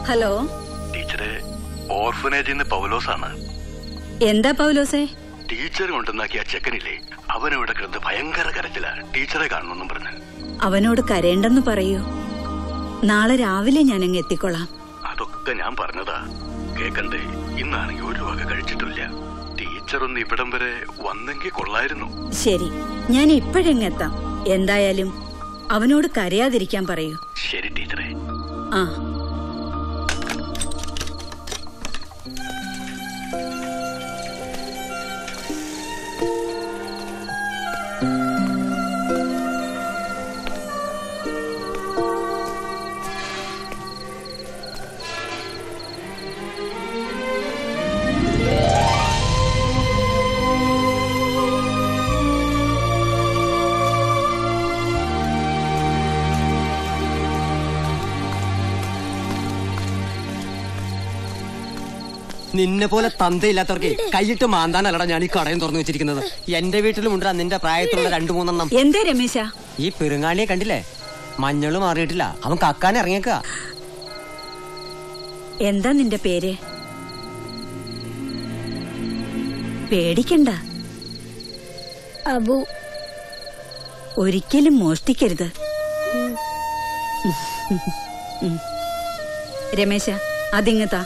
Hello ടീച്ചറെ ഓർഫനേജിൽ നിന്ന് പൗലോസാണ് എന്താ പൗലോസേ ടീച്ചർ കൊണ്ടുവന്നാക്കിയ ആ ചെക്കനില്ലേ അവനിവിടെ കിടന്ന് ഭയങ്കര കരച്ചില ടീച്ചറെ കാണണമെന്നും പറഞ്ഞ് അവനോട് കരയേണ്ടെന്ന് പറയൂ നാളെ രാവിലെ ഞാൻ അങ്ങ് എത്തിക്കൊള്ളാം അതൊക്കെ ഞാൻ പറഞ്ഞതാ കേക്കണ്ടേ ഇന്നാണെങ്കിൽ ഒരു വക കഴിച്ചിട്ടില്ല ടീച്ചർ ഒന്ന് ഇവിടം വരെ വന്നെങ്കിൽ കൊള്ളായിരുന്നു ശരി ഞാൻ ഇപ്പോഴെങ്ങെത്താം എന്തായാലും അവനോട് കരയാതിരിക്കാൻ പറയൂ ശരി ടീച്ചറെ ആ നിന്നെ പോലെ തന്തയില്ലാത്തവർക്ക് കൈയിട്ട് മാന്താനല്ലടാ ഞാൻ ഈ കടയും തുറന്നു വെച്ചിരിക്കുന്നത് എന്റെ വീട്ടിലും ഉണ്ടാ നിന്റെ പ്രായത്തിലുള്ള രണ്ടു മൂന്നെണ്ണം എന്തേ രമേശ ഈ പെരുങ്ങാണിയെ കണ്ടില്ലേ മഞ്ഞള് മാറിയിട്ടില്ല അവൻ കക്കാൻ ഇറങ്ങിയേക്ക എന്താ നിന്റെ പേര് പേടിക്കണ്ട അബു ഒരിക്കലും മോഷ്ടിക്കരുത് ഉം. രമേശ അതിങ്ങത്താ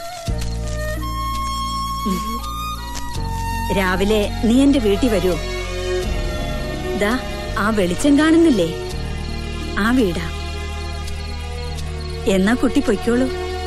രാവിലെ നീ എന്റെ വീട്ടിൽ വരുമോ ദാ ആ വെളിച്ചം കാണുന്നില്ലേ ആ വീടാ എന്നാ കുട്ടി പൊയ്ക്കോളൂ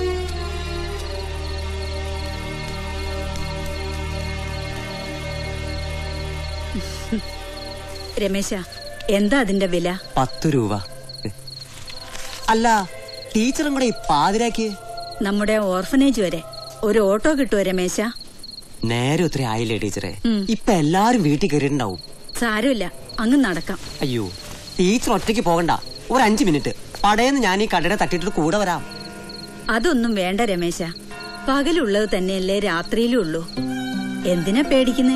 രമേശ എന്താ അതിന്റെ വില പത്ത് രൂപ അല്ല ടീച്ചറും കൂടെ ഈ പാതിരാക്ക് നമ്മുടെ ഓർഫനേജ് വരെ ഒരു ഓട്ടോ കിട്ടുമോ രമേശ നേരെ ഒത്തിരി ആയില്ലേ ടീച്ചറെ ഉം. ഇപ്പൊ എല്ലാരും വീട്ടിൽ കയറിയിട്ടുണ്ടാവും സാരമില്ല അങ്ങ് നടക്കാം അയ്യോ ടീച്ചർ ഒറ്റയ്ക്ക് പോകണ്ട ഒരു അഞ്ചു മിനിറ്റ് പടയെന്ന് ഞാൻ ഈ കടയുടെ തട്ടിയിട്ട് കൂടെ വരാം അതൊന്നും വേണ്ട രമേശ പകലുള്ളത് തന്നെയല്ലേ രാത്രിയിലും ഉള്ളൂ എന്തിനാ പേടിക്കുന്നേ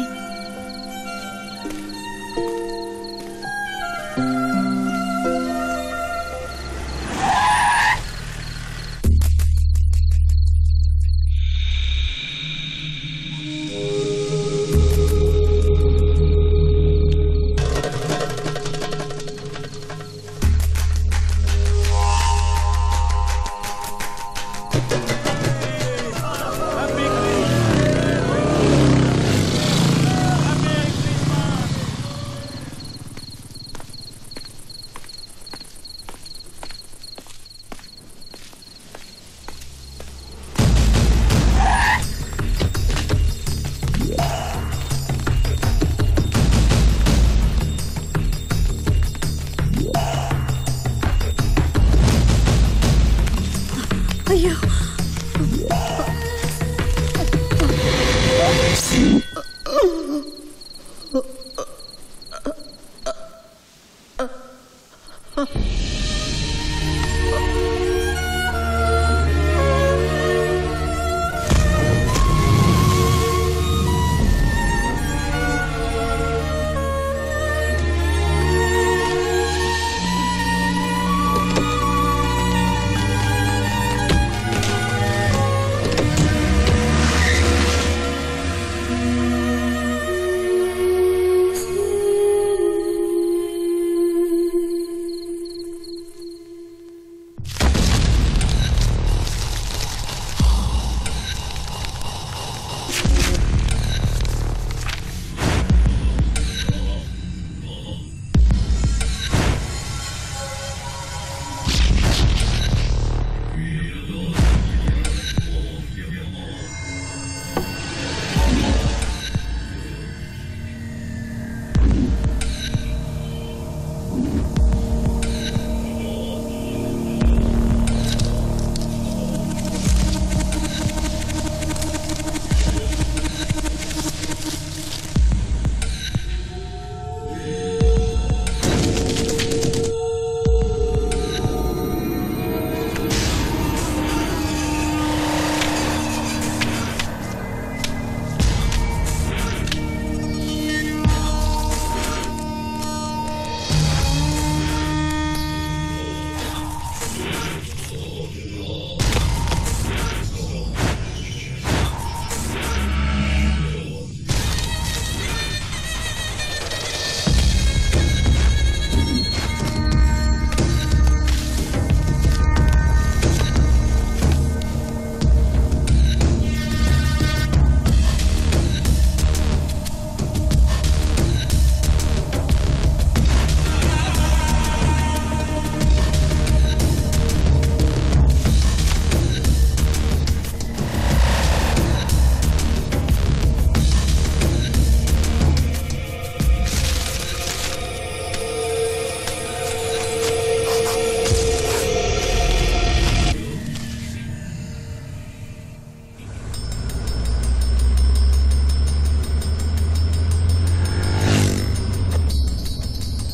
അയ്യോ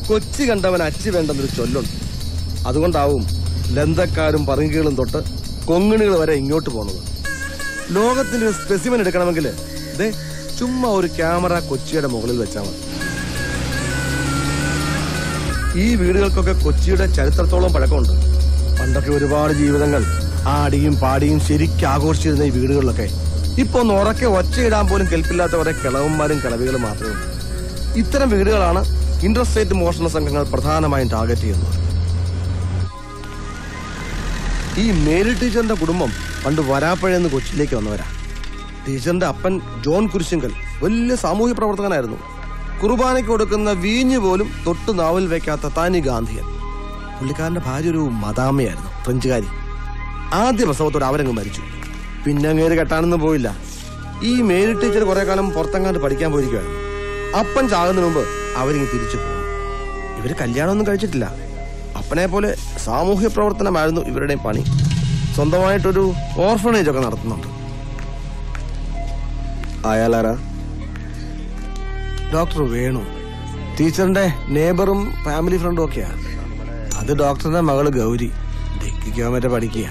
കൊച്ചി കണ്ടവൻ അച്ചി വേണ്ടെന്നൊരു ചൊല്ലുണ്ട് അതുകൊണ്ടാവും ലന്തക്കാരും പറങ്കികളും തൊട്ട് കൊങ്ങിണികൾ വരെ ഇങ്ങോട്ട് പോകുന്നത് ലോകത്തിന്റെ ഒരു സ്പെസിമൻ എടുക്കണമെങ്കിൽ ദേ ചുമ്മാ ഒരു ക്യാമറ കൊച്ചിയുടെ മുകളിൽ വെച്ചാൽ മതി ഈ വീടുകൾക്കൊക്കെ കൊച്ചിയുടെ ചരിത്രത്തോളം പഴക്കമുണ്ട് പണ്ടൊക്കെ ഒരുപാട് ജീവിതങ്ങൾ ആടിയും പാടിയും ശരിക്കും ആഘോഷിച്ചിരുന്ന ഈ വീടുകളിലൊക്കെ ഇപ്പൊ ഒന്ന് ഉറക്കെ ഒച്ചയിടാൻ പോലും കെൽപ്പില്ലാത്ത കുറെ കിളവന്മാരും കിളവികളും മാത്രമേ ഉള്ളൂ ഇത്തരം വീടുകളാണ് ഇന്റർസ്റ്റേറ്റ് മോഷണ സംഘങ്ങൾ പ്രധാനമായും ടാർഗറ്റ് ചെയ്യുന്നത് ഈ മേരി ടീച്ചറിന്റെ കുടുംബം പണ്ട് വരാപ്പഴയെന്ന് കൊച്ചിയിലേക്ക് വന്നവരാ ടീച്ചറിന്റെ അപ്പൻ ജോൺ കുരിശിങ്കൽ വലിയ സാമൂഹ്യ പ്രവർത്തകനായിരുന്നു കുർബാനയ്ക്ക് കൊടുക്കുന്ന വീഞ്ഞ് പോലും തൊട്ട് നാവിൽ വെക്കാത്ത താനി ഗാന്ധിയൻ പുള്ളിക്കാരന്റെ ഭാര്യ ഒരു മദാമയായിരുന്നു ഫ്രഞ്ചുകാരി ആദ്യ പ്രസവത്തോടെ അവരങ്ങ് മരിച്ചു പിന്നെ അങ്ങേര് കെട്ടാനൊന്നും പോയില്ല ഈ മേരി ടീച്ചർ കുറെ കാലം പുറത്തെങ്ങാണ്ട് പഠിക്കാൻ പോയിരിക്കുമായിരുന്നു അപ്പൻ ചാകുന്നതിന് മുമ്പ് അവരിങ്ങ് തിരിച്ചു പോകും ഇവര് കല്യാണമൊന്നും കഴിച്ചിട്ടില്ല അപ്പനെ പോലെ സാമൂഹ്യ പ്രവർത്തനമായിരുന്നു ഇവരുടെയും പണി സ്വന്തമായിട്ടൊരു ഓർഫണേജ് ഒക്കെ നടത്തുന്നുണ്ട് അയാളാരാ ഡോക്ടർ വേണു ടീച്ചറിന്റെ നേബറും ഫാമിലി ഫ്രണ്ടും ഒക്കെയാ അത് ഡോക്ടറിന്റെ മകള് ഗൗരി ഡിഗ്രിക്കോ മറ്റേ പഠിക്കുക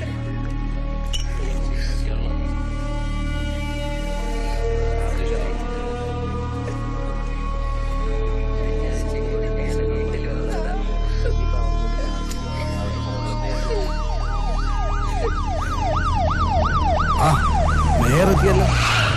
ആ മേയറെത്തിയല്ലോ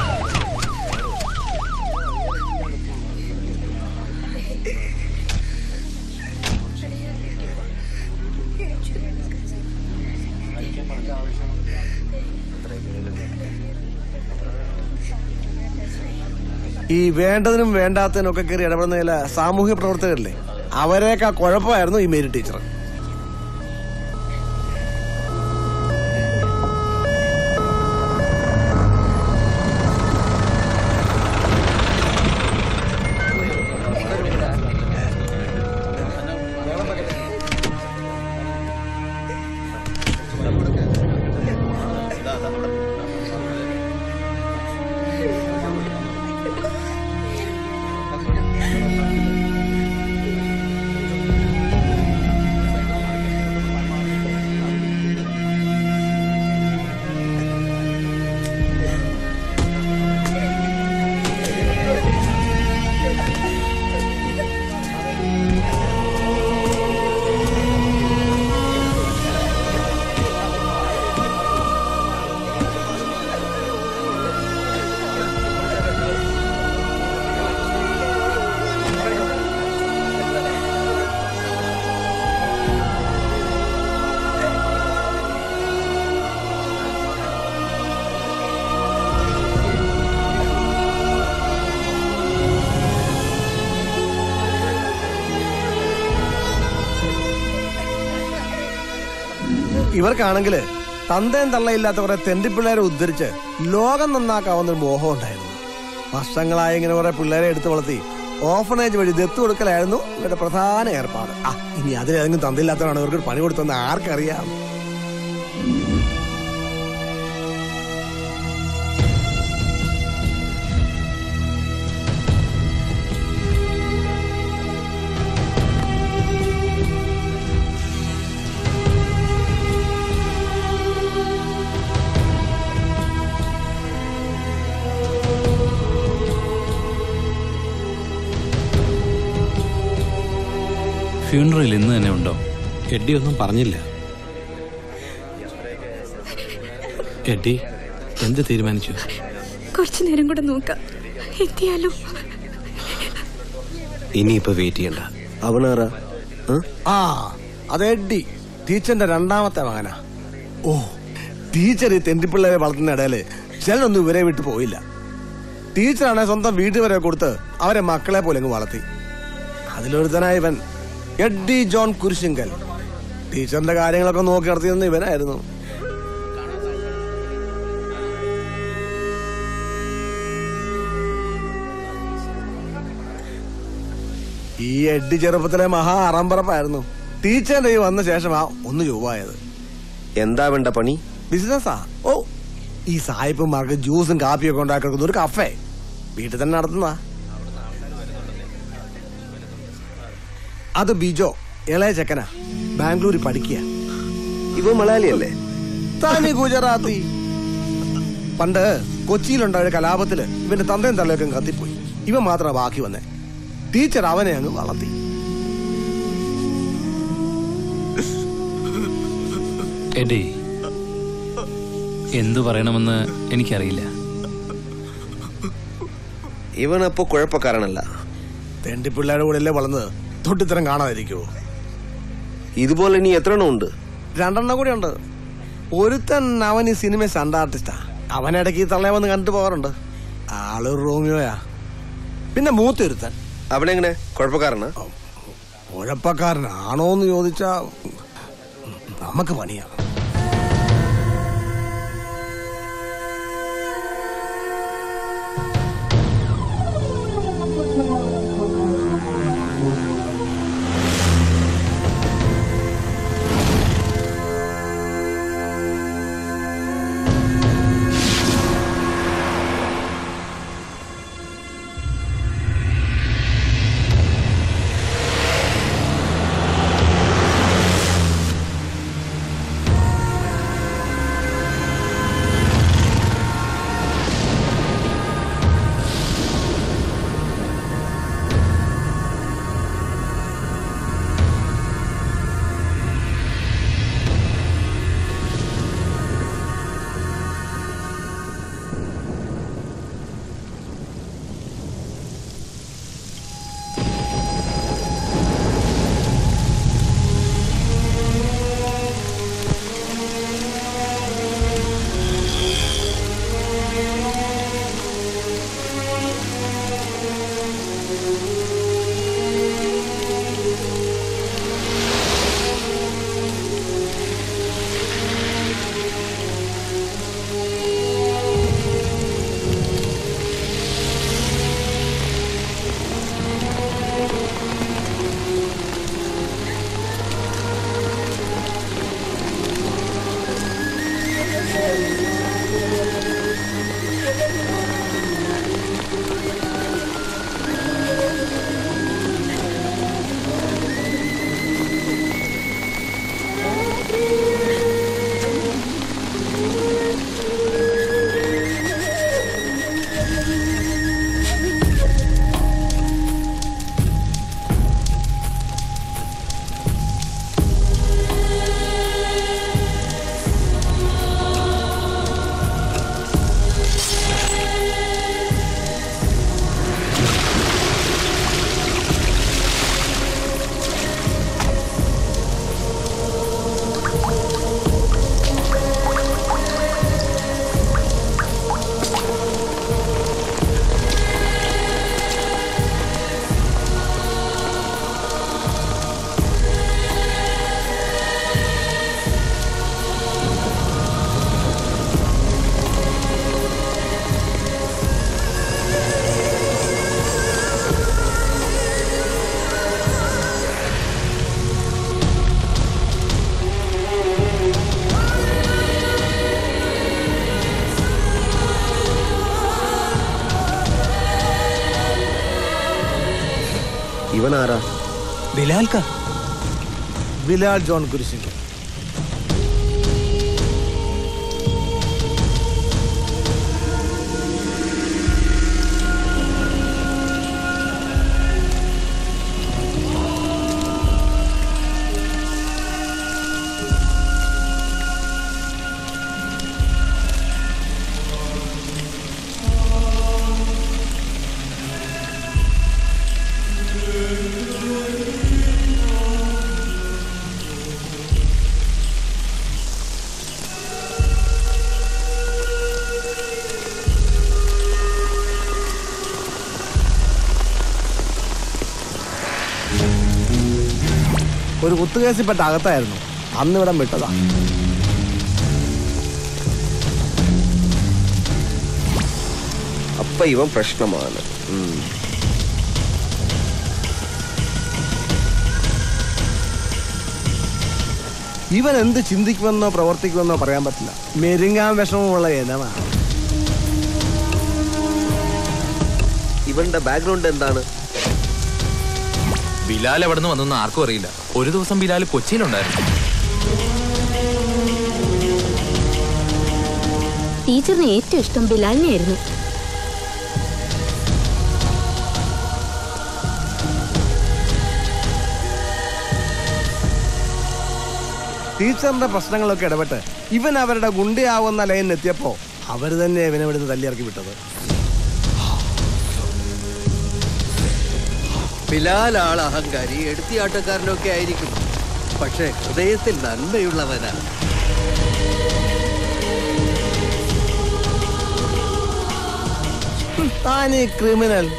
ഈ വേണ്ടതിനും വേണ്ടാത്തതിനും ഒക്കെ കയറി ഇടപെടുന്ന ചില സാമൂഹ്യ പ്രവർത്തകരില്ലേ അവരെയൊക്കെ കുഴപ്പമായിരുന്നു ഈ മേരി ടീച്ചർ ഇവർക്കാണെങ്കിൽ തന്തയും തള്ളയില്ലാത്ത കുറെ തെണ്ടിപ്പിള്ളേരെ ഉദ്ധരിച്ച് ലോകം നന്നാക്കാവുന്ന ഒരു മോഹം ഉണ്ടായിരുന്നു വർഷങ്ങളായി ഇങ്ങനെ കുറെ പിള്ളേരെ എടുത്തു വളർത്തി ഓഫനേജ് വഴി ദത്ത് കൊടുക്കലായിരുന്നു ഇവരുടെ പ്രധാന ഏർപ്പാട് ആ ഇനി അതിലേതെങ്കിലും തന്തയില്ലാത്തവരാണ് ഇവർക്ക് പണി കൊടുത്തെന്ന് ആർക്കറിയാം ഫ്യൂണറൽ ഇന്ന് തന്നെ ഉണ്ടോ എഡ്ഡി ഒന്നും പറഞ്ഞില്ല എഡ്ഡി എന്ത് തീരുമാനിച്ചു കുറച്ചു നേരം കൂടെ നോക്കാം എത്തിയാലോ ഇനിയിപ്പോ വെയിറ്റ് ചെയ്യണ്ട അവണേറാ ആ അത് എഡ്ഡി ടീച്ചറിന്റെ രണ്ടാമത്തെ മകനാ ഓ ടീച്ചർ ഈ തെണ്ടിപ്പിള്ളേരെ വളർത്തുന്ന ഇടയില് ചിലരൊന്നും ഇവരെ വിട്ടു പോയില്ല ടീച്ചറാണെ സ്വന്തം വീട്ടിൽ വരെ കൊടുത്ത് അവരെ മക്കളെ പോലെ അങ്ങ് വളർത്തി അതിലൊരുത്തനായ ഇവൻ എഡ്ഡി ജോൺ കുരിശിങ്കൽ ടീച്ചറിന്റെ കാര്യങ്ങളൊക്കെ നോക്കി നടത്തിയിരുന്ന ഇവനായിരുന്നു ഈ എഡ്ഡി ചെറുപ്പത്തിലെ മഹാ അറമ്പറപ്പായിരുന്നു ടീച്ചറിന്റെ ഈ വന്ന ശേഷമാ ഒന്ന് ചൊവ്വായത് എന്താ വേണ്ട പണി ബിസിനസ്സാ ഓ ഈ സായിപ്പന്മാർക്ക് ജ്യൂസും കാപ്പിയും ഒക്കെ ഉണ്ടാക്കി കൊടുക്കുന്ന ഒരു കഫേ വീട്ടിൽ തന്നെ നടത്തുന്ന അത് ബിജോ ഇളയ ചെക്കനാ ബാംഗ്ലൂരിൽ പഠിക്കുക ഇവ മലയാളിയല്ലേ തനി ഗുജറാത്തി പണ്ട് കൊച്ചിയിലുണ്ടായ കലാപത്തില് ഇവന്റെ തന്തയും തള്ളയൊക്കെ കത്തിപ്പോയി ഇവൻ മാത്രമാ ബാക്കി വന്നേ ടീച്ചർ അവനെ അങ്ങ് വളർത്തി എഡി എന്തു പറയണമെന്ന് എനിക്കറിയില്ല ഇവനപ്പോ കുഴപ്പക്കാരനല്ല തെണ്ടി പിള്ളേരുടെ കൂടെ അല്ലേ വളർന്നത് തൊട്ടിത്തരം കാണാതിരിക്കുവോ ഇതുപോലെ ഇനി എത്ര എണ്ണം ഉണ്ട് രണ്ടെണ്ണം കൂടി ഉണ്ട് ഒരുത്തൻ അവൻ ഈ സിനിമ സണ്ട ആർട്ടിസ്റ്റാ അവനിടയ്ക്ക് ഈ തള്ളയെ വന്ന് കണ്ടു പോകാറുണ്ട് ആള് റോമിയോയാ പിന്നെ മൂത്തൊരുത്തൻ അവനെങ്ങനെ കുഴപ്പക്കാരനാ ഉഴപ്പക്കാരനാണോ എന്ന് ചോദിച്ചാ നമുക്ക് പണിയാ ഇവൻ ആരാ ബിലാൽക്ക ബിലാൽ ജോൺ കുരിശിങ്കൽ ഒരു കുത്തുകേസിൽപ്പെട്ട അകത്തായിരുന്നു അന്ന് ഇവിടം വിട്ടതാ അപ്പൊ ഇവൻ പ്രശ്നമാണ് ഉം. ഇവൻ എന്ത് ചിന്തിക്കുമെന്നോ പ്രവർത്തിക്കുമെന്നോ പറയാൻ പറ്റില്ല മെരുങ്ങാൻ വിഷമമുള്ള ഇനമാണ് ഇവന്റെ ബാക്ക്ഗ്രൗണ്ട് എന്താണ് ബിലാൽ എവിടെ നിന്ന് വന്നെന്ന് ആർക്കും അറിയില്ല ഒരു ദിവസം ബിലാൽ കൊച്ചിയിലുണ്ടായിരുന്നു ടീച്ചറിന് ഏറ്റവും ഇഷ്ടം ബിലാലിനെയായിരുന്നു ടീച്ചറിന്റെ പ്രശ്നങ്ങളൊക്കെ ഇടപെട്ട് ഇവൻ അവരുടെ ഗുണ്ടയാവുന്ന ലൈനിൽ എത്തിയപ്പോ അവര് തന്നെ ഇവനെ ഇവിടുന്ന് തല്ലിയിറക്കി വിട്ടത് ബിലാൽ ആൾ അഹങ്കാരി എടുത്തിയാട്ടക്കാരനൊക്കെ ആയിരിക്കും പക്ഷേ ഹൃദയത്തിൽ നന്മയുള്ളവനാണ് താനീ ക്രിമിനൽ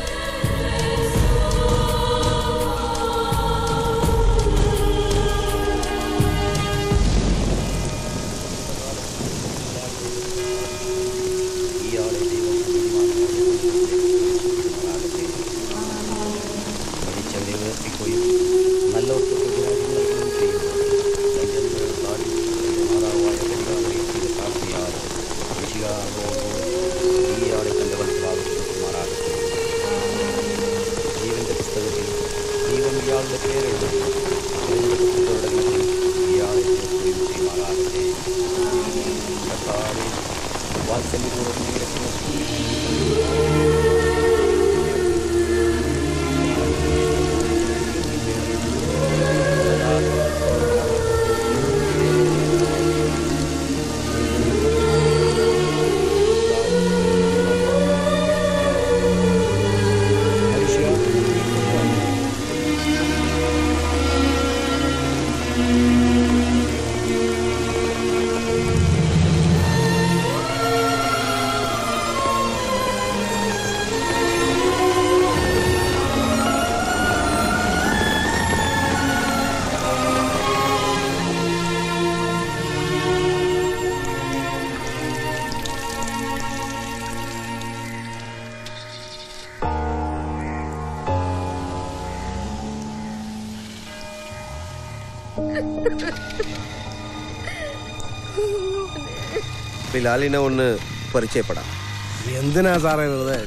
ബിലാലിനെ ഒന്ന് പരിചയപ്പെടാം എന്തിനാ സാറേ വെറുതെ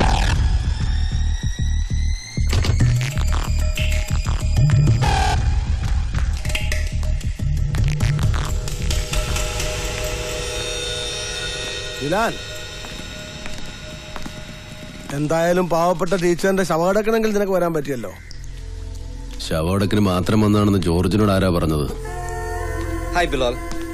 ബിലാൽ എന്തായാലും പാവപ്പെട്ട ടീച്ചറിന്റെ ശവടക്കണമെങ്കിൽ നിനക്ക് വരാൻ പറ്റിയല്ലോ ശവോടക്കിന് മാത്രം വന്നാണെന്ന് ജോർജിനോട് ആരാ പറഞ്ഞത് hi Bilal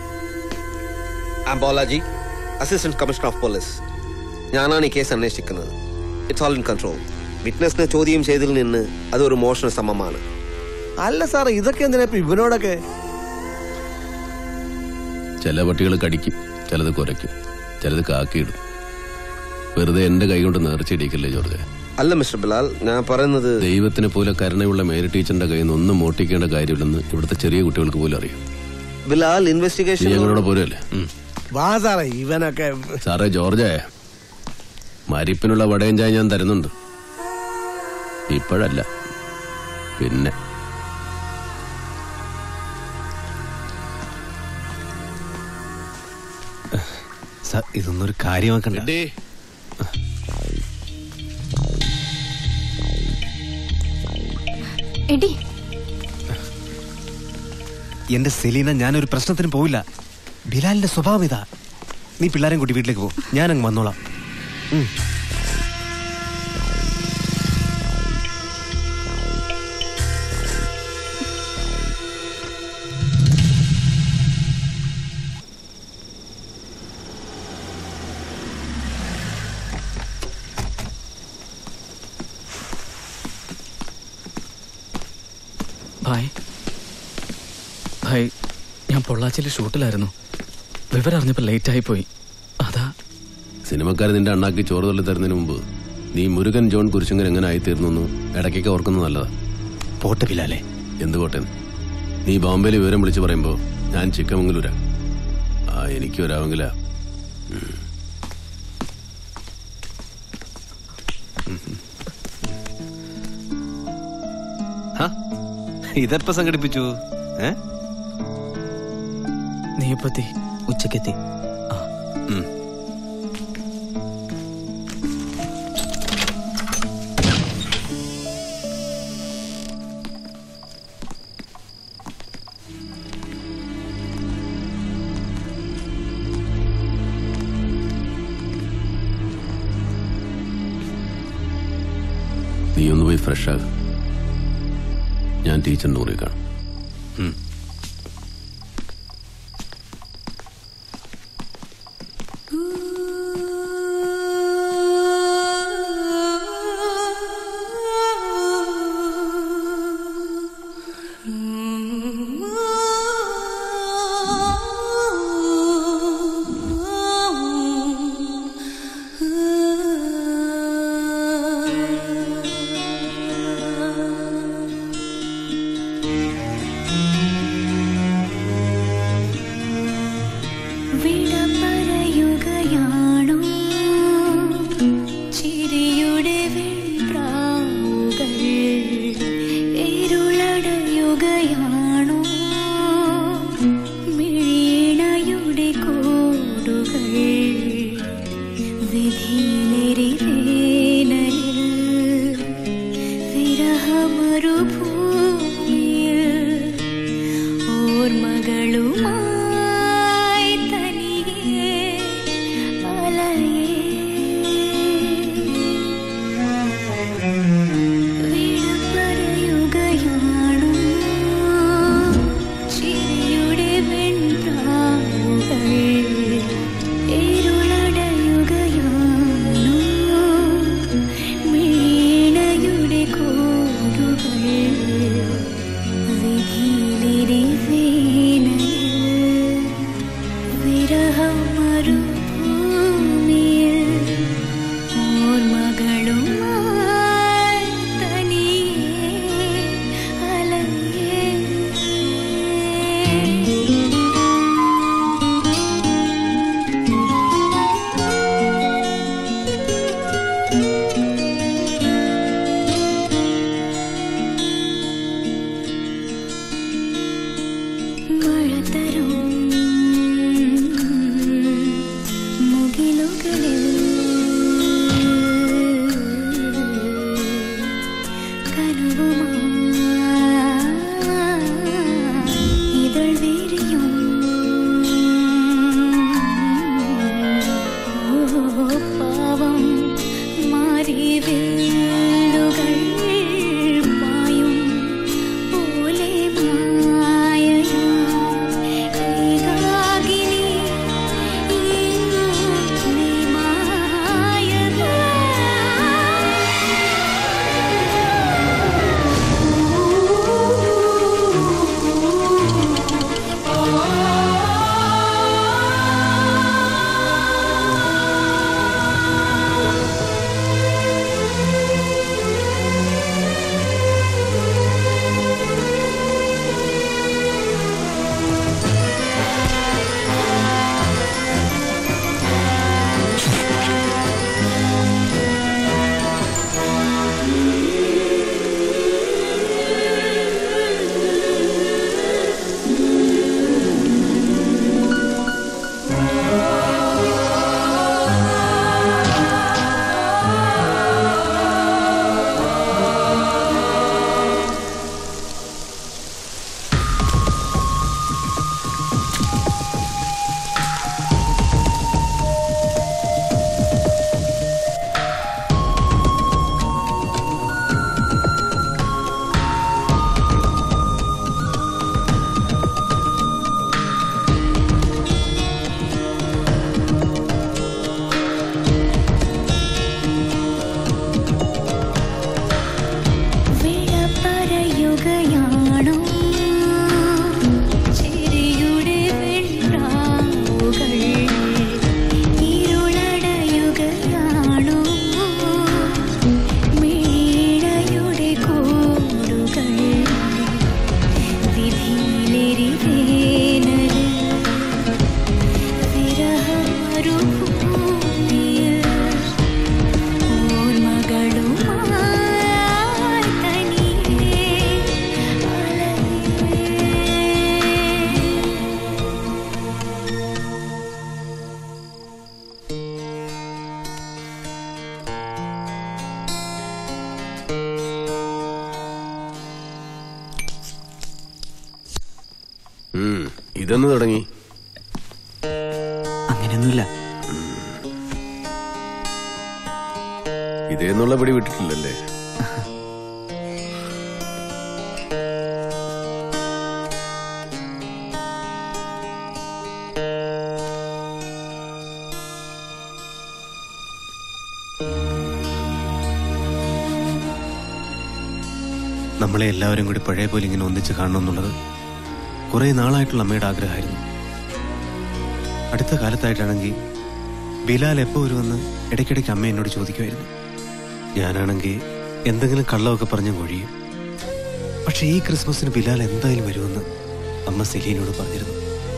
am Balaji assistant commissioner of police ഞാനാണ് ഈ കേസ് അന്വേഷിക്കുന്നത് ഇറ്റ്സ് ഓൾ ഇൻ കൺട്രോൾ വിറ്റ്നസിനെ ചോദ്യം ചെയ്തതിൽ നിന്ന് അതൊരു മോഷണ ശ്രമമാണ് അല്ല സാറേ ഇതൊക്കെ എന്തിനാ ഇപ്പൊ ഇവനോടൊക്കെ ചില പട്ടികൾ കടിക്കും ചിലത് കുരയ്ക്കും ചിലത് കാക്കിയിടും വെറുതെ എന്റെ കൈ കൊണ്ട് നേർച്ചയിടിക്കല്ലേ ജോർജ് അല്ല മിസ്റ്റർ ബിലാൽ ഞാൻ പറയുന്നത് ദൈവത്തിനെ പോലെ കരുണയുള്ള മേരി ടീച്ചറിന്റെ കയ്യിൽ നിന്ന് ഒന്നും മോട്ടിക്കേണ്ട കാര്യമില്ലെന്ന് ഇവിടുത്തെ ചെറിയ കുട്ടികൾക്ക് പോലും അറിയാം ബിലാൽ നീ ഇൻവെസ്റ്റിഗേഷൻ ഞങ്ങളോട് പോരല്ലേ ഉം. വാ സാറേ ഇവനൊക്കെ സാറേ ജോർജേ മരിപ്പിനുള്ള വടയും ചായ ഞാൻ തരുന്നുണ്ട് ഇപ്പോഴല്ല പിന്നെ ഇതൊന്നും ഒരു കാര്യമാക്കണ്ട എടി എന്റെ സെലീന ഞാനൊരു പ്രശ്നത്തിന് പോവില്ല ബിലാലിന്റെ സ്വഭാവം ഇതാ നീ പിള്ളേരെ കൂട്ടി വീട്ടിലേക്ക് പോ ഞാൻ അങ്ങ് വന്നോളാം ഉം. ഭായ് ഭായ് ഞാൻ പൊള്ളാച്ചിയിൽ ഷൂട്ടിലായിരുന്നു വിവരം അറിഞ്ഞപ്പോൾ ലേറ്റ് ആയി പോയി അതാ സിനിമക്കാർ നിന്റെ അണ്ണാക്കി ചോറ് തള്ളി തരുന്നതിന് മുമ്പ് നീ മുരുകൻ ജോൺ കുരിശുങ്കൻ എങ്ങനെ ആയിത്തീർന്നു ഇടയ്ക്കൊക്കെ ഓർക്കുന്നത് നല്ലതാ പോട്ടെ ബിലാലെ എന്ത് പോട്ടെ നീ ബോംബെയിൽ വിവരം വിളിച്ചു പറയുമ്പോ ഞാൻ ചിക്കമംഗലൂരാ ആ എനിക്ക് വരാമെങ്കിലാ ഹ? ഇതെപ്പോ സംഘടിപ്പിച്ചു ഏ നീ എപ്പത്തി ഉച്ചക്കെത്തി ഉം. നീ ഒന്ന് പോയി ഫ്രഷ് ആകും ഞാൻ ടീച്ചറിന്റെ മുറി കാണും ഉം. വിട പറയുകയാണോ ചിരിയുടെ വെൺപ്രാവുകൾ ഇരുളടയുകയാണോ മിഴീണയുടെ കൂടുകൾ വിധിയിലെരി വേനലിൽ വിരഹമരുഭൂമിയിൽ ഓർമ്മകളുമായി തനിയെ അലയേ വീട് പറയുകയാണോ ചിരിയുടെ വെൺപ്രാവുകൾ ഇരുളടയുകയാണോ വീണയുടെ കൂടുകൾ വിധിയിലിരി വേനലിൽ വിരഹം മരുഭൂമിയിൽ ഓർമ്മകളുമായി തനിയെ അലയേ മഴതരും മുകിലുകളിൽ കനവുമായി ഇതൾ വിരിയും ഓ പാവം മാറി വേലുകൾ മായും പോലെ മായയാ ഏകാകിനി ഇന്നു നീ മായതാ വിട പറയുകയാണോ ചിരിയുടെ വെൺപ്രാവുകൾ ഇരുളടയുകയാണോ മീണയുടെ കൂടുകൾ വിധിയിലെരി വേനലിൽ വിരഹമരുഭൂമിയിൽ ഓർമ്മകളുമായി തനിയെ അലയേ ഉം. ഇതെന്ന് തുടങ്ങി അങ്ങനെയൊന്നുമില്ല ഇതേന്നുള്ള പിടി വിട്ടിട്ടില്ലല്ലേ നമ്മളെ എല്ലാവരും കൂടി പഴയ പോലെ ഇങ്ങനെ ഒന്നിച്ച് കാണണമെന്നുള്ളത് കുറെ നാളായിട്ടുള്ള അമ്മയുടെ ആഗ്രഹമായിരുന്നു അടുത്ത കാലത്തായിട്ടാണെങ്കിൽ ബിലാൽ എപ്പോ വരുമെന്ന് ഇടയ്ക്കിടയ്ക്ക് അമ്മ എന്നോട് ചോദിക്കുമായിരുന്നു ഞാനാണെങ്കിൽ എന്തെങ്കിലും കള്ളമൊക്കെ പറഞ്ഞു കൊഴിയും പക്ഷെ ഈ ക്രിസ്മസിന് ബിലാൽ എന്തായാലും വരുമെന്ന് അമ്മ സെലീനോട് പറഞ്ഞിരുന്നു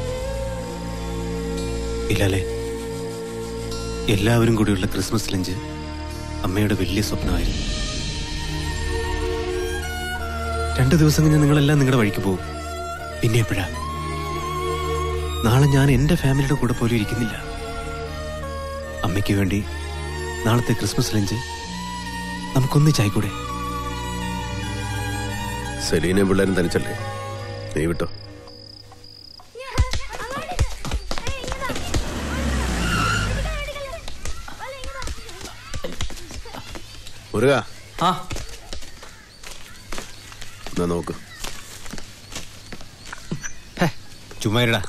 ബിലാലെ എല്ലാവരും കൂടിയുള്ള ക്രിസ്മസ് ലഞ്ച് അമ്മയുടെ വലിയ സ്വപ്നമായിരുന്നു രണ്ടു ദിവസം കഴിഞ്ഞ് നിങ്ങളെല്ലാം നിങ്ങളുടെ വഴിക്ക് പോകും പിന്നെ എപ്പോഴാ നാളെ ഞാൻ എന്റെ ഫാമിലിയുടെ കൂടെ പോലും ഇരിക്കുന്നില്ല അമ്മയ്ക്ക് വേണ്ടി നാളത്തെ ക്രിസ്മസ് ലഞ്ച് നമുക്കൊന്നിച്ചായിക്കൂടെ സെലീനയും പിള്ളേരും തനിച്ചല്ലേ നീ വിട്ടോ മുരുക ആ എന്നാ നോക്ക് ചുമ്മാ ഇരടാ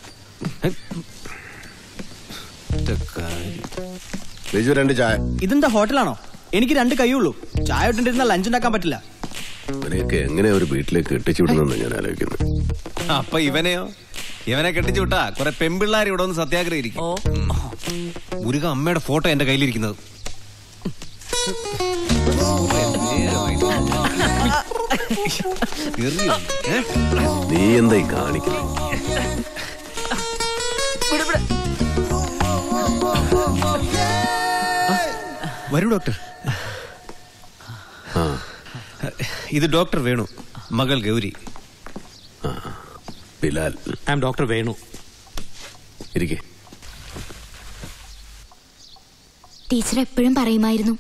ബിജു രണ്ട് ചായ ഇതെന്താ ഹോട്ടലാണോ എനിക്ക് രണ്ട് കൈയുള്ളൂ ചായ ഇട്ടിരുന്ന ലഞ്ച് ഉണ്ടാക്കാൻ പറ്റില്ല ഇവനെയൊക്കെ എങ്ങനെ ഒരു വീട്ടിലേക്ക് എത്തിച്ചു വിടുന്നെന്ന് ഞാൻ ആലോചിക്കുന്നു അപ്പൊ ഇവനെയോ ഇവനെ കെട്ടിച്ചു വിട്ടാ കുറെ പെമ്പിള്ളാർ ഇവിടെ ഒന്ന് സത്യാഗ്രഹിക്കും മുരുക അമ്മയുടെ ഫോട്ടോ എന്റെ കയ്യിലിരിക്കുന്നത് എറിയോ? ഏ? നീ എന്തായി കാണിക്കുന്നത് വരൂ ഡോക്ടർ ആ ഇത് ഡോക്ടർ വേണു മകൾ Gauri Bilal I'm doctor Venu ഇരിക്കേ ടീച്ചർ എപ്പോഴും പറയുമായിരുന്നു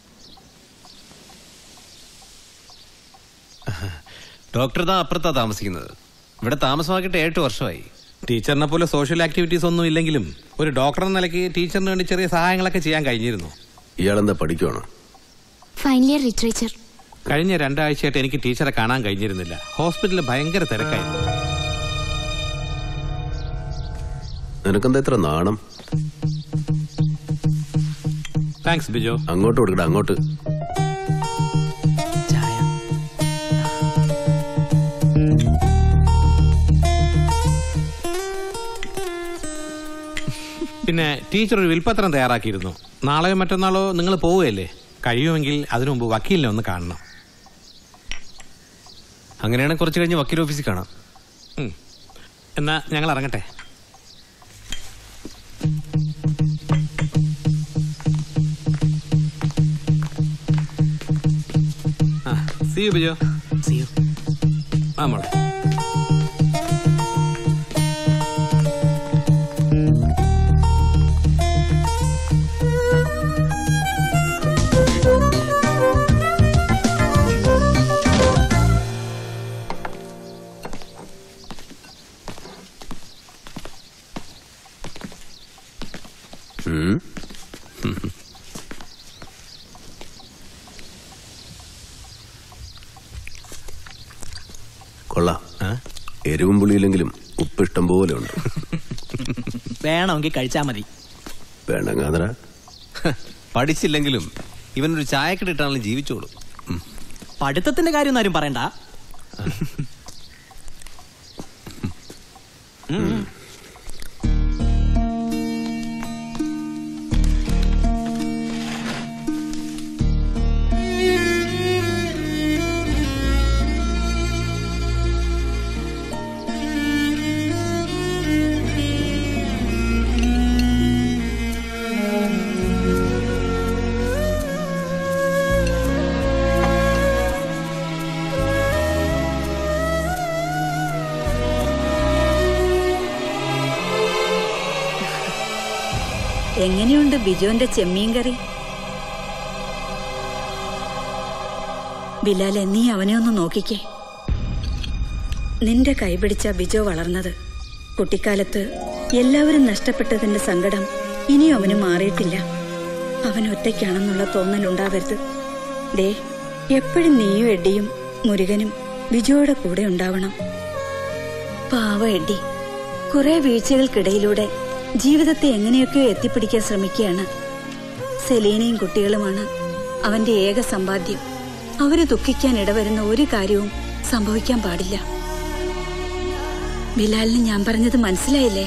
ഡോക്ടർ താ അപ്പുറത്താ താമസിക്കുന്നത് ഇവിടെ താമസമാക്കിയിട്ട് എട്ട് വർഷമായി ടീച്ചറിനെ പോലെ സോഷ്യൽ ആക്ടിവിറ്റീസ് ഒന്നും ഇല്ലെങ്കിലും ഒരു ഡോക്ടർ എന്ന നിലയ്ക്ക് ടീച്ചറിന് വേണ്ടി ചെറിയ സഹായങ്ങളൊക്കെ ചെയ്യാൻ കഴിഞ്ഞിരുന്നു ഇയാളെന്താ പഠിക്കുവാണോ ഫൈനൽ ഇയർ ലിറ്ററേച്ചർ കഴിഞ്ഞ രണ്ടാഴ്ചയായിട്ട് എനിക്ക് ടീച്ചറെ കാണാൻ കഴിഞ്ഞിരുന്നില്ല ഹോസ്പിറ്റലിൽ ഭയങ്കര തിരക്കായിരുന്നു നിനക്കെന്താ ഇത്ര നാണം താങ്ക്സ് ബിജോ അങ്ങോട്ട് കൊടുക്കട്ടെ അങ്ങോട്ട് പിന്നെ ടീച്ചർ ഒരു വിൽപ്പത്രം തയ്യാറാക്കിയിരുന്നു നാളെയോ മറ്റന്നാളോ നിങ്ങൾ പോവുകയല്ലേ കഴിയുമെങ്കിൽ അതിനു മുമ്പ് വക്കീലിനെ ഒന്ന് കാണണം അങ്ങനെയാണെങ്കിൽ കുറച്ച് കഴിഞ്ഞ് വക്കീൽ ഓഫീസിൽ കാണാം ഉം. എന്നാ ഞങ്ങൾ ഇറങ്ങട്ടെ ആ see you Bijo see you ആ മോളെ ഉം. കൊള്ളാം എരിവും പുളിയില്ലെങ്കിലും ഉപ്പ് ഇഷ്ടം പോലെ ഉണ്ട് വേണമെങ്കിൽ കഴിച്ചാ മതി വേണ്ടങ്ങാതറ പഠിച്ചില്ലെങ്കിലും ഇവനൊരു ചായക്കടിട്ടാണെങ്കിലും ജീവിച്ചോളൂ പഠിത്തത്തിന്റെ കാര്യം ആരും പറയണ്ട എങ്ങനെയുണ്ട് ബിജുവിന്റെ ചെമ്മീൻ കറി ബിലാലെ നീ അവനെ ഒന്ന് നോക്കിക്കേ നിന്റെ കൈപിടിച്ച ബിജോ വളർന്നത് കുട്ടിക്കാലത്ത് എല്ലാവരും നഷ്ടപ്പെട്ടതിന്റെ സങ്കടം ഇനിയും അവന് മാറിയിട്ടില്ല അവൻ ഒറ്റയ്ക്കാണെന്നുള്ള തോന്നലുണ്ടാവരുത് ദേ എപ്പോഴും നീയും എഡ്ഡിയും മുരുകനും ബിജോയുടെ കൂടെ ഉണ്ടാവണം പാവ എഡ്ഡി കുറെ വീഴ്ചകൾക്കിടയിലൂടെ ജീവിതത്തെ എങ്ങനെയൊക്കെയോ എത്തിപ്പിടിക്കാൻ ശ്രമിക്കുകയാണ് സെലീനയും കുട്ടികളുമാണ് അവന്റെ ഏക സമ്പാദ്യം അവരെ ദുഃഖിക്കാൻ ഇടവരുന്ന ഒരു കാര്യവും സംഭവിക്കാൻ പാടില്ല ബിലാലിന് ഞാൻ പറഞ്ഞത് മനസ്സിലായില്ലേ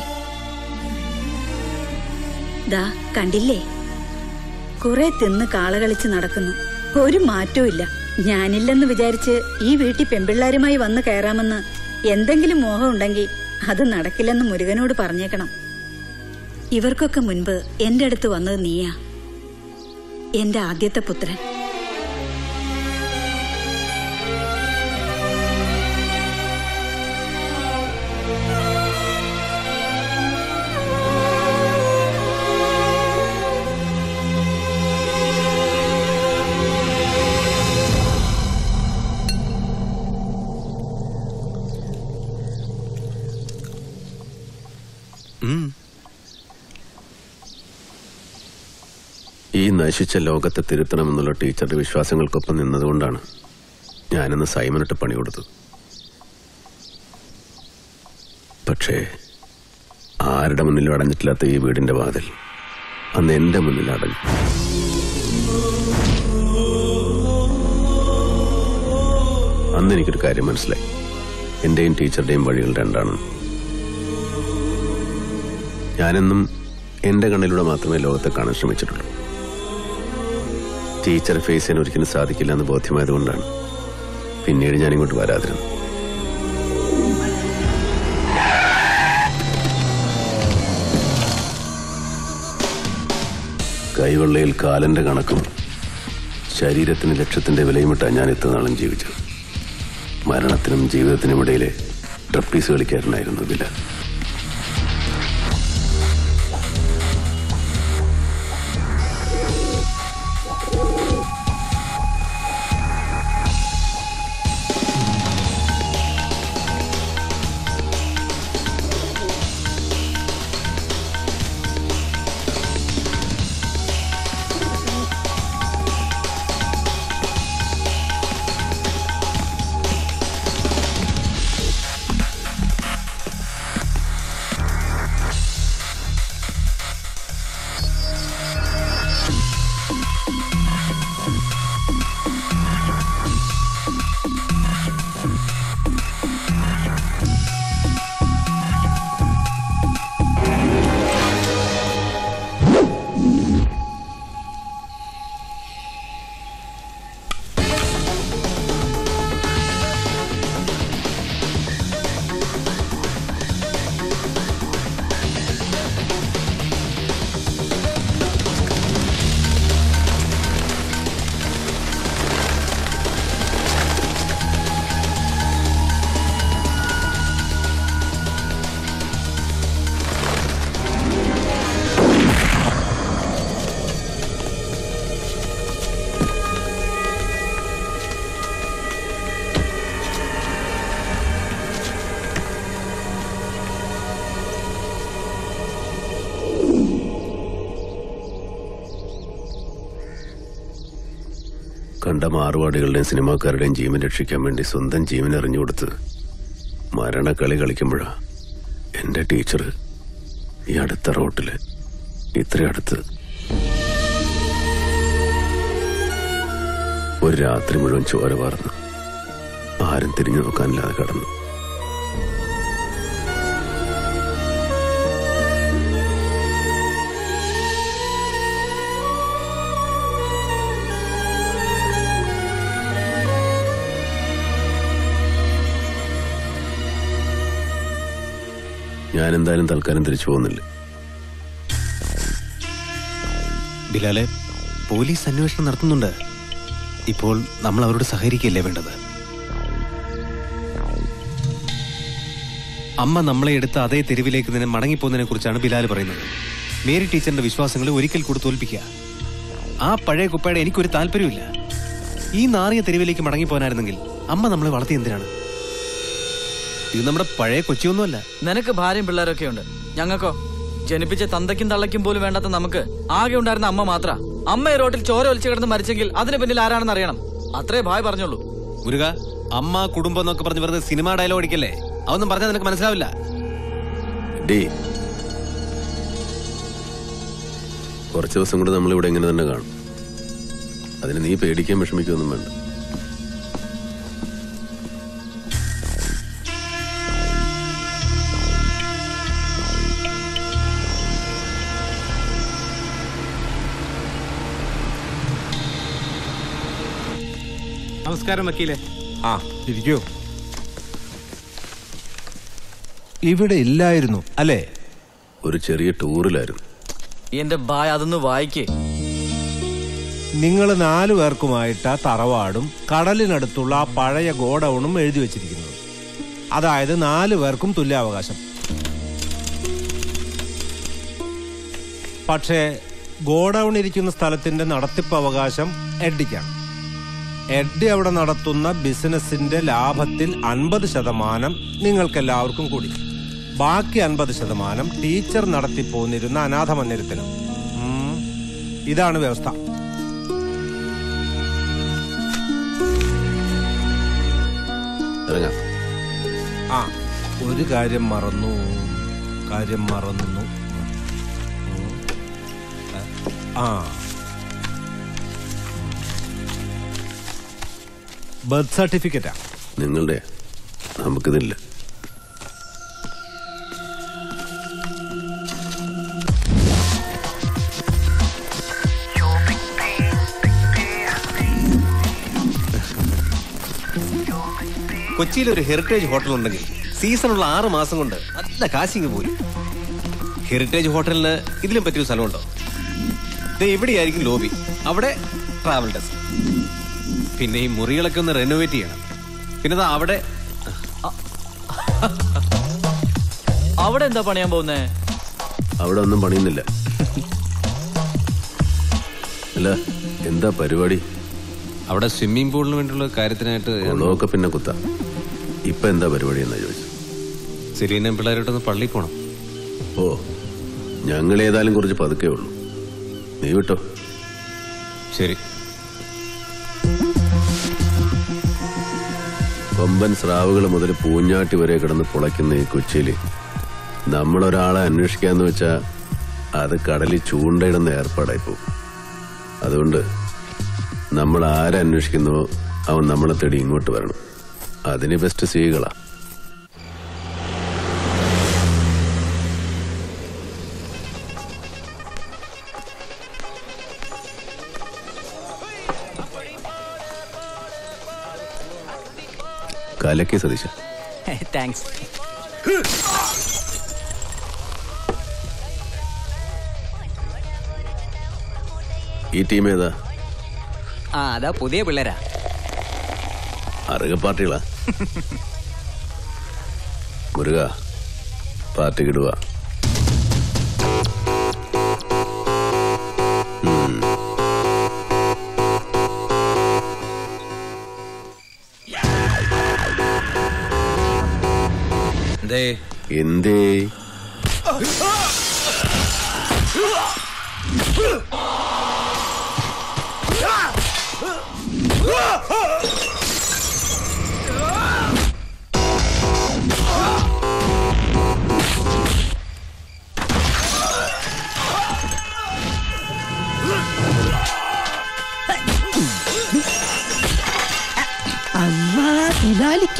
ദാ കണ്ടില്ലേ കുറെ തിന്ന് കാളകളിച്ച് നടക്കുന്നു ഒരു മാറ്റവും ഇല്ല ഞാനില്ലെന്ന് വിചാരിച്ച് ഈ വീട്ടിൽ പെമ്പിള്ളാരുമായി വന്ന് കയറാമെന്ന് എന്തെങ്കിലും മോഹം ഉണ്ടെങ്കിൽ അത് നടക്കില്ലെന്ന് മുരുകനോട് പറഞ്ഞേക്കണം ഇവർക്കൊക്കെ മുൻപ് എന്റെ അടുത്ത് വന്നത് നീയാ എന്റെ ആദ്യത്തെ പുത്രൻ ഈ നശിച്ച ലോകത്തെ തിരുത്തണമെന്നുള്ള ടീച്ചറുടെ വിശ്വാസങ്ങൾക്കൊപ്പം നിന്നതുകൊണ്ടാണ് ഞാനിന്ന് സൈമനിട്ട് പണി കൊടുത്തത് പക്ഷേ ആരുടെ മുന്നിലും അടഞ്ഞിട്ടില്ലാത്ത ഈ വീടിന്റെ വാതിൽ അന്ന് എന്റെ മുന്നിൽ അടഞ്ഞു അന്ന് എനിക്കൊരു കാര്യം മനസ്സിലായി എന്റെയും ടീച്ചറുടെയും വഴികൾ രണ്ടാണ് ഞാനെന്നും എന്റെ കണ്ണിലൂടെ മാത്രമേ ലോകത്തെ കാണാൻ ശ്രമിച്ചിട്ടുള്ളൂ ടീച്ചറെ ഫേസ് ചെയ്യാൻ ഒരിക്കലും സാധിക്കില്ല എന്ന് ബോധ്യമായതുകൊണ്ടാണ് പിന്നീട് ഞാൻ ഇങ്ങോട്ട് വരാതിരുന്നത് കൈവെള്ളയിൽ കാലന്റെ കണക്കും ശരീരത്തിന് ലക്ഷ്യത്തിന്റെ വിലയുമിട്ടാണ് ഞാൻ ഇത്ര നാളും ജീവിച്ചത് മരണത്തിനും ജീവിതത്തിനും ഇടയിലെ ട്രപ്പീസ് കളിക്കാരനായിരുന്നു ബിലാൽ കണ്ട മാറുപാടുകളുടെയും സിനിമാക്കാരുടെയും ജീവൻ രക്ഷിക്കാൻ വേണ്ടി സ്വന്തം ജീവൻ എറിഞ്ഞു കൊടുത്ത് മരണക്കളി കളിക്കുമ്പോഴാ എന്റെ ടീച്ചർ ഈ അടുത്ത റോട്ടില് ഇത്ര അടുത്ത് ഒരു രാത്രി മുഴുവൻ ചോര വാർന്ന് ആരും തിരിഞ്ഞു നോക്കാനില്ലാതെ കടന്നു ഞാൻ എന്തായാലും തൽക്കാലം തിരിച്ചു പോകുന്നില്ല ബിലാലെ പോലീസ് അന്വേഷണം നടത്തുന്നുണ്ട് ഇപ്പോൾ നമ്മൾ അവരോട് സഹകരിക്കുകയല്ലേ വേണ്ടത് അമ്മ നമ്മളെ എടുത്ത അതേ തെരുവിലേക്ക് തന്നെ മടങ്ങിപ്പോകുന്നതിനെ കുറിച്ചാണ് ബിലാൽ പറയുന്നത് മേരി ടീച്ചറിന്റെ വിശ്വാസങ്ങളെ ഒരിക്കൽ കൂടി തോൽപ്പിക്കുക ആ പഴയ കുപ്പയുടെ എനിക്കൊരു താല്പര്യമില്ല ഈ നാറിയ തെരുവിലേക്ക് മടങ്ങിപ്പോനായിരുന്നെങ്കിൽ അമ്മ നമ്മളെ വളർത്തി എന്തിനാണ് ഇത് നമ്മുടെ പഴയ കൊച്ചിയൊന്നുമല്ല നിനക്ക് ഭാര്യയും പിള്ളേരൊക്കെ ഉണ്ട് ഞങ്ങൾക്കോ ജനിപ്പിച്ച തന്തയ്ക്കും തള്ളയ്ക്കും പോലും വേണ്ടാത്ത നമുക്ക് ആകെ ഉണ്ടായിരുന്ന അമ്മ മാത്ര അമ്മ ഈ റോട്ടിൽ ചോര ഒലിച്ചു കിടന്ന് മരിച്ചെങ്കിൽ അതിന് പിന്നിൽ ആരാണെന്ന് അറിയണം അത്രേ ഭായ് പറഞ്ഞോളൂ മുരുക അമ്മ കുടുംബം എന്നൊക്കെ പറഞ്ഞ് വെറുതെ സിനിമ ഡയലോഗ് അടിക്കല്ലേ അതൊന്നും പറഞ്ഞാൽ നിനക്ക് മനസ്സിലാവില്ല ഡേ കുറച്ച് ദിവസം കൂടെ നമ്മളിവിടെ ഇങ്ങനെ തന്നെ കാണും അതിന് നീ പേടിക്കാൻ വിഷമിക്കൊന്നും വേണ്ട നമസ്കാരം വക്കീലെ ആ ഇരിക്കൂ ഇവിടെ ഇല്ലായിരുന്നു അല്ലേ ഒരു ചെറിയ ടൂറിലായിരുന്നു എന്റെ ബായ് അതൊന്ന് വായിക്കേ നിങ്ങൾ നാലു പേർക്കുമായിട്ട് ആ തറവാടും കടലിനടുത്തുള്ള ആ പഴയ ഗോഡൌണും എഴുതി വെച്ചിരിക്കുന്നത് അതായത് നാലു പേർക്കും തുല്യാവകാശം പക്ഷേ ഗോഡൌൺ ഇരിക്കുന്ന സ്ഥലത്തിന്റെ നടത്തിപ്പ് അവകാശം എഡ്ഡിക്കാണ് എഡ്ഡി അവിടെ നടത്തുന്ന ബിസിനസിന്റെ ലാഭത്തിൽ അൻപത് ശതമാനം നിങ്ങൾക്കെല്ലാവർക്കും കൂടി ബാക്കി അൻപത് ശതമാനം ടീച്ചർ നടത്തിപ്പോന്നിരുന്ന അനാഥ മന്ദിരത്തിനും ഉം. ഇതാണ് വ്യവസ്ഥ ഇറങ്ങാം ആ ഒരു കാര്യം മറന്നു കാര്യം മറന്നു ഉം. ആ ബർത്ത് സർട്ടിഫിക്കറ്റാ നിങ്ങളുടെ നമുക്കിതില്ല കൊച്ചിയിൽ ഒരു ഹെറിറ്റേജ് ഹോട്ടൽ ഉണ്ടെങ്കിൽ സീസണുള്ള ആറ് മാസം കൊണ്ട് നല്ല കാശിങ് പോലും ഹെറിറ്റേജ് ഹോട്ടലിന് ഇതിലും പറ്റിയൊരു സ്ഥലമുണ്ടോ ദേ ഇവിടെയായിരിക്കും ലോബി അവിടെ ട്രാവൽ ഡെസ്ക് പിന്നെ ഈ മുറികളൊക്കെ ഒന്ന് റെനോവേറ്റ് ചെയ്യണം പിന്നെ ദാ അവിടെ അവിടെ എന്താ പണിയാൻ പോകുന്നേ അവിടെ ഒന്നും പണിയുന്നില്ല അല്ല എന്താ പരിപാടി അവിടെ സ്വിമ്മിംഗ് പൂളിന് വേണ്ടിയുള്ള കാര്യത്തിനായിട്ട് കുളമൊക്കെ പിന്നെ കുത്താം ഇപ്പൊ എന്താ പരിപാടി എന്നാ ചോദിച്ചു സെലീനയും പിള്ളേരോട്ടൊന്ന് പള്ളിയിൽ പോണം ഓ ഞങ്ങൾ ഏതായാലും കുറച്ച് പതുക്കേ ഉള്ളൂ നീ വിട്ടോ ശരി കൊമ്പൻ സ്രാവുകൾ മുതൽ പൂഞ്ഞാട്ടി വരെ കിടന്ന് പുളയ്ക്കുന്ന ഈ കൊച്ചിയിൽ നമ്മളൊരാളെ അന്വേഷിക്കാന്ന് വെച്ചാ അത് കടലിൽ ചൂണ്ടയിടുന്ന ഏർപ്പാടായി പോകും അതുകൊണ്ട് നമ്മൾ ആരെ അന്വേഷിക്കുന്നുവോ അവൻ നമ്മളെ തേടി ഇങ്ങോട്ട് വരണം അതിന് ബെസ്റ്റ് സ്ത്രീകളാ കലക്കി സതീശ താങ്ക്സ് ഈ ടീം ഏതാ ആ അതാ പുതിയ പിള്ളേരാ അറുക പാർട്ടികളാ മുരുക പാർട്ടി കിടുക എന്തേ എന്തേ അമ്മാ ബിലാലിക്ക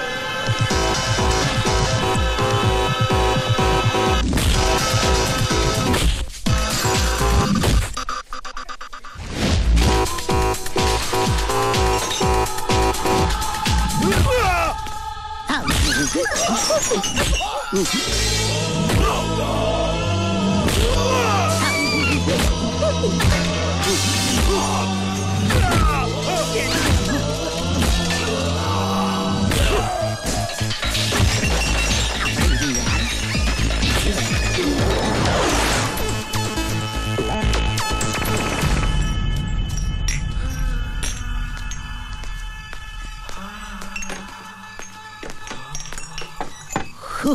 ഹോ,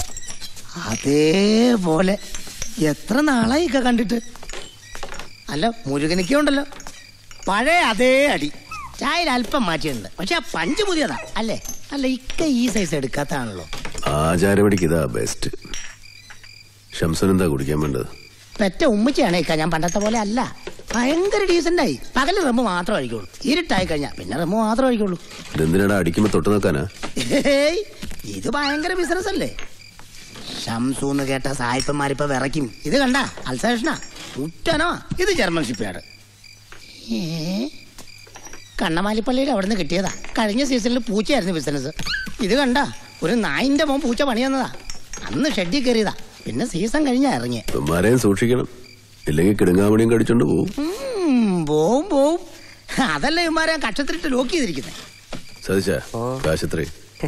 അതേപോലെ എത്ര നാളായി ഇക്ക കണ്ടിട്ട് അല്ല മുരുകനിക്ക ഉണ്ടല്ലോ പഴയ അതേ അടി ചായയിൽ അല്പം മാറ്റിയിട്ടുണ്ട് പക്ഷെ ആ പഞ്ച് പുതിയതാ അല്ലേ അല്ല ഇക്ക ഈ സൈസ് എടുക്കാത്താണല്ലോ ആചാരപടിക്ക് ഇതാ ബെസ്റ്റ് ഷംസൻ എന്താ കുടിക്കാൻ വേണ്ടത് പെറ്റ ഉമ്മച്ചിയാണ് ഇക്ക ഞാൻ പണ്ടത്തെ പോലെ അല്ല ഭയങ്കര ഡീസന്റ് ആയി പകല് റമ്മ് മാത്രം അഴിക്കുള്ളൂ ഇരുട്ടായി കഴിഞ്ഞാ പിന്നെ റമ്മ് മാത്രം അഴിക്കുള്ളൂ ഇതെന്തിനാടാ അടിക്കുമ്പോ തൊട്ട് നോക്കാനാ ഹേയ്, ഇത് ഭയങ്കര ബിസിനസ് അല്ലേ ഷംസു എന്ന് കേട്ട സായിപ്പന്മാരിപ്പോ വിറയ്ക്കും ഇത് കണ്ട അൽസേഷനാ ഉറ്റനോ ഇത് ജർമ്മൻ ഷിപ്പ്യാർഡ് ഏ? കണ്ണമാലിപ്പള്ളിയിൽ അവിടെ നിന്ന് കിട്ടിയതാ കഴിഞ്ഞ സീസണിൽ പൂച്ചയായിരുന്നു ബിസിനസ് ഇത് കണ്ട ഒരു നായിന്റെ മോൻ പൂച്ച പണി തന്നതാ അന്ന് ഷെഡിൽ കയറിയതാ പിന്നെ സീസൺ കഴിഞ്ഞാ ഇറങ്ങിയ ഇവന്മാരെയും സൂക്ഷിക്കണം ഇല്ലെങ്കിൽ കിടുങ്ങാമണിയും കടിച്ചോണ്ട് പോവും പോവും പോവും അതല്ല ഇവന്മാരെ കക്ഷത്തിലിട്ട് ലോക്ക് ചെയ്തിരിക്കുന്നത് സതീശ കാശത്രേ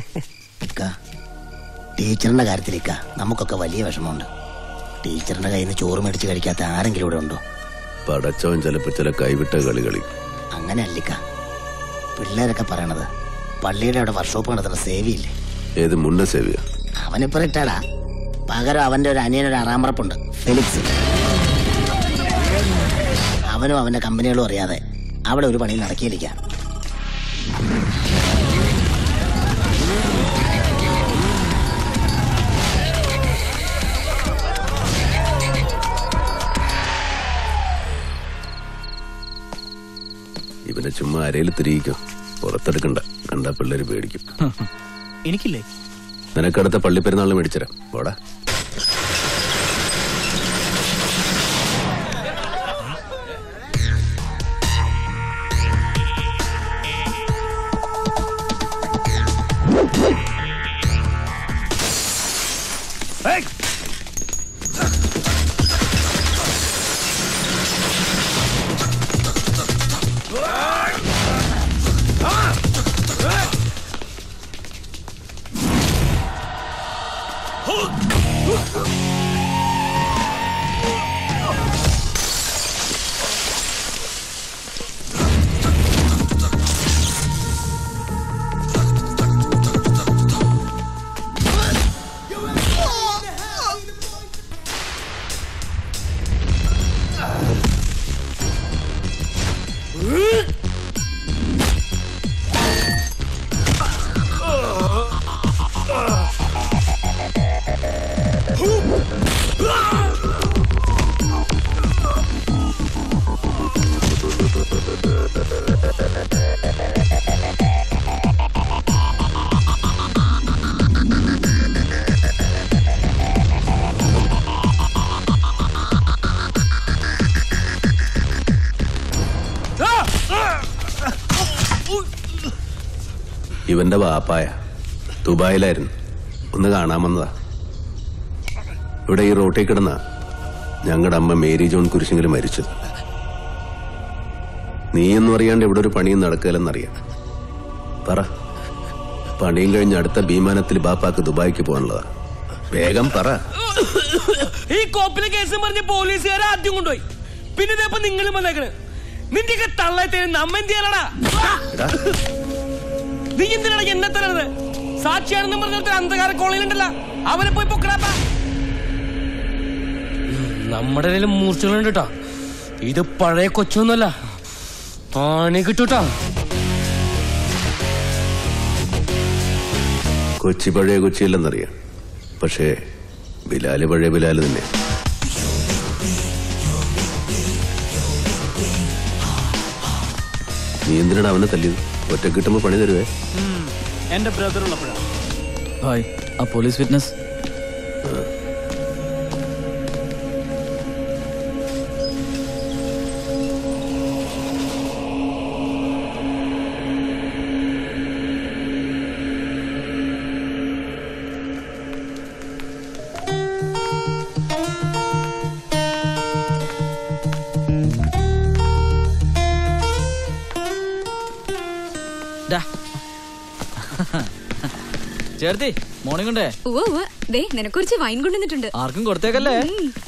ടീച്ചറിന്റെ കാര്യത്തിലേക്ക നമുക്കൊക്കെ വലിയ വിഷമമുണ്ട് ടീച്ചറിന്റെ കയ്യിൽ നിന്ന് ചോറ് മേടിച്ച് കഴിക്കാത്ത ആരെങ്കിലും ഇവിടെ ഉണ്ടോ പടച്ചവൻ ചിലപ്പോ ചില കൈവിട്ട കളി കളി അങ്ങനെ അല്ലിക്ക പിള്ളേരൊക്കെ പറയണത് പള്ളിയുടെ അവിടെ വർക്ക്ഷോപ്പ് നടത്തുന്ന സേവിയില്ലേ ഏത് മുന്ന സേവിയ അവനിപ്പോ റിട്ടയർഡാ പകരം അവന്റെ ഒരു അനിയനൊരു അറാമറപ്പുണ്ട് ഫെലിക്സ് അവനും അവന്റെ കമ്പനികളും അറിയാതെ അവിടെ ഒരു പണിയും നടക്കിയിരിക്കാം ഇവനെ ചുമ്മാ അരയിൽ തിരിയിക്കും പുറത്തെടുക്കണ്ട കണ്ടാ പിള്ളേര് പേടിക്കും എനിക്കില്ലേ നിനക്കടുത്ത പള്ളിപ്പെരുന്നാളിന് മേടിച്ചരാം പോടാ ഇവന്റെ വാപ്പായ ദുബായിലായിരുന്നു ഒന്ന് കാണാൻ വന്നതാ ഇവിടെ ഈ റോട്ടിൽ കിടന്ന ഞങ്ങളുടെ അമ്മ മേരി ജോൺ കുരിശെങ്കിലും മരിച്ചത് നീയൊന്നും അറിയാണ്ട് ഇവിടെ ഒരു പണിയും നടക്കില്ലെന്നറിയാം പറ പണിയും കഴിഞ്ഞ് അടുത്ത വിമാനത്തിൽ ബാപ്പാക്ക് ദുബായിക്ക് പോകാനുള്ളതാ വേഗം പറ ഈ കോപ്പിലെ കേസും പറഞ്ഞ് പോലീസുകാരെ ആദ്യം കൊണ്ടുപോയി പിന്നെ ഇതേപ്പോ നിങ്ങളും വന്നേക്കണ് നിന്റെയൊക്കെ തള്ളയത്തേന് നമ്മ എന്ത് ചെയ്യാനടാ നീ എന്തിനാണ് എന്നെ തരണത് സാക്ഷിയാണെന്നും പറഞ്ഞ അന്ധകാര കോളേജിലുണ്ടല്ലോ അവനെ പോയി പൊക്കടാപ്പാ നമ്മുടെ കയ്യിൽ മൂർച്ചകളുണ്ട് കേട്ടോ ഇത് പഴയ കൊച്ചൊന്നുമല്ല പണി കിട്ടൂട്ടാ കൊച്ചി പഴയ കൊച്ചിയല്ലെന്നറിയാം പക്ഷേ ബിലാല് പഴയ ബിലാല് തന്നെ നീ എന്തിനാണ് അവനെ തല്ലിയത് ഒറ്റ കിട്ടുമ്പോ പണി തരുവേ എന്റെ ബ്രദർ ഉള്ളപ്പോഴാണ് ഹായ് ആ പോലീസ് വിറ്റ്നസ് ചേർത്തി മോർണിംഗ് ഉണ്ടേ ഉവ്വ് ഉവ്വ് ദേ നിനക്കുറിച്ച് വൈൻ കൊണ്ടുവന്നിട്ടുണ്ട് ആർക്കും കൊടുത്തേക്കല്ലേ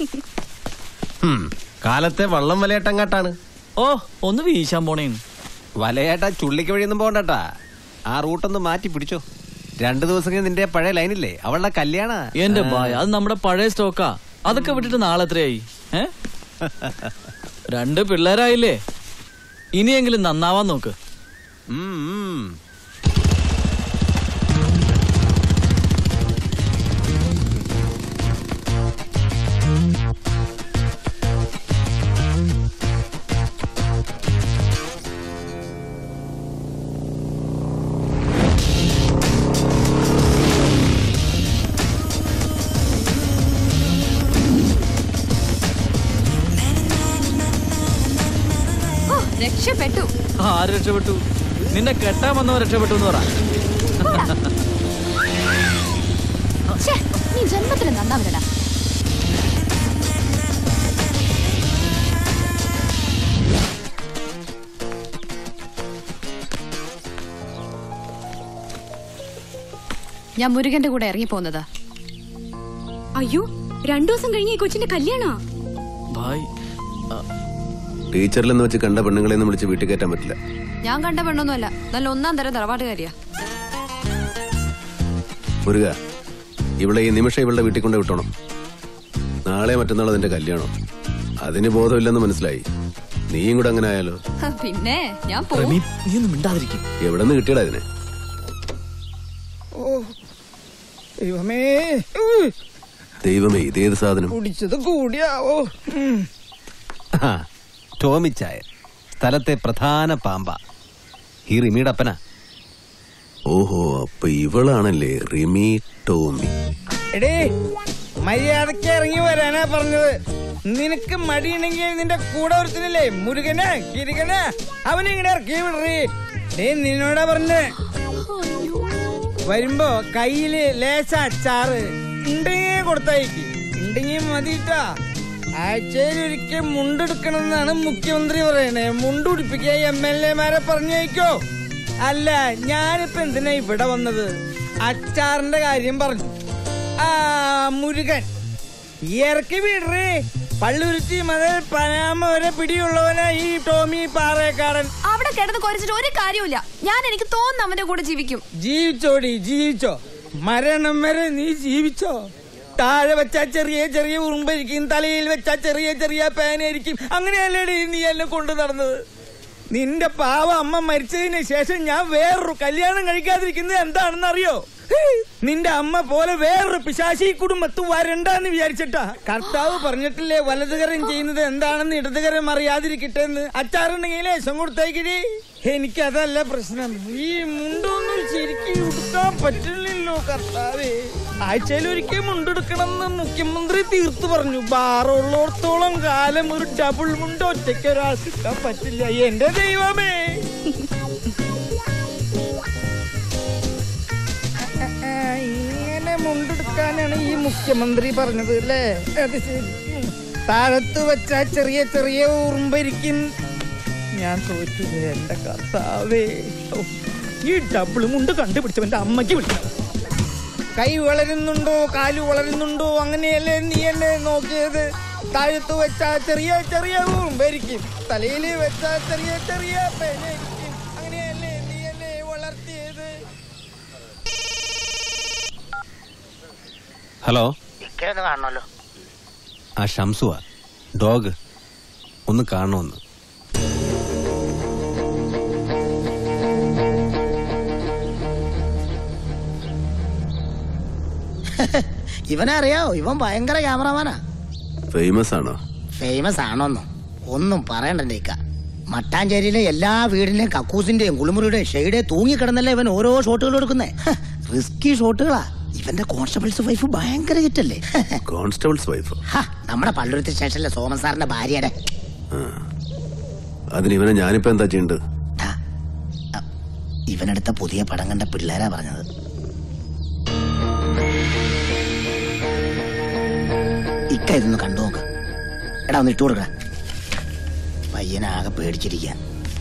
കാലത്തെ വള്ളം വലയേട്ടങ്ങാട്ടാണ് ഓ ഒന്ന് വീശാൻ പോണേന്ന് വലയേട്ട ചുള്ളിക്ക് വഴിയൊന്നും പോകണ്ടട്ടാ ആ റൂട്ടൊന്ന് മാറ്റി പിടിച്ചോ രണ്ടു ദിവസം കഴിഞ്ഞ് നിന്റെ പഴയ ലൈനില്ലേ അവളുടെ കല്യാണ എന്റെ ബായ് അത് നമ്മുടെ പഴയ സ്റ്റോക്കാ അതൊക്കെ വിട്ടിട്ട് നാളെ എത്രയായി ഏ രണ്ട് പിള്ളേരായില്ലേ ഇനിയെങ്കിലും നന്നാവാൻ നോക്ക് ഓ രക്ഷപ്പെട്ടു ആര് രക്ഷപ്പെട്ടു നിന്നെ കെട്ടാൻ വന്നവൻ രക്ഷപ്പെട്ടു എന്ന് പറ ഛേ, നീ ജന്മത്തിൽ നന്നാവില്ലടാ ഞാൻ മുരുകന്റെ കൂടെ ഇറങ്ങി പോകുന്നതാ അയ്യോ രണ്ടു ദിവസം കഴിഞ്ഞ ഈ കൊച്ചിന്റെ കല്യാണോ ഭായ് ടീച്ചറിലെന്ന് വെച്ച് കണ്ട പെണ്ണുങ്ങളെ ഒന്നും വിളിച്ച് വീട്ടിൽ കയറ്റാൻ പറ്റില്ല ഞാൻ കണ്ട പെണ്ണൊന്നുമല്ല നല്ല ഒന്നാം തരം തറവാട്ടുകാരിയാ മുരുക ഇവിടെ ഈ നിമിഷം ഇവളുടെ വീട്ടിൽ കൊണ്ട് വിട്ടോണം നാളെ മറ്റന്നാൾ അതിന്റെ കല്യാണം അതിന് ബോധമില്ലെന്ന് മനസ്സിലായി നീയും കൂടെ അങ്ങനെ ആയാലോ ഹ, പിന്നെ ഞാൻ പോകും നീ ഒന്നും മിണ്ടാതിരിക്കും എവിടെ നിന്ന് കിട്ടിയടാ ഇതിനെ ഓ ദൈവമേ ദൈവമേ ഇതേത് സാധനം കുടിച്ചത് കൂടിയാവോ ഉം. ആ, ടോമിച്ചായ സ്ഥലത്തെ പ്രധാന പാമ്പ ഈ റിമിയുടെ അപ്പനാ ഓഹോ അപ്പൊ ഇവളാണല്ലേ റിമി ടോമി എടേ മര്യാദക്ക് ഇറങ്ങി വരാനാ പറഞ്ഞത് നിനക്ക് മടിയുണ്ടെങ്കിൽ നിന്റെ കൂടെ ഒരുത്തനില്ലേ മുരുകന് കിരുകന് അവനിങ്ങനെ ഇറക്കി വിടറി ഡേ നിന്നോടാ പറഞ്ഞേ വരുമ്പോ കയ്യില് ലേശ അച്ചാറ് ഉണ്ടെങ്കിൽ കൊടുത്തയക്ക് ഉണ്ടെങ്കിൽ മതിട്ടാ ആഴ്ചയിൽ ഒരിക്കൽ മുണ്ടെടുക്കണമെന്നാണ് മുഖ്യമന്ത്രി പറയണേ മുണ്ടുടിപ്പിക്കുക എം എൽ എമാരെ പറഞ്ഞയക്കോ അല്ല ഞാനിപ്പോ എന്തിനാ ഇവിടെ വന്നത് അച്ചാറിന്റെ കാര്യം പറഞ്ഞു ആ മുരുകൻ ഇറക്കി വിടറേ പള്ളുരുത്തി മുതൽ പനാമ വരെ പിടിയുള്ളവനാ ഈ ടോമി പാറേക്കാടൻ അവിടെ കിടന്ന് കുറച്ചിട്ട് ഒരു കാര്യമില്ല ഞാൻ എനിക്ക് തോന്നുന്നു അവന്റെ കൂടെ ജീവിക്കും ജീവിച്ചോടി ജീവിച്ചോ മരണം വരെ നീ ജീവിച്ചോ താഴെ വെച്ചാ ചെറിയ ചെറിയ ഉറുമ്പായിരിക്കും തലയിൽ വെച്ചാ ചെറിയ ചെറിയ പേനായിരിക്കും അങ്ങനെയല്ലേടി നീ എന്നെ കൊണ്ടു നടന്നത് നിന്റെ പാവ അമ്മ മരിച്ചതിന് ശേഷം ഞാൻ വേറൊരു കല്യാണം കഴിക്കാതിരിക്കുന്നത് എന്താണെന്ന് അറിയോ നിന്റെ അമ്മ പോലെ വേറൊരു പിശാശി ഈ കുടുംബത്ത് വരണ്ടെന്ന് വിചാരിച്ചിട്ടാ കർത്താവ് പറഞ്ഞിട്ടില്ലേ വലതുകരം ചെയ്യുന്നത് എന്താണെന്ന് ഇടതുകരം അറിയാതിരിക്കട്ടെ എന്ന് അച്ചാറുണ്ടെങ്കിൽ ലേശം കൊടുത്തേക്കിടി എനിക്കതല്ല പ്രശ്നം ഈ മുണ്ടൊന്നും ശരിക്കും ഉടുക്കാൻ പറ്റില്ലല്ലോ കർത്താവേ ആഴ്ചയിൽ ഒരിക്കൽ മുണ്ടെടുക്കണം എന്ന് മുഖ്യമന്ത്രി തീർത്തു പറഞ്ഞു ബാറുള്ളോടത്തോളം കാലം ഒരു ഡബിൾ മുണ്ട് ഒറ്റയ്ക്ക് ഒരാൾക്ക് ഇട്ടാൻ പറ്റില്ല എന്റെ ദൈവമേ ആ, ഇങ്ങനെ മുണ്ടെടുക്കാനാണ് ഈ മുഖ്യമന്ത്രി പറഞ്ഞത് അല്ലേ അത് ശരി ഉം. താഴത്ത് വെച്ച ചെറിയ ചെറിയ ഉറുമ്പരിക്കും ഞാൻ തോറ്റു എന്റെ കർത്താവേ ഓ, ഈ ഡബിൾ മുണ്ട് കണ്ടുപിടിച്ചവന്റെ അമ്മയ്ക്ക് വിളിക്കണം കൈ വളരുന്നുണ്ടോ കാല് വളരുന്നുണ്ടോ അങ്ങനെയല്ലേ നീ എന്നെ നോക്കിയത് താഴത്ത് വെച്ച ചെറിയ ചെറിയ ഉറുമ്പരിക്കും തലയിൽ വെച്ച ചെറിയ ചെറിയ പേനായിരിക്കും അങ്ങനെയല്ലേ നീ എന്നെ വളർത്തിയത് ഹലോ ഇക്കയൊന്ന് കാണണമല്ലോ ആ ഷംസുവാ ഡോഗ് ഒന്ന് കാണണമെന്ന് ഇവനെ അറിയാവോ ഇവൻ ഭയങ്കര ക്യാമറമാനാ ഫേമസ് ആണോ ഫേമസ് ആണോന്നോ ഒന്നും പറയണ്ട ഇക്ക മട്ടാഞ്ചേരിയിലെ എല്ലാ വീടിന്റെയും കക്കൂസിന്റെയും കുളിമുറിയുടെയും ഷെയ്ഡെ തൂങ്ങിക്കിടന്നല്ലേ ഇവൻ ഓരോ ഷോട്ടുകൾ എടുക്കുന്നേ റിസ്കി ഷോട്ടുകളാ ഇവന്റെ കോൺസ്റ്റബിൾസ് വൈഫ് ഭയങ്കര ഹിറ്റല്ലേ കോൺസ്റ്റബിൾസ് വൈഫ് ഹ, നമ്മുടെ പള്ളുരുത്തി സ്റ്റേഷനിലെ സോമൻ സാറിന്റെ ഭാര്യയുടെ അതിന് ഇവനെ ഞാനിപ്പോ എന്താ ചെയ്യേണ്ടത് ഇവനെടുത്ത പുതിയ പടം കണ്ട പിള്ളേരാ പറഞ്ഞത് ഇക്ക ഇതൊന്ന് കണ്ടു നോക്ക് എടാ ഒന്ന് ഇട്ടു കൊടുക്കട പയ്യനാകെ പേടിച്ചിരിക്കുക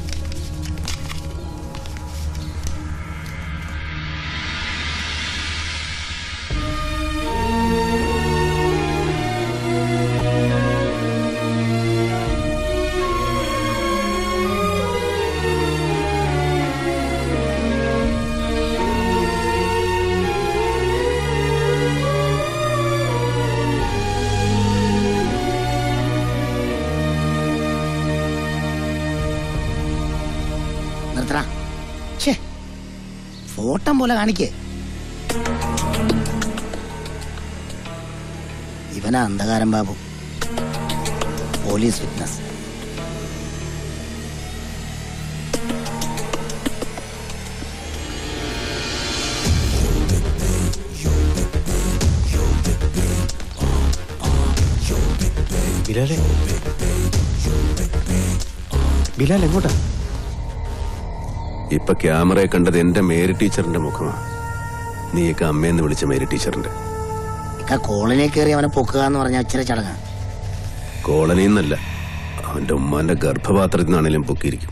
നിർത്തടാ ഛേ ഫോട്ടം പോലെ കാണിക്കേ ഇവനാ അന്ധകാരം ബാബു പോലീസ് വിറ്റ്നസ് ബിലാലെ ബിലാൽ എങ്ങോട്ടാ ഇപ്പൊ ക്യാമറയെ കണ്ടത് എന്റെ മേരി ടീച്ചറിന്റെ മുഖമാണ് നീയൊക്കെ അമ്മയെന്ന് വിളിച്ച മേരി ടീച്ചറിന്റെ ഇക്ക കോളിനെ കയറി അവനെ പൊക്കുക എന്ന് പറഞ്ഞാൽ ഇച്ചിരി ചടങ്ങാ കോളനിയിൽ നിന്നല്ല അവന്റെ ഉമ്മാന്റെ ഗർഭപാത്രത്തിൽ നിന്നാണേലും പൊക്കിയിരിക്കും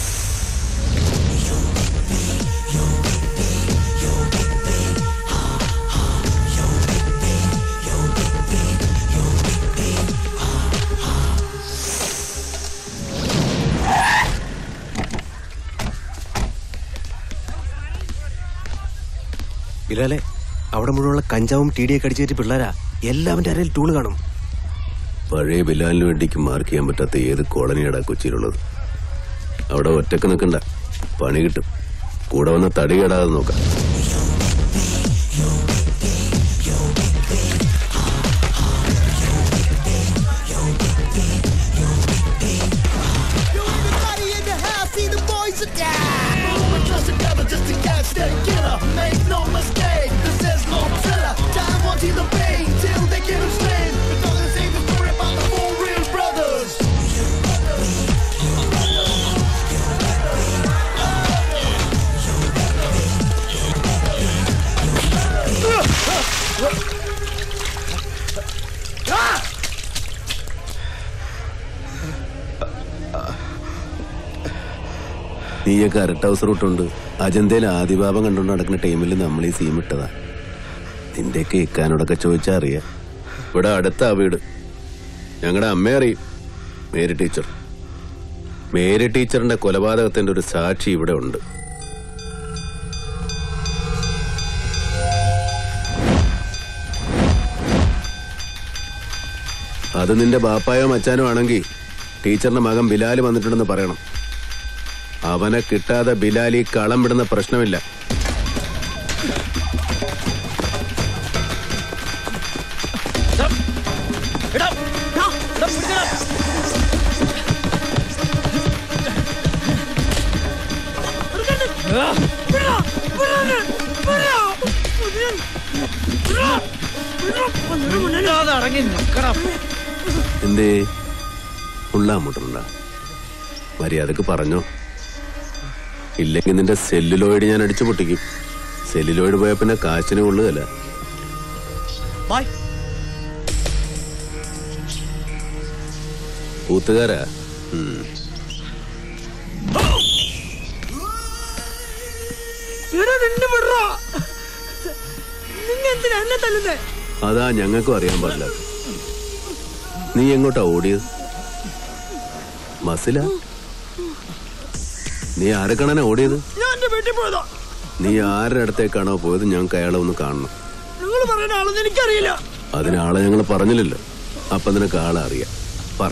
ബിലാലെ അവിടെ മുഴുവനുള്ള കഞ്ചാവും ടീഡിയൊക്കെ അടിച്ചേറ്റ് പിള്ളേരാ എല്ലാവന്റെ അരയിൽ ടൂള് കാണും പഴയ ബിലാലിന് വേണ്ടിക്ക് മാർക്ക് ചെയ്യാൻ പറ്റാത്ത ഏത് കോളനിയാടാ കൊച്ചിയിലുള്ളത് അവിടെ ഒറ്റക്ക് നിൽക്കണ്ട പണി കിട്ടും കൂടെ വന്ന തടി കേടാതെ നോക്കാം നീയൊക്കെ അരട്ട് ഹൗസ് റൂട്ടുണ്ട് അജന്തയിൽ ആദിഭാവം കണ്ടുകൊണ്ട് നടക്കുന്ന ടൈമിൽ നമ്മൾ ഈ സീം ഇട്ടതാ നിന്റെയൊക്കെ ഇക്കാനോടൊക്കെ ചോദിച്ചാ അറിയാം ഇവിടെ അടുത്താ വീട് ഞങ്ങളുടെ അമ്മ അറിയും മേരി ടീച്ചർ മേരി ടീച്ചറിന്റെ കൊലപാതകത്തിന്റെ ഒരു സാക്ഷി ഇവിടെ ഉണ്ട് അത് നിന്റെ ബാപ്പായോ മച്ചാനോ ആണെങ്കിൽ ടീച്ചറിന്റെ മകൻ ബിലാല് വന്നിട്ടുണ്ടെന്ന് പറയണം അവനെ കിട്ടാതെ ബിലാലി കളം വിടുന്ന പ്രശ്നമില്ല അടങ്ങി നിക്കണം എന്തേ ഉള്ളാമുട്ടുണ്ട മര്യാദക്ക് പറഞ്ഞോ ഇല്ലെങ്കിൽ നിന്റെ സെല്ലുലോയിഡ് ഞാൻ അടിച്ചു പൊട്ടിക്കും സെല്ലുലോയിഡ് പോയ പിന്നെ കാശിന് കൊള്ളുകയല്ല ബായ് കൂത്തുകാരാ ഉം. എടാ നിന്നെ വിടറാ നിങ്ങ എന്തിനാ എന്നെ തല്ലുന്നേ അതാ ഞങ്ങൾക്കും അറിയാൻ പാടില്ല നീ എങ്ങോട്ടാ ഓടിയത് മസില നീ ആരെ കാണാനാ ഓടിയത് ഞാൻ എന്റെ വീട്ടിൽ പോയതാ നീ ആരുടെ അടുത്തേക്കാണോ പോയത് ഞങ്ങൾക്ക് അയാളെ ഒന്ന് കാണണം നിങ്ങൾ പറയുന്ന ആളൊന്നും എനിക്കറിയില്ല അതിനാളെ ഞങ്ങൾ പറഞ്ഞില്ലല്ലോ അപ്പൊ നിനക്ക് ആളെ അറിയാം പറ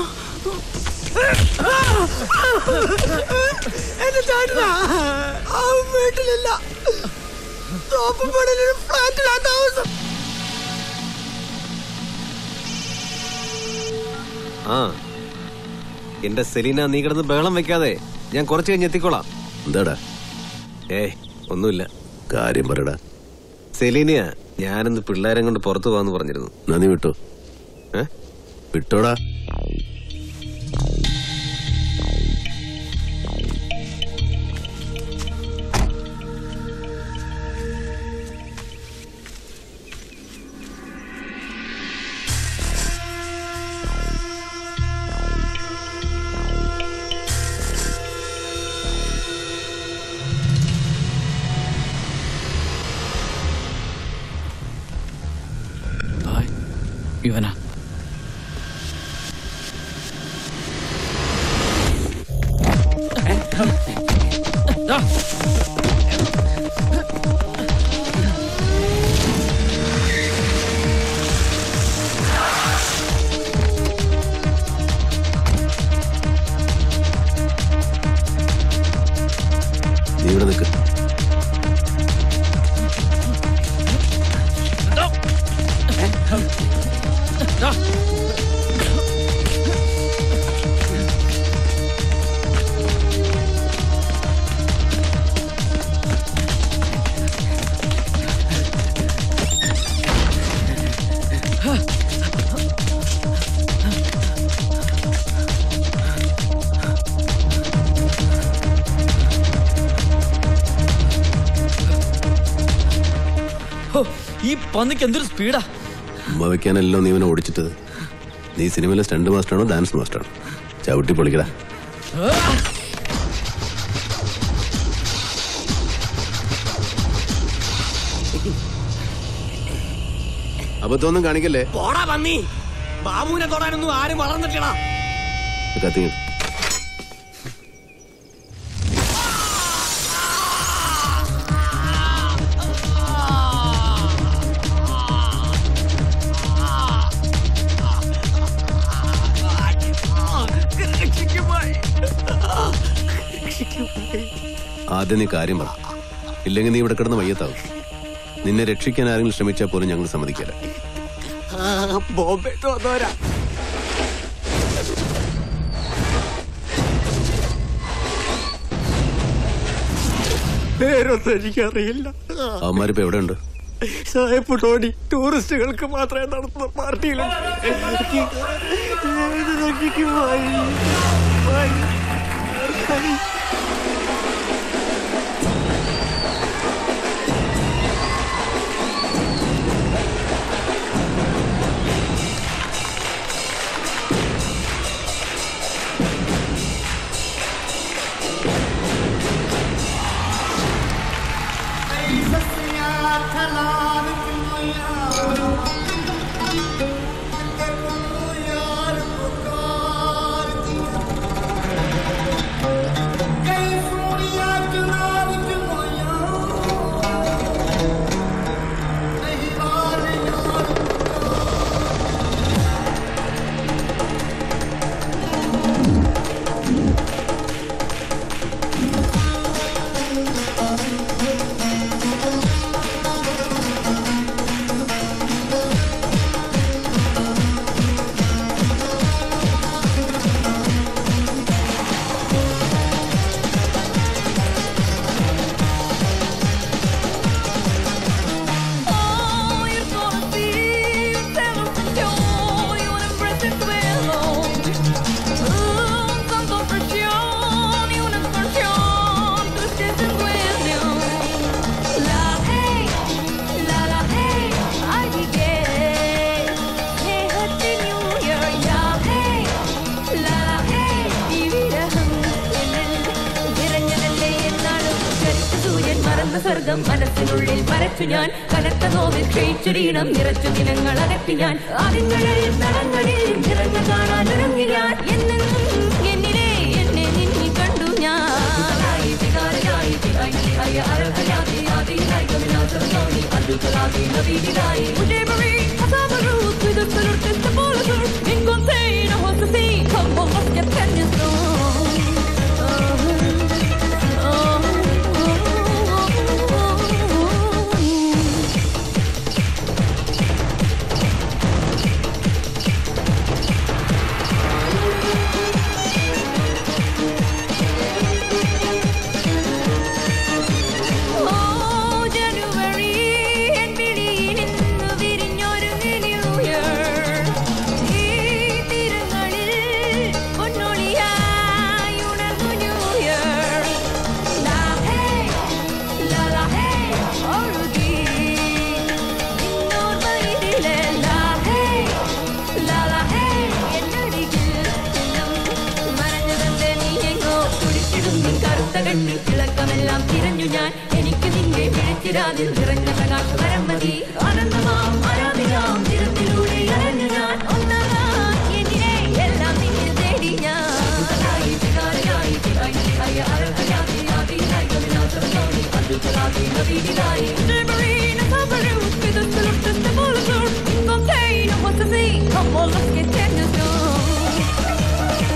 എന്റെ ചേട്ടനാ അവൻ വീട്ടിലില്ല തോപ്പുപടിയിലൊരു ഫ്ലാറ്റിലാ താമസം ആ എന്റെ സെലീന നീ കിടന്ന് ബഹളം വെക്കാതെ ഞാൻ കുറച്ച് കഴിഞ്ഞ് എത്തിക്കോളാം എന്താടാ ഏ ഒന്നുമില്ല കാര്യം പറയടാ സെലീനയാ ഞാനിന്ന് പിള്ളേരെ കൊണ്ട് പുറത്തു പോവാന്ന് പറഞ്ഞിരുന്നു നന്ദി വിട്ടോ ഏ വിട്ടോടാ ഇവനാ നീ ഇവിടെ നിൽക്ക് ഹോ, ഈ പന്നിക്ക് എന്തൊരു സ്പീഡാ ഉമ്മ വെക്കാനല്ലോ നീ ഇവനെ ഓടിച്ചിട്ടത് നീ സിനിമയിലെ സ്റ്റണ്ട് മാസ്റ്ററാണോ ഡാൻസ് മാസ്റ്ററാണോ ചവിട്ടി പൊളിക്കടാ അബദ്ധമൊന്നും കാണിക്കല്ലേ പോടാ പന്നി ബാബുവിനെ തൊടാനൊന്നും ആരും വളർന്നിട്ടില്ല കത്തിങ്ങ ആദ്യം നീ കാര്യം പറ ഇല്ലെങ്കിൽ നീ ഇവിടെ കിടന്ന് മയ്യത്താവും നിന്നെ രക്ഷിക്കാൻ ആരെങ്കിലും ശ്രമിച്ചാൽ പോലും ഞങ്ങൾ സമ്മതിക്കില്ല ബോംബെ തോന്നോരാ പേരൊന്നും എനിക്കറിയില്ല അവന്മാരിപ്പോ എവിടെയുണ്ട് സായപ്പ് ടോണി ടൂറിസ്റ്റുകൾക്ക് മാത്രമേ നടത്തുന്ന പാർട്ടിയിലുണ്ട് രക്ഷിക്ക് മായി. മായി. മായി. സ്വർഗം മനസ്സിനുള്ളിൽ വരച്ചു ഞാൻ കനത്ത നോവിൽ ക്ഷയിച്ചൊരീണം നിറച്ചു ദിനങ്ങൾ അകറ്റി ഞാൻ ആദ്യങ്ങളിൽ നടങ്ങളിൽ നിറഞ്ഞു കാണാൻ ഇറങ്ങി ഞാൻ എന്നെന്നും എന്നിലെ എന്നെ നിന്നിൽ കണ്ടു ഞാൻ ആയി വികാരയായി വികായി ആയ അർഹയാതി ആദി നായികമില്ലാത്തവനായി അദ്ഭുതരാതി നവീനായി ഉടേബറി അസാമരു വിദുത്തലു തെസ്തപോലു ഇൻകൊന്തേന ഹോസസി കമ്പോ മസ്കെ തെന്നിസ്തോ Oh, January, എൻ പിടിയിൽ ഇന്ന് വിരിഞ്ഞൊരു new year. ഈ തീരങ്ങളിൽ പൊന്നൊളിയായി ഉണർന്നു new year. ലാ ഹേ, ലാ ലാ ഹേ, ഒഴുകി നിന്നോർമ്മയിലെ ലാ ഹേ, ലാ ലാ ഹേ, എന്നരികിൽ എന്നും മറഞ്ഞതെന്റെ നീ എങ്ങോ കുടിച്ചിടും നിൻ കറുത്ത കണ്ണിൽ തിളക്കമെല്ലാം തിരഞ്ഞു ഞാൻ എനിക്ക് നിന്റെ വിളിച്ചിരാതിൽ നിറഞ്ഞ പ്രകാശ പരമതി ആനന്ദമാം ആരാധികാം നിരത്തിലൂടെ അരഞ്ഞു ഞാൻ ഒന്നാം എന്നിനെ എല്ലാം നിന്നിൽ തേടി ഞാൻ ആയി വികാരയായി വികായി ആയ അർഹയാതി ആദി നായികമില്ലാത്തവനായി അദ്ഭുതരാതി നവീനായി Shimmering as a balloon with a silver festival of joy. Contain what to see. Come on, let's get tennis going.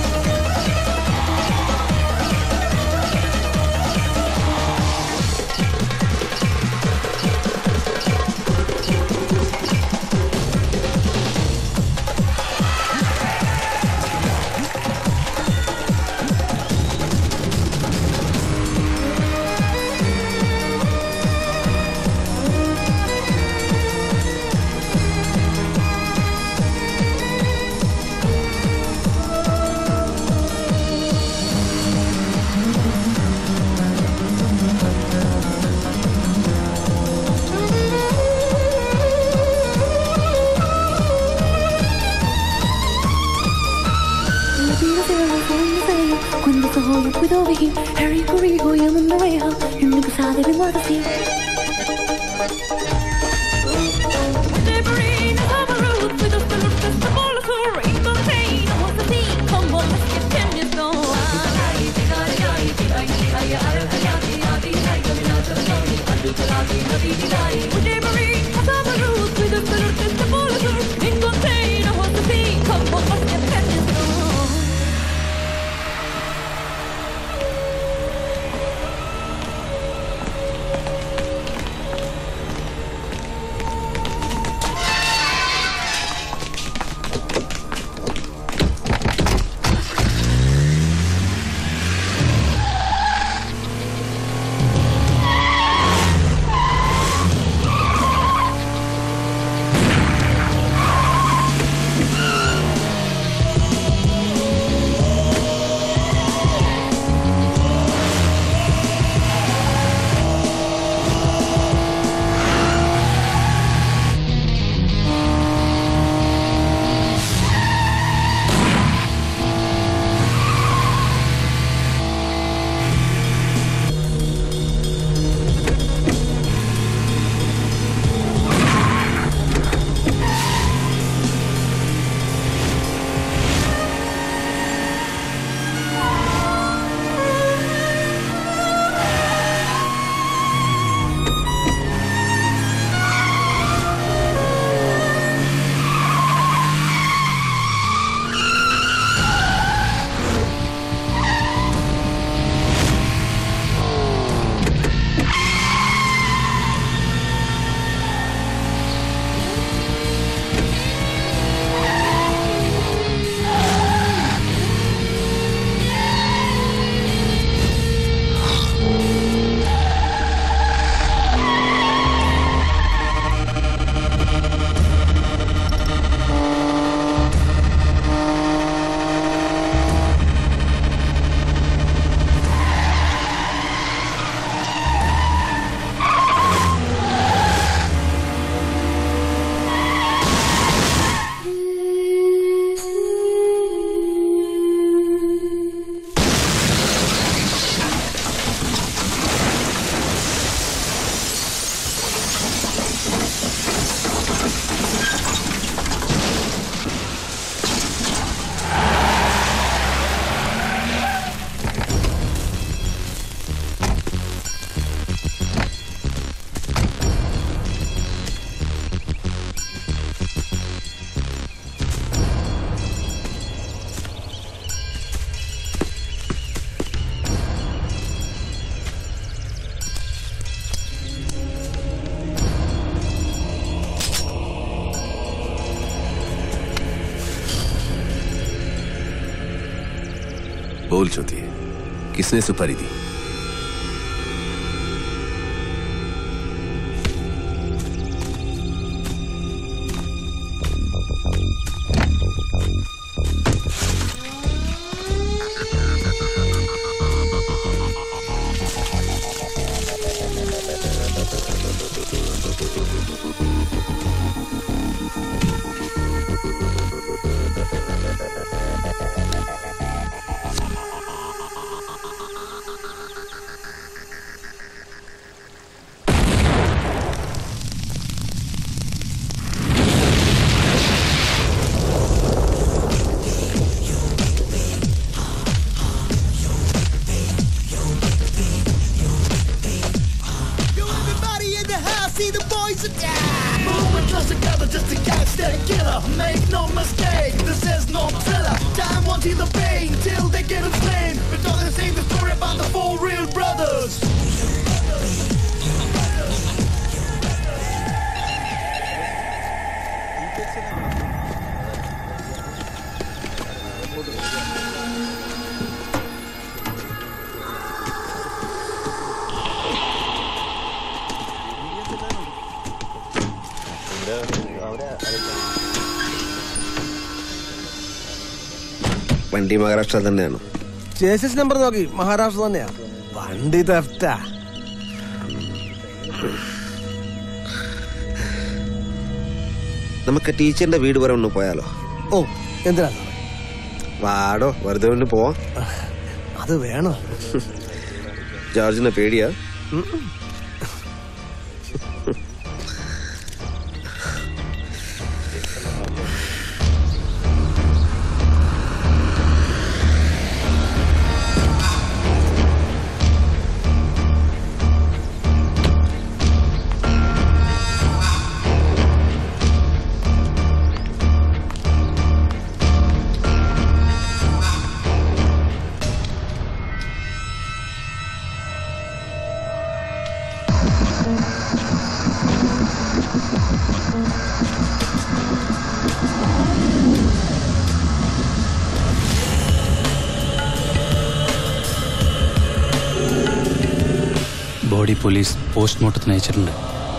look with over here. Harry Curry, who you in the way home. You look sad every mother see. बोल चौथी किसने सुपारी दी Everybody in the house, see the boys are down. Moving close together just to catch that killer. Make no mistake, this is no thriller. Time won't heal the pain till they get inflamed. Because this ain't the story about the four real brothers. വണ്ടി മഹാരാഷ്ട്ര തന്നെയാണ് chases number നോക്കി മഹാരാഷ്ട്ര തന്നെയാ വണ്ടി തെഫ്റ്റാ നമുക്ക് ടീച്ചറിന്റെ വീട് വരെ ഒന്ന് പോയാലോ ഓ എന്തിനാ വാടോ വെറുതെ ഒന്ന് പോവാം അത് വേണം ജോർജിനെ പേടിയാ ബോഡി പോലീസ് പോസ്റ്റ്മോർട്ടത്തിന് അയച്ചിട്ടുണ്ട്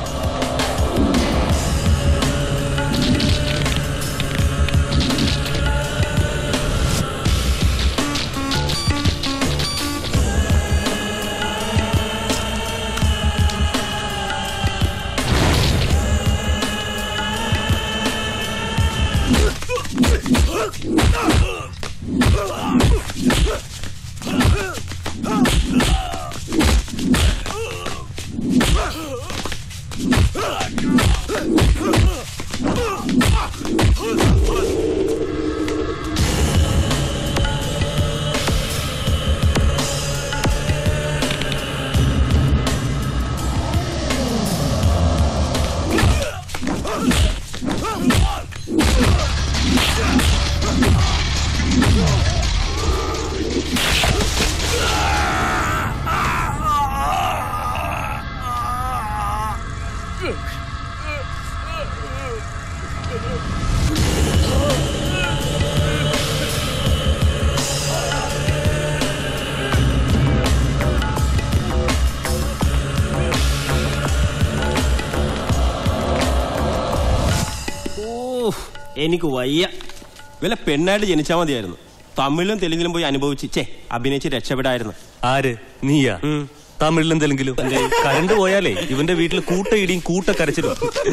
ഓ എനിക്ക് വയ്യ വല്ല പെണ്ണായിട്ട് ജനിച്ചാ മതിയായിരുന്നു തമിഴിലും തെലുങ്കിലും പോയി അനുഭവിച്ച് ചേ അഭിനയിച്ച് രക്ഷപ്പെടായിരുന്നു ആര് നീയാ തമിഴിലും തെലുങ്കിലും കറണ്ട് പോയാലേ ഇവന്റെ വീട്ടിൽ കൂട്ട ഇടിയും കൂട്ട കരച്ചിലും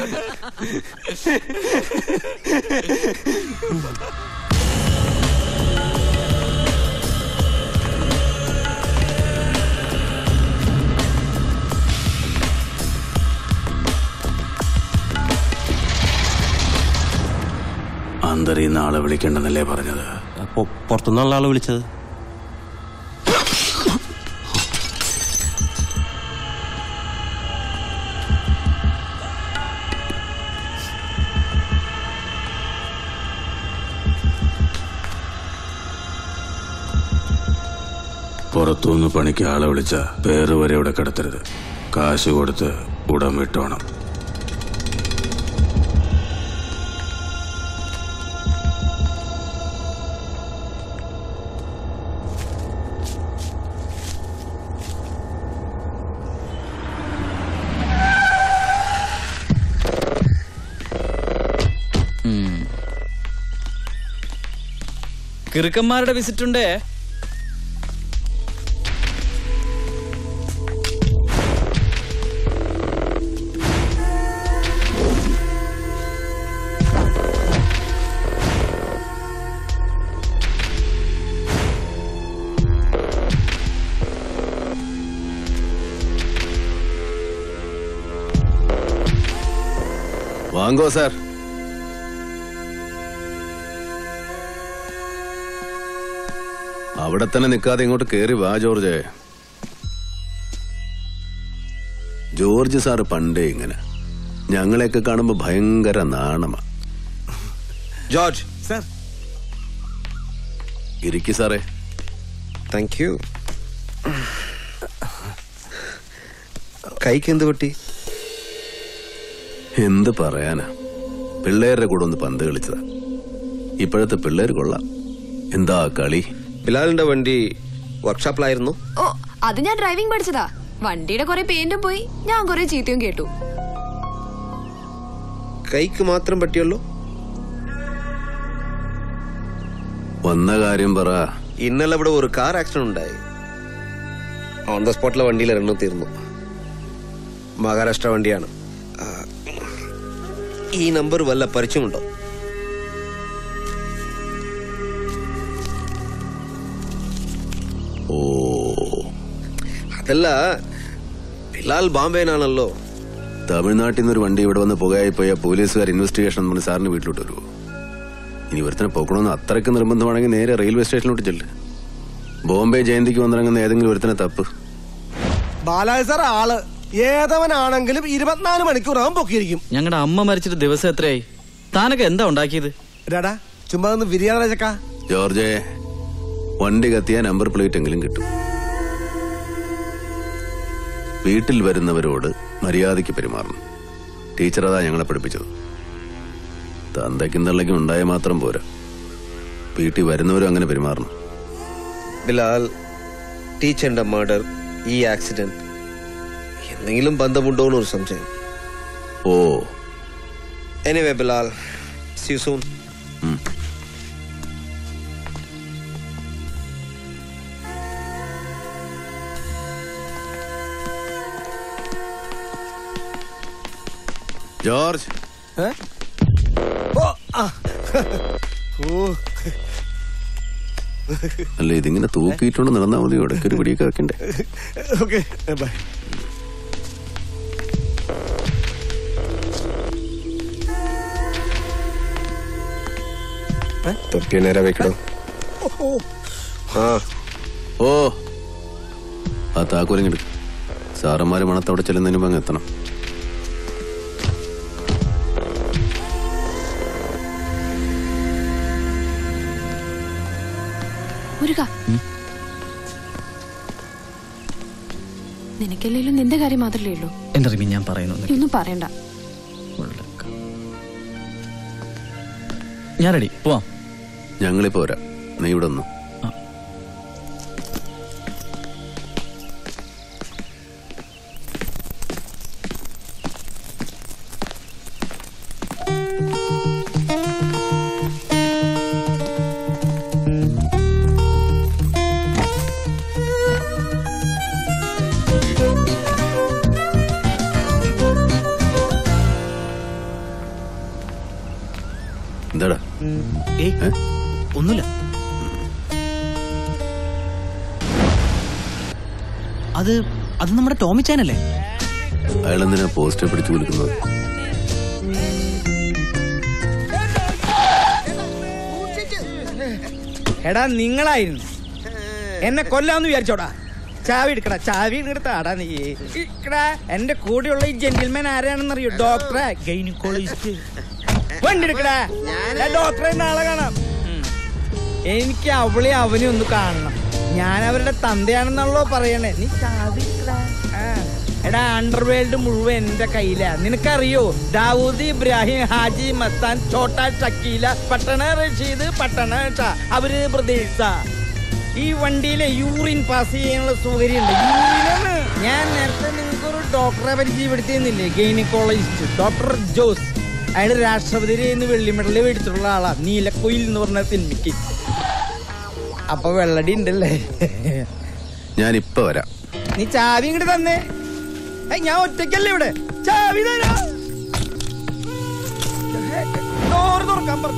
അന്തരീന്ന് ആളെ വിളിക്കണ്ടെന്നല്ലേ പറഞ്ഞത് അപ്പൊ പുറത്തുനിന്നുള്ള ആളെ വിളിച്ചത് പുറത്തുനിന്ന് പണിക്ക് ആളെ വിളിച്ച പേര് വരെ ഇവിടെ കിടത്തരുത് കാശ് കൊടുത്ത് ഉടം വിട്ടോണം കിറുക്കന്മാരുടെ വിസിറ്റ് ഉണ്ടേ വാങ്ങോ സാർ അവിടെ തന്നെ നിൽക്കാതെ ഇങ്ങോട്ട് കയറി വാ ജോർജ് ജോർജ് സാറ് പണ്ടേ ഇങ്ങനെ ഞങ്ങളെയൊക്കെ കാണുമ്പോ ഭയങ്കര നാണമാ ജോർജ് സാർ ഇരിക്കു സാറേ താങ്ക് യു കൈക്ക് എന്ത് പറ്റി എന്ത് പറയാനാ പിള്ളേരുടെ കൂടെ ഒന്ന് പന്ത് കളിച്ചതാ ഇപ്പോഴത്തെ പിള്ളേർ കൊള്ളാം എന്താ കളി ബിലാലിന്റെ വണ്ടി വർക്ക്ഷോപ്പിലായിരുന്നു ഓ അത് ഞാൻ ഡ്രൈവിംഗ് പഠിച്ചതാ വണ്ടിയുടെ കുറെ പെയിന്റും പോയി ഞാൻ കുറെ ചീത്തയും കേട്ടു കൈക്ക് മാത്രം പറ്റിയുള്ളൂ വന്ന കാര്യം പറ ഇന്നലെ ഇവിടെ ഒരു കാർ ആക്സിഡന്റ് ഉണ്ടായി ഓൺ ദ സ്പോട്ടിലെ വണ്ടിയിൽ എണ്ണം തീർന്നു മഹാരാഷ്ട്ര വണ്ടിയാണ് ആ, ഈ നമ്പർ വല്ല പരിചയമുണ്ടോ ഓ അതല്ല ബിലാൽ ബോംബെനാണല്ലോ തമിഴ്നാട്ടിൽ നിന്ന് ഒരു വണ്ടി ഇവിടെ വന്ന് പുകയായി പോയ പോലീസുകാർ ഇൻവെസ്റ്റിഗേഷൻ എന്ന് പറഞ്ഞ് സാറിന് വീട്ടിലോട്ട് വരുമോ ഇനി ഒരുത്തനെ പോക്കണമെന്ന് അത്രയ്ക്ക് നിർബന്ധമാണെങ്കിൽ നേരെ റെയിൽവേ സ്റ്റേഷനിലോട്ട് ചെല്ല് ബോംബെ ജയന്തിക്ക് വന്നിറങ്ങുന്ന ഏതെങ്കിലും ഒരുത്തനെ തപ്പ് ബാലാജി സാർ ആള് ഏതവനാണെങ്കിലും ഇരുപത്തിനാല് മണിക്കൂറാകും പൊക്കിയിരിക്കും ഞങ്ങളുടെ അമ്മ മരിച്ചിട്ട് ദിവസം എത്രയായി താനൊക്കെ എന്താ ഉണ്ടാക്കിയത് ഡാടാ ചുമ്മാ ഒന്ന് വിരിയാതെ ചക്ക ജോർജെ വണ്ടി കത്തിയ നമ്പർ പ്ലേറ്റ് എങ്കിലും കിട്ടും വീട്ടിൽ വരുന്നവരോട് മര്യാദയ്ക്ക് പെരുമാറണം ടീച്ചർ അതാ ഞങ്ങളെ പഠിപ്പിച്ചത് തന്തയ്ക്കും തള്ളയ്ക്കും ഉണ്ടായ മാത്രം പോരാ വീട്ടിൽ വരുന്നവരും അങ്ങനെ പെരുമാറണം ബിലാൽ ടീച്ചറിന്റെ മർഡർ ഈ ആക്സിഡന്റ് എന്തെങ്കിലും ബന്ധമുണ്ടോ എന്നൊരു സംശയം ഓ anyway Bilal see soon George ഓ ആ ഓ അല്ല ഇതിങ്ങനെ തൂക്കിയിട്ടുണ്ട് നടന്നാ മതി ഇടയ്ക്ക് ഒരു പിടിയൊക്കെ വെക്കണ്ടേ ഓക്കെ ബൈ തൊപ്പി നേരെ വെക്കണോ ആ ഓ ആ താക്കോലിങ്ങെടുക്ക് സാറന്മാര് മണത്തവിടെ ചെല്ലുന്നതിന് മുമ്പ് അങ്ങ് എത്തണം മുരുക നിനക്കല്ലേലും നിന്റെ കാര്യം മാത്രമല്ലേ ഉള്ളൂ എന്റെ റിമി ഞാൻ പറയുന്നു നീ ഒന്നും പറയണ്ട ഞാൻ റെഡി പോവാം ഞങ്ങളിപ്പോ വരാം നീ ഇവിടെ ഒന്ന് എന്താടാ ഏയ് ഒന്നുമില്ല അത് അത് നമ്മുടെ ടോമിച്ചാനല്ലേ അയാൾ എന്തിനാ പോസ്റ്റർ പിടിച്ചു കുലുക്കുന്നത് എടാ നിങ്ങളായിരുന്നു എന്നെ കൊല്ലാന്ന് വിചാരിച്ചോടാ ചാവി എടുക്കടാ ചാവി എടുത്താടാ നീ ഇക്കടാ എന്റെ കൂടെയുള്ള ഈ ജെന്റിൽമാൻ ആരാണെന്നറിയോ ഡോക്ടറെ ഗൈനക്കോളജിസ്റ്റ് വണ്ടി എടുക്കടാ ഞാൻ ഡോക്ടറെ നാളെ കാണാം ഉം. എനിക്ക് അവളെ അവനെ ഒന്ന് കാണണം ഞാൻ അവരുടെ തന്തയാണെന്നാണല്ലോ പറയണേ നീ ചാവി എടുക്കടാ. ആ. എടാ അണ്ടർവേൾഡ് മുഴുവൻ എന്റെ കയ്യിലാ നിനക്കറിയോ ദാവൂദ് ഇബ്രാഹിം ഹാജി മത്താൻ ചോട്ട ഷക്കീല പട്ടണ റഷീദ് പട്ടണ ഷാ അവര് പ്രദേശ ഈ വണ്ടിയിലെ യൂറിൻ പാസ് ചെയ്യാനുള്ള സൗകര്യം ഉണ്ട് യൂറിനാണ് ഞാൻ നേരത്തെ നിങ്ങൾക്ക് ഒരു ഡോക്ടറെ പരിചയപ്പെടുത്തിയെന്നില്ലേ ഗൈനക്കോളജിസ്റ്റ് ഡോക്ടർ ജോസ് അയാൾ രാഷ്ട്രപതിയിൽ നിന്ന് വെള്ളി മെഡൽ മേടിച്ചിട്ടുള്ള ആളാ നീലക്കൊയിൽ എന്ന് പറഞ്ഞ സിനിമയ്ക്ക് അപ്പൊ വെള്ളടി ഉണ്ടല്ലേ ഞാൻ ഇപ്പൊ വരാം നീ ചാവി ഇങ്ങോട്ട് തന്നേ ഏയ്, ഞാൻ ഒറ്റയ്ക്കല്ലേ ഇവിടെ ചാവി തരാ ഡോറ് തുറക്കാൻ പറഞ്ഞു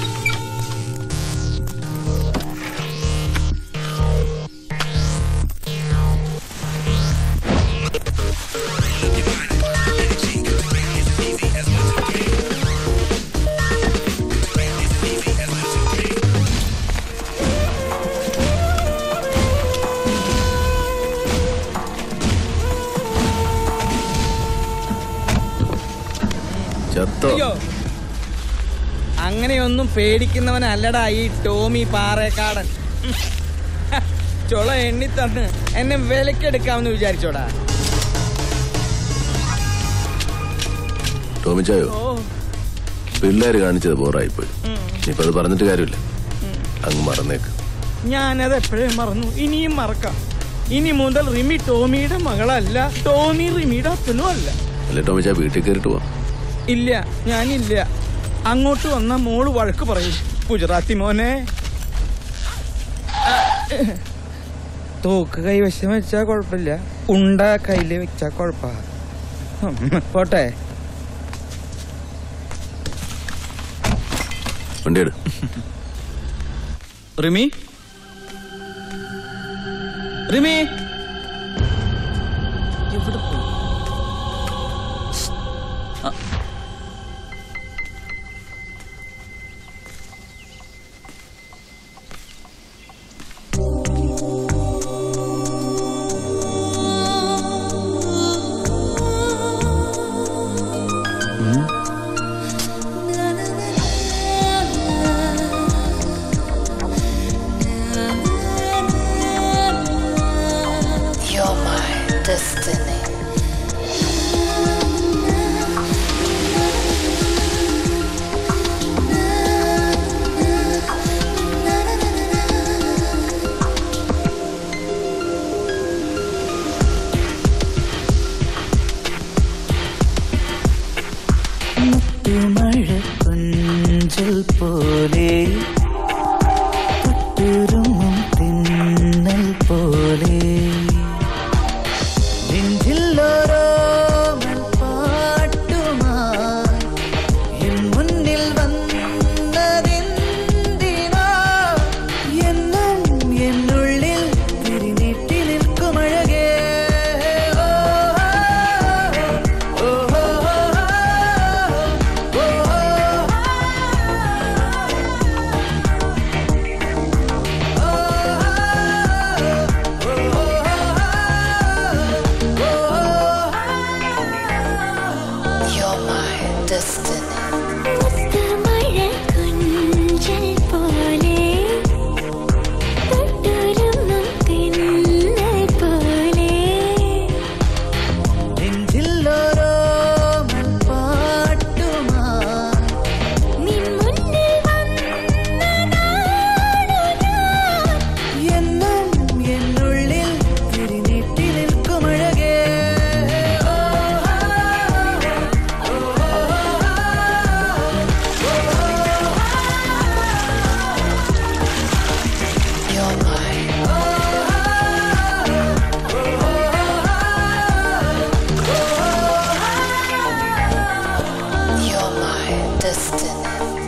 ചത്തോ അയ്യോ അങ്ങനെയൊന്നും പേടിക്കുന്നവനല്ലടാ ഈ ടോമി പാറേക്കാടൻ ഉം. ചുള എണ്ണി തന്ന് എന്നെ വിലക്കെടുക്കാമെന്ന് വിചാരിച്ചോടാ ടോമിച്ചായോ ഓ പിള്ളേര് കാണിച്ചത് ബോറായിപ്പോയി ഉം. ഇപ്പൊ അത് പറഞ്ഞിട്ട് കാര്യമില്ല അങ്ങ് മറന്നേക്ക് ഞാനത് എപ്പോഴേ മറന്നു ഇനിയും മറക്കാം ഇനി മുതൽ റിമി ടോമിയുടെ മകളല്ല ടോമി റിമിയുടെ അപ്പനും അല്ല അല്ലെ ടോമിച്ചാ വീട്ടിൽ കയറിട്ട് പോവാം ഇല്ല ഞാനില്ല അങ്ങോട്ട് വന്ന മോള് വഴക്ക് പറയും ഗുജറാത്തി മോനെ തോക്ക് കൈവശം വെച്ചാ കുഴപ്പമില്ല ഉണ്ട കയ്യില് വെച്ചാ കുഴപ്പ പോട്ടെ വണ്ടി എടു റിമി റിമി എവിടെ പോയി ആ, You're my destiny. മുത്തുമഴ കൊഞ്ചൽ പോലെ പട്ടുരുമും തിന്നൽ പോലെ നെഞ്ചിലോരോ പാട്ടുമായി എൻ മുന്നിൽ വന്നതെന്തിനോ എന്നും എന്നുള്ളിൽ തിരിനീട്ടി നിൽക്കുമഴകേ ഓ, ഓ, ഓ, ഓ, ഓ, You're my destiny. മുത്തുമഴ കൊഞ്ചൽ പോലെ തൊട്ടുരുമ്മും തിന്നൽ പോലെ നെഞ്ചിലോരോ പാട്ടുമായി നിൻ മുന്നിൽ എന്നും എന്നുള്ളിൽ തിരിനീട്ടി നിൽക്കുമഴകേ ഓ, ഓ, You're my You're my destiny.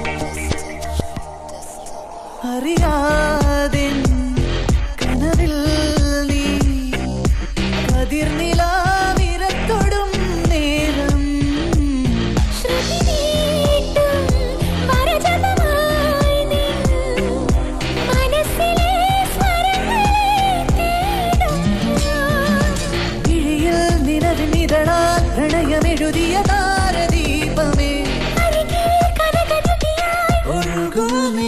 അറിയാതെ കനവിൽ നീ കതിർനിലാവിരത്തൊടും നേരം വരജപമായി നിൻ മനസ്സിലെ സ്വരങ്ങളെ തേടും ഇഴിയിൽ നിലവിനിതളാൽ പ്രണയമെഴുതിയ താരദീപമേ ഒഴുകൂ നീ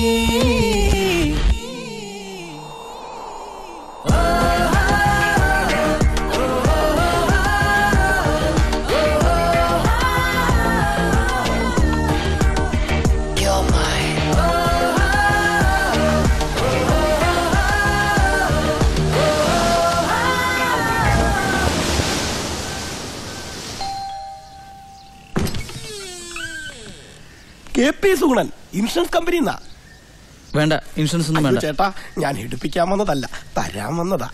You're my കെ പി സൂണൻ ഇൻഷുറൻസ് കമ്പനി എന്നാ വേണ്ട ഇൻഷുറൻസ് ഒന്നും വേണ്ട ചേട്ടാ ഞാൻ എടുപ്പിക്കാൻ വന്നതല്ല തരാൻ വന്നതാ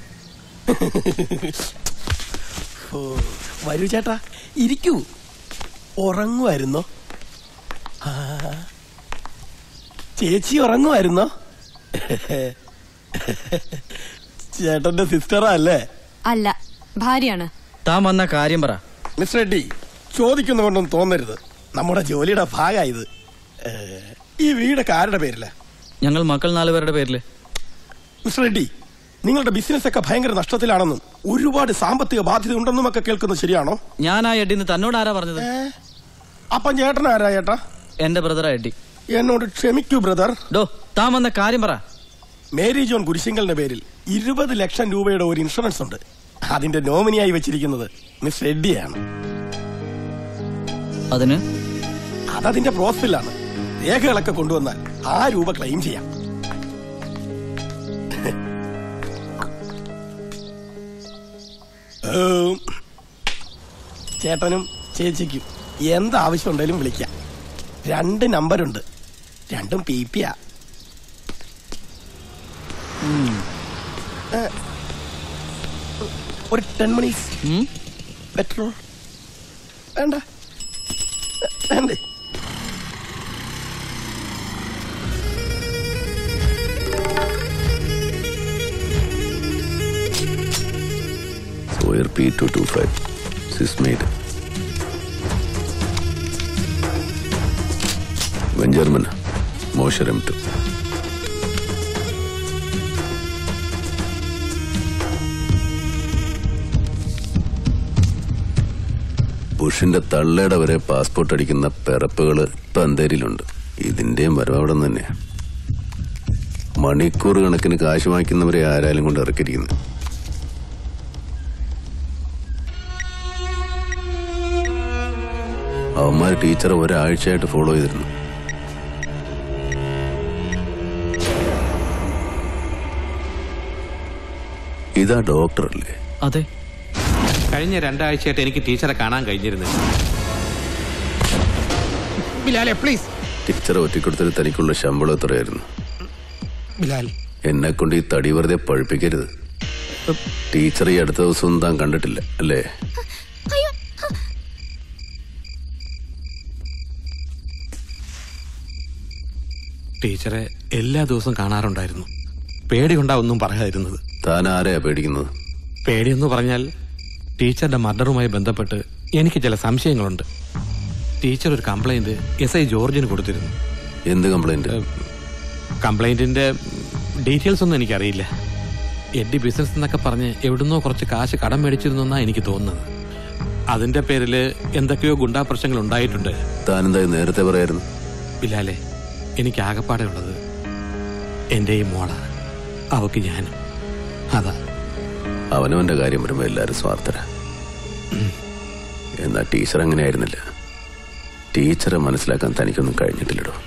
ഓ, വരൂ ചേട്ടാ ഇരിക്കൂ ഉറങ്ങുമായിരുന്നോ ആ, ചേച്ചി ഉറങ്ങുമായിരുന്നോ ചേട്ടന്റെ സിസ്റ്ററാ അല്ലേ അല്ല ഭാര്യയാണ് താൻ വന്ന കാര്യം പറ മിസ്റ്റർ റെഡ്ഡി ചോദിക്കുന്നതുകൊണ്ടൊന്നും തോന്നരുത് നമ്മുടെ ജോലിയുടെ ഭാഗമായത് ഈ വീടൊക്കെ ആരുടെ പേരില ഞങ്ങൾ മക്കൾ നാലുപേരുടെ പേരില് മിസ്റ്റർ റെഡ്ഡി നിങ്ങളുടെ ബിസിനസ് ഒക്കെ ഭയങ്കര നഷ്ടത്തിലാണെന്നും ഒരുപാട് സാമ്പത്തിക ബാധ്യത ഉണ്ടെന്നും ഒക്കെ കേൾക്കുന്നത് ശരിയാണോ ഞാൻ ആ എഡിന്ന് തന്നോട് ആരാ പറഞ്ഞത് അപ്പം ചേട്ടൻ ആരാ ചേട്ടാ എന്റെ ബ്രദറാ എഡി എന്നോട് ക്ഷമിക്കൂ ബ്രദർ ഡോ താൻ വന്ന കാര്യം പറ മേരി ജോൺ കുരിശിങ്കലിന്റെ പേരിൽ ഇരുപത് ലക്ഷം രൂപയുടെ ഒരു ഇൻഷുറൻസ് ഉണ്ട് അതിന്റെ നോമിനിയായി വെച്ചിരിക്കുന്നത് മിസ് റെഡ്ഡിയാണ് അതിന് അതതിന്റെ പ്രോസസ്സിലാണ് രേഖകളൊക്കെ കൊണ്ടുവന്നാൽ ആ രൂപ ക്ലെയിം ചെയ്യാം ഏം, ചേട്ടനും ചേച്ചിക്കും എന്താവശ്യം ഉണ്ടെങ്കിലും വിളിക്കാം രണ്ട് നമ്പറുണ്ട് രണ്ടും പി പിയാ ഒരു ടെൻ മണീസ് പെട്രോൾ വേണ്ട വേണ്ടേ ടു ടു ഫൈവ് സിസ്മെയ്ഡ് വെഞ്ചർമൻ മോശരം ടു ബുഷിന്റെ തള്ളയുടെ വരെ പാസ്പോർട്ട് അടിക്കുന്ന പിറപ്പുകൾ ഇപ്പൊ അന്തേരിയിലുണ്ട് ഇതിന്റെയും വരവ് അവിടെ നിന്ന് തന്നെയാണ് മണിക്കൂർ കണക്കിന് കാശ് വാങ്ങിക്കുന്നവരെ ആരാലും കൊണ്ട് ഇറക്കിയിരിക്കുന്നു അവന്മാർ ടീച്ചറെ ഒരാഴ്ചയായിട്ട് ഫോളോ ചെയ്തിരുന്നു ഇതാ ഡോക്ടറല്ലേ അതെ കഴിഞ്ഞ രണ്ടാഴ്ചയായിട്ട് എനിക്ക് ടീച്ചറെ കാണാൻ കഴിഞ്ഞിരുന്നില്ല ബിലാലെ പ്ലീസ് ടീച്ചറെ ഒറ്റക്കൊടുത്തിട്ട് തനിക്കുള്ള ശമ്പളം എത്രയായിരുന്നു ബിലാൽ എന്നെ കൊണ്ട് ഈ തടി വെറുതെ പഴുപ്പിക്കരുത് ടീച്ചർ ഈ അടുത്ത ദിവസവും താൻ കണ്ടിട്ടില്ല അല്ലേ ടീച്ചറെ എല്ലാ ദിവസവും കാണാറുണ്ടായിരുന്നു പേടി കൊണ്ടാ ഒന്നും പറയാതിരുന്നത് താൻ ആരെയാ പേടിക്കുന്നത് പേടിയെന്ന് പറഞ്ഞാൽ ടീച്ചറുടെ മർഡറുമായി ബന്ധപ്പെട്ട് എനിക്ക് ചില സംശയങ്ങളുണ്ട് ടീച്ചർ ഒരു കംപ്ലൈന്റ് എസ് ഐ ജോർജിന് കൊടുത്തിരുന്നു എന്ത് കംപ്ലൈന്റ് കംപ്ലൈന്റിന്റെ ഡീറ്റെയിൽസ് ഒന്നും എനിക്കറിയില്ല എഡി ബിസിനസ് എന്നൊക്കെ പറഞ്ഞ് എവിടുന്നോ കുറച്ച് കാശ് കടം മേടിച്ചിരുന്നു എന്നാ എനിക്ക് തോന്നുന്നത് അതിന്റെ പേരിൽ എന്തൊക്കെയോ ഗുണ്ടാ പ്രശ്നങ്ങൾ ഉണ്ടായിട്ടുണ്ട് താൻ എന്താ നേരത്തെ പറയായിരുന്നു ബിലാലെ എനിക്ക് ആകപ്പാടെ ഉള്ളത് എൻ്റെ ഈ മോള അവക്ക് ഞാനും അതാ അവനവന്റെ കാര്യം വരുമ്പോ എല്ലാരും സ്വാർത്ഥര എന്നാ ടീച്ചർ അങ്ങനെയായിരുന്നില്ല ടീച്ചറെ മനസ്സിലാക്കാൻ തനിക്കൊന്നും കഴിഞ്ഞിട്ടില്ലടോ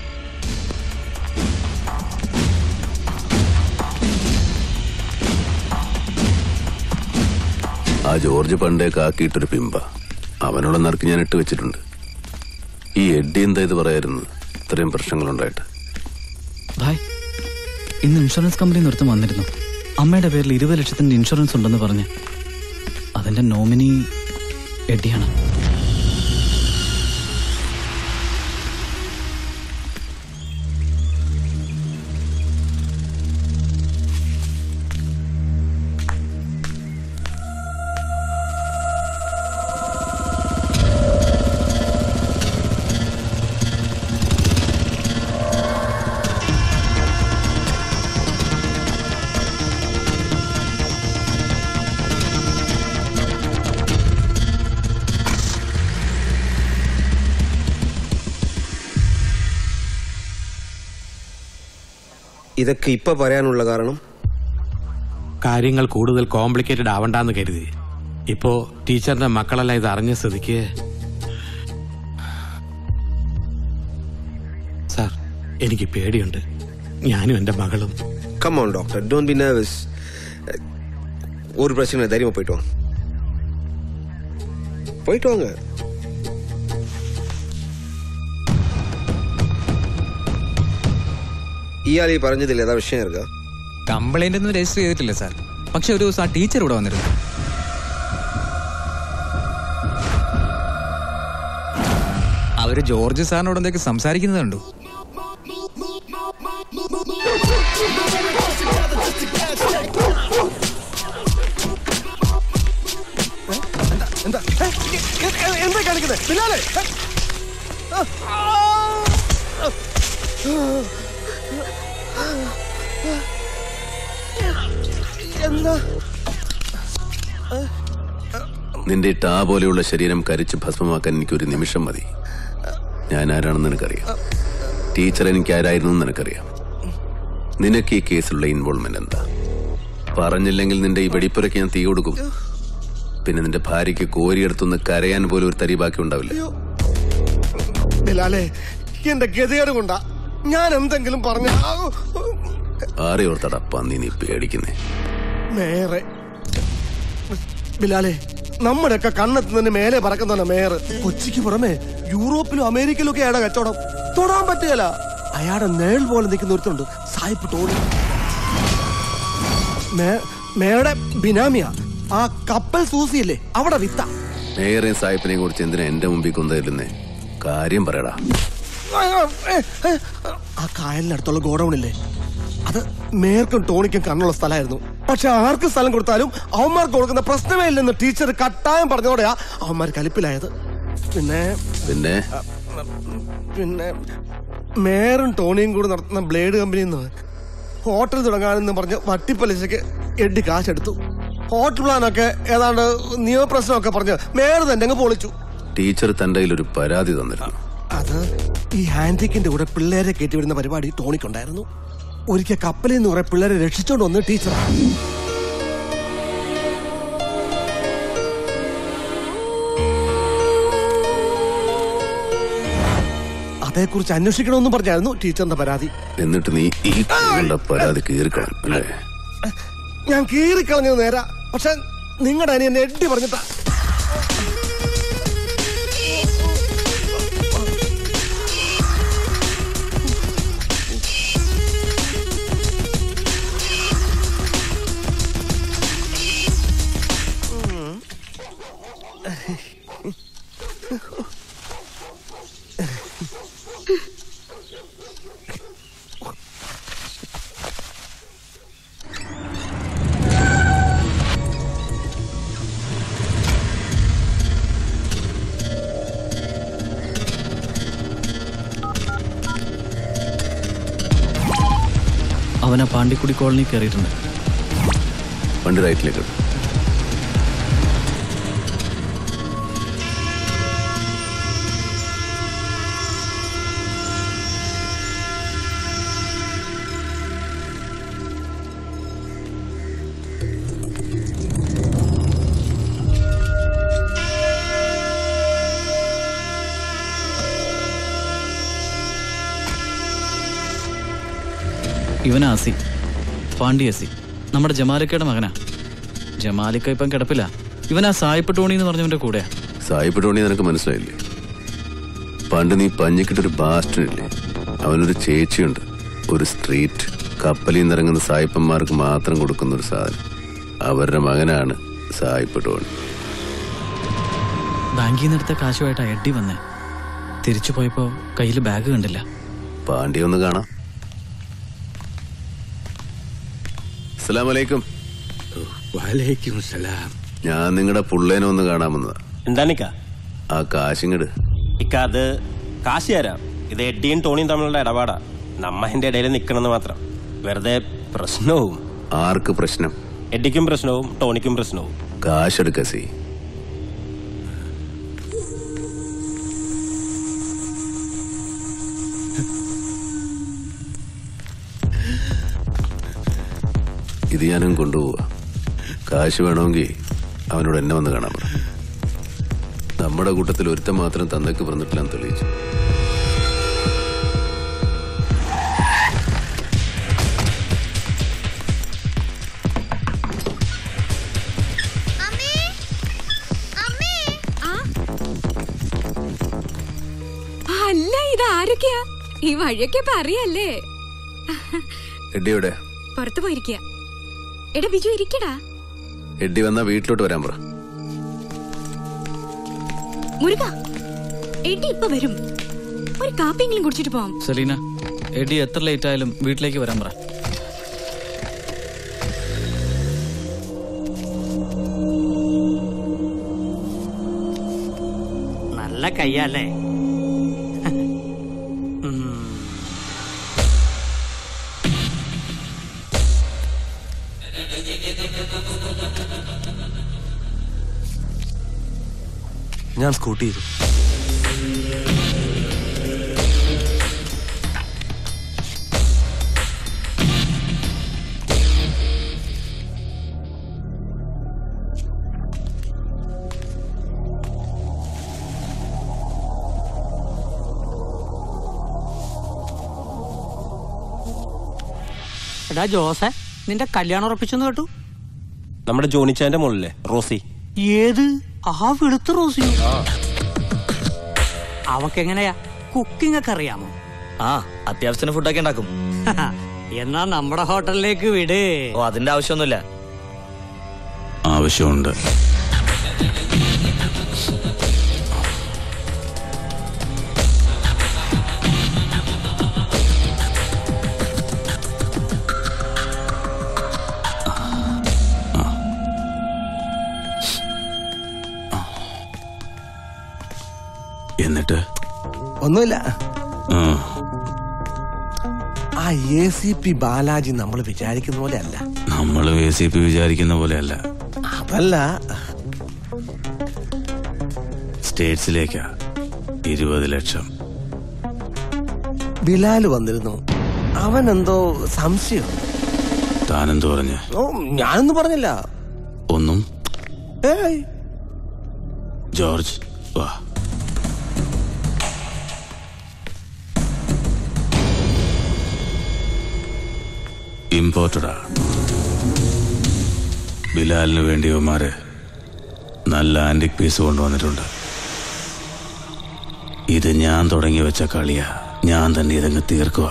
ആ ജോർജ് പണ്ടേ കാക്കിയിട്ടൊരു പിമ്പ അവനുള്ള നറുക്ക് ഞാൻ ഇട്ട് വെച്ചിട്ടുണ്ട് ഈ എഡ്ഡി എന്താ ഇത് പറയായിരുന്നു ഇത്രയും പ്രശ്നങ്ങളുണ്ടായിട്ട് ഭായ് ഇന്ന് ഇൻഷുറൻസ് കമ്പനി നിർത്തും വന്നിരുന്നു അമ്മയുടെ പേരിൽ ഇരുപത് ലക്ഷത്തിന്റെ ഇൻഷുറൻസ് ഉണ്ടെന്ന് പറഞ്ഞ് അതിന്റെ നോമിനി എഡിയാണ് ഇതൊക്കെ ഇപ്പൊ പറയാനുള്ള കാരണം കാര്യങ്ങൾ കൂടുതൽ കോംപ്ലിക്കേറ്റഡ് ആവണ്ടെന്ന് കരുതി ഇപ്പോ ടീച്ചറിന്റെ മക്കളെല്ലാം ഇത് അറിഞ്ഞ സ്ഥിതിക്ക് സാർ എനിക്ക് പേടിയുണ്ട് ഞാനും എന്റെ മകളും come on doctor don't be nervous ஒரு பிரச்சனை இல்லை, தைரியமா போயிட்டு வாங்க போயிட்டு வாங்க ഇയാൾ ഈ പറഞ്ഞതിൽ ഏതാ വിഷയം ഇരിക്കാ കംപ്ലൈന്റ് ഒന്നും രജിസ്റ്റർ ചെയ്തിട്ടില്ല സാർ പക്ഷെ ഒരു ദിവസം ആ ടീച്ചർ ഇവിടെ വന്നിരുന്നു അവര് ജോർജ് സാറിനോട് എന്തൊക്കെ സംസാരിക്കുന്നത് കണ്ടു എന്താ ഏ, എ- എ- എന്താ കാണിക്കുന്നത് ബിലാലെ ഏ, ആ, ആ, എന്താ നിന്റെ ഈ ടാ പോലെയുള്ള ശരീരം കരിച്ച് ഭസ്മമാക്കാൻ എനിക്കൊരു നിമിഷം മതി ഞാൻ ആരാണെന്ന് നിനക്കറിയാം ടീച്ചർ എനിക്ക് ആരായിരുന്നു എന്ന് നിനക്കറിയാം നിനക്ക് ഈ കേസിലുള്ള ഇൻവോൾവ്മെന്റ് എന്താ പറഞ്ഞില്ലെങ്കിൽ നിന്റെ ഈ വെടിപ്പുരയ്ക്ക് ഞാൻ തീ കൊടുക്കും പിന്നെ നിന്റെ ഭാര്യയ്ക്ക് കോരിയെടുത്തുനിന്ന് കരയാൻ പോലും ഒരു തരി ബാക്കി ഉണ്ടാവില്ല ബിലാലെ എന്റെ ഗതികേട് കൊണ്ടാ ഞാൻ എന്തെങ്കിലും പറഞ്ഞ ആരെയോർത്തടാ പന്നി നീ പേടിക്കുന്നേ മേറെ ബിലാലെ നമ്മുടെയൊക്കെ കണ്ണെത്തുന്നതിന് മേലെ പറക്കുന്നവനാ മേയർ കൊച്ചിക്ക് പുറമെ യൂറോപ്പിലും അമേരിക്കയിലും ഒക്കെ അയാളുടെ കച്ചവടം തൊടാൻ പറ്റുകയല്ല അയാളുടെ നേൾ പോലെ നിൽക്കുന്ന ഒരുത്തുണ്ട് സായിപ്പ് ടോണി മേ- മേയുടെ ബിനാമിയ ആ കപ്പൽ സൂസിയില്ലേ അവിടെ വിത്ത മേയറേയും സായിപ്പിനെയും കുറിച്ച് എന്തിനാ എന്റെ മുമ്പിൽ കൊണ്ടുവരുന്നേ കാര്യം പറയടാ ആ കായലിനടുത്തുള്ള ഗോഡൌണില്ലേ അത് മേർക്കും ടോണിക്കും കണ്ണുള്ള സ്ഥലമായിരുന്നു പക്ഷെ ആർക്ക് സ്ഥലം കൊടുത്താലും അവന്മാർക്ക് കൊടുക്കുന്ന പ്രശ്നമേ ഇല്ലെന്ന് ടീച്ചർ കട്ടായം പറഞ്ഞതോടെയാ അവന്മാർ കലിപ്പിലായത് പിന്നെ പിന്നെ പിന്നെ മേറും ടോണിയും കൂടി നടത്തുന്ന ബ്ലേഡ് കമ്പനിയിൽ നിന്ന് ഹോട്ടൽ തുടങ്ങാനെന്ന് പറഞ്ഞ് വട്ടിപ്പലിശക്ക് എഡി കാശെടുത്തു ഹോട്ടൽ പ്ലാനൊക്കെ ഏതാണ്ട് നിയമപ്രശ്നമൊക്കെ പറഞ്ഞ് മേറ് തന്നെ അങ്ങ് പൊളിച്ചു ടീച്ചർ തന്റെ കയ്യിൽ ഒരു പരാതി തന്നിരുന്നു അത് ഈ ഹാൻഡിക്കിന്റെ കൂടെ പിള്ളേരെ കയറ്റിവിടുന്ന പരിപാടി ടോണിക്കുണ്ടായിരുന്നു ഒരിക്കൽ കപ്പലിൽ നിന്ന് കുറെ പിള്ളേരെ രക്ഷിച്ചോണ്ട് വന്ന് ടീച്ചറാണ് അതേക്കുറിച്ച് അന്വേഷിക്കണമെന്നും പറഞ്ഞായിരുന്നു ടീച്ചറിന്റെ പരാതി എന്നിട്ട് നീ ഈ കുട്ടികളുടെ പരാതി കീറിക്കളഞ്ഞു അല്ലേ ഞാൻ കീറിക്കളഞ്ഞത് നേരാ പക്ഷെ നിങ്ങളുടെ അനിയൻ എഡ്ഡി പറഞ്ഞിട്ടാ അവൻ ആ പാണ്ടിക്കുടി കോളനി കയറിയിട്ടുണ്ട് വണ്ടി റൈറ്റിലേക്ക് ഇട്. ഇവൻ ആസി പാണ്ടി അസി നമ്മുടെ ജമാലിക്കയുടെ മകനാ ജമാലിക്ക ഇപ്പം കിടപ്പില്ല ഇവൻ ആ സായിപ്പ് ടോണി എന്ന് പറഞ്ഞവന്റെ കൂടെയാ സായിപ്പ് ടോണി നിനക്ക് മനസ്സിലായില്ലേ പണ്ട് നീ പഞ്ഞിക്കിട്ടൊരു ബാസ്റ്റനില്ലേ അവനൊരു ചേച്ചിയുണ്ട് ഒരു സ്ട്രീറ്റ് കപ്പലിൽ നിന്നിറങ്ങുന്ന സായിപ്പന്മാർക്ക് മാത്രം കൊടുക്കുന്ന ഒരു സാധനം അവരുടെ മകനാണ് സായിപ്പ് ടോണി ബാങ്കിൽ നിന്ന് എടുത്ത കാശുമായിട്ടാ എഡ്ഡി വന്നേ തിരിച്ചു പോയപ്പോ കയ്യിൽ ബാഗ് കണ്ടില്ല പാണ്ഡ്യ ഒന്ന് കാണാം അസ്സലാമലൈക്കും വലൈക്കും സലാം ഞാൻ നിങ്ങളുടെ പുള്ളേനെ ഒന്ന് കാണാമെന്നതാ എന്താണിക്ക ആ കാശിങ്ങട് ഇക്ക അത് കാശ് തരാം ഇത് എഡ്ഡിയും ടോണിയും തമ്മിലുള്ള ഇടപാടാ നമ്മ അതിന്റെ ഇടയിൽ നിൽക്കണമെന്ന് മാത്രം വെറുതെ പ്രശ്നവും ആർക്ക് പ്രശ്നം എഡ്ഡിക്കും പ്രശ്നവും ടോണിക്കും പ്രശ്നവും കാശെടുക്ക സി ഇത് ഞാനും കൊണ്ടുപോവാ കാശ് വേണമെങ്കിൽ അവനോട് എന്നെ വന്ന് കാണാൻ പറ നമ്മുടെ കൂട്ടത്തിൽ ഒരുത്തൻ മാത്രം തന്നേക്ക് പറഞ്ഞിട്ടില്ലെന്ന് തെളിയിച്ചു അല്ല ഇത് ആരൊക്കെയാ ഈ വഴിയൊക്കെ ഇപ്പൊ അറിയല്ലേ എഡ്ഡിയുടെ പുറത്തു പോയിരിക്കുക എടാ ബിജു ഇരിക്കടാ എഡ്ഡി വന്നാ വീട്ടിലോട്ട് വരാൻ പറ മുരുക എടി ഇപ്പൊ വരും ഒരു കാപ്പിയെങ്കിലും കുടിച്ചിട്ട് പോവാം സെലീന എഡി എത്ര ലേറ്റ് ആയാലും വീട്ടിലേക്ക് വരാൻ പറ നല്ല കയ്യല്ലേ ഞാൻ സ്കൂട്ടി ചെയ്തു എടാ ജോസെ നിന്റെ കല്യാണം ഉറപ്പിച്ചെന്ന് കേട്ടു നമ്മുടെ ജോണിച്ചാന്റെ മുകളിലെ റോസി ഏത് ആ വെളുത്ത റോസിയോ അവക്കെങ്ങനെയാ കുക്കിംഗ് ഒക്കെ അറിയാമോ ആ അത്യാവശ്യത്തിന് ഫുഡൊക്കെ ഉണ്ടാക്കും എന്നാ നമ്മുടെ ഹോട്ടലിലേക്ക് വിട് ഓ അതിന്റെ ആവശ്യമൊന്നുമില്ല ആവശ്യമുണ്ട് എന്നിട്ട് ഒന്നുമില്ല ആ, ആ എ സി പി ബാലാജി നമ്മൾ വിചാരിക്കുന്ന പോലെ അല്ല നമ്മളും എ സി പി വിചാരിക്കുന്ന പോലെയല്ല അതല്ല സ്റ്റേറ്റ്സിലേക്കാ ഇരുപത് ലക്ഷം ബിലാൽ വന്നിരുന്നു അവൻ എന്തോ സംശയം താനെന്തു പറഞ്ഞ് ഓ ഞാനൊന്നും പറഞ്ഞില്ല ഒന്നും ഏയ് ജോർജ് വാ ഇമ്പോർട്ടഡാ ബിലാലിന് വേണ്ടിയവന്മാര് നല്ല ആന്റിക് പീസ് കൊണ്ടുവന്നിട്ടുണ്ട് ഇത് ഞാൻ തുടങ്ങി വെച്ച കളിയാ ഞാൻ തന്നെ ഇതങ്ങ് തീർക്കുക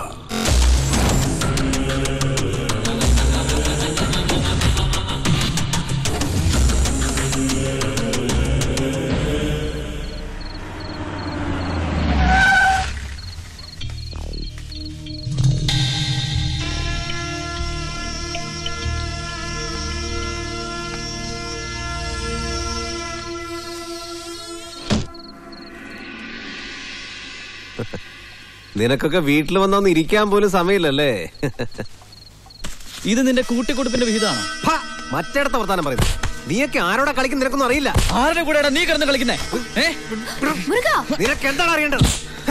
നിനക്കൊക്കെ വീട്ടിൽ വന്നൊന്ന് ഇരിക്കാൻ പോലും സമയമില്ലല്ലേ ഇത് നിന്റെ കൂട്ടിക്കൊടുപ്പിന്റെ വിഹിതമാണ് മറ്റേടത്ത വർത്താനം പറയുന്നു നീയൊക്കെ ആരോടാ കളിക്കുന്ന നിനക്കൊന്നും അറിയില്ല ആരുടെ കൂടെയാടാ നീ കിടന്ന് കളിക്കുന്നേ ഏ? നിനക്ക് എന്താണ് അറിയേണ്ടത്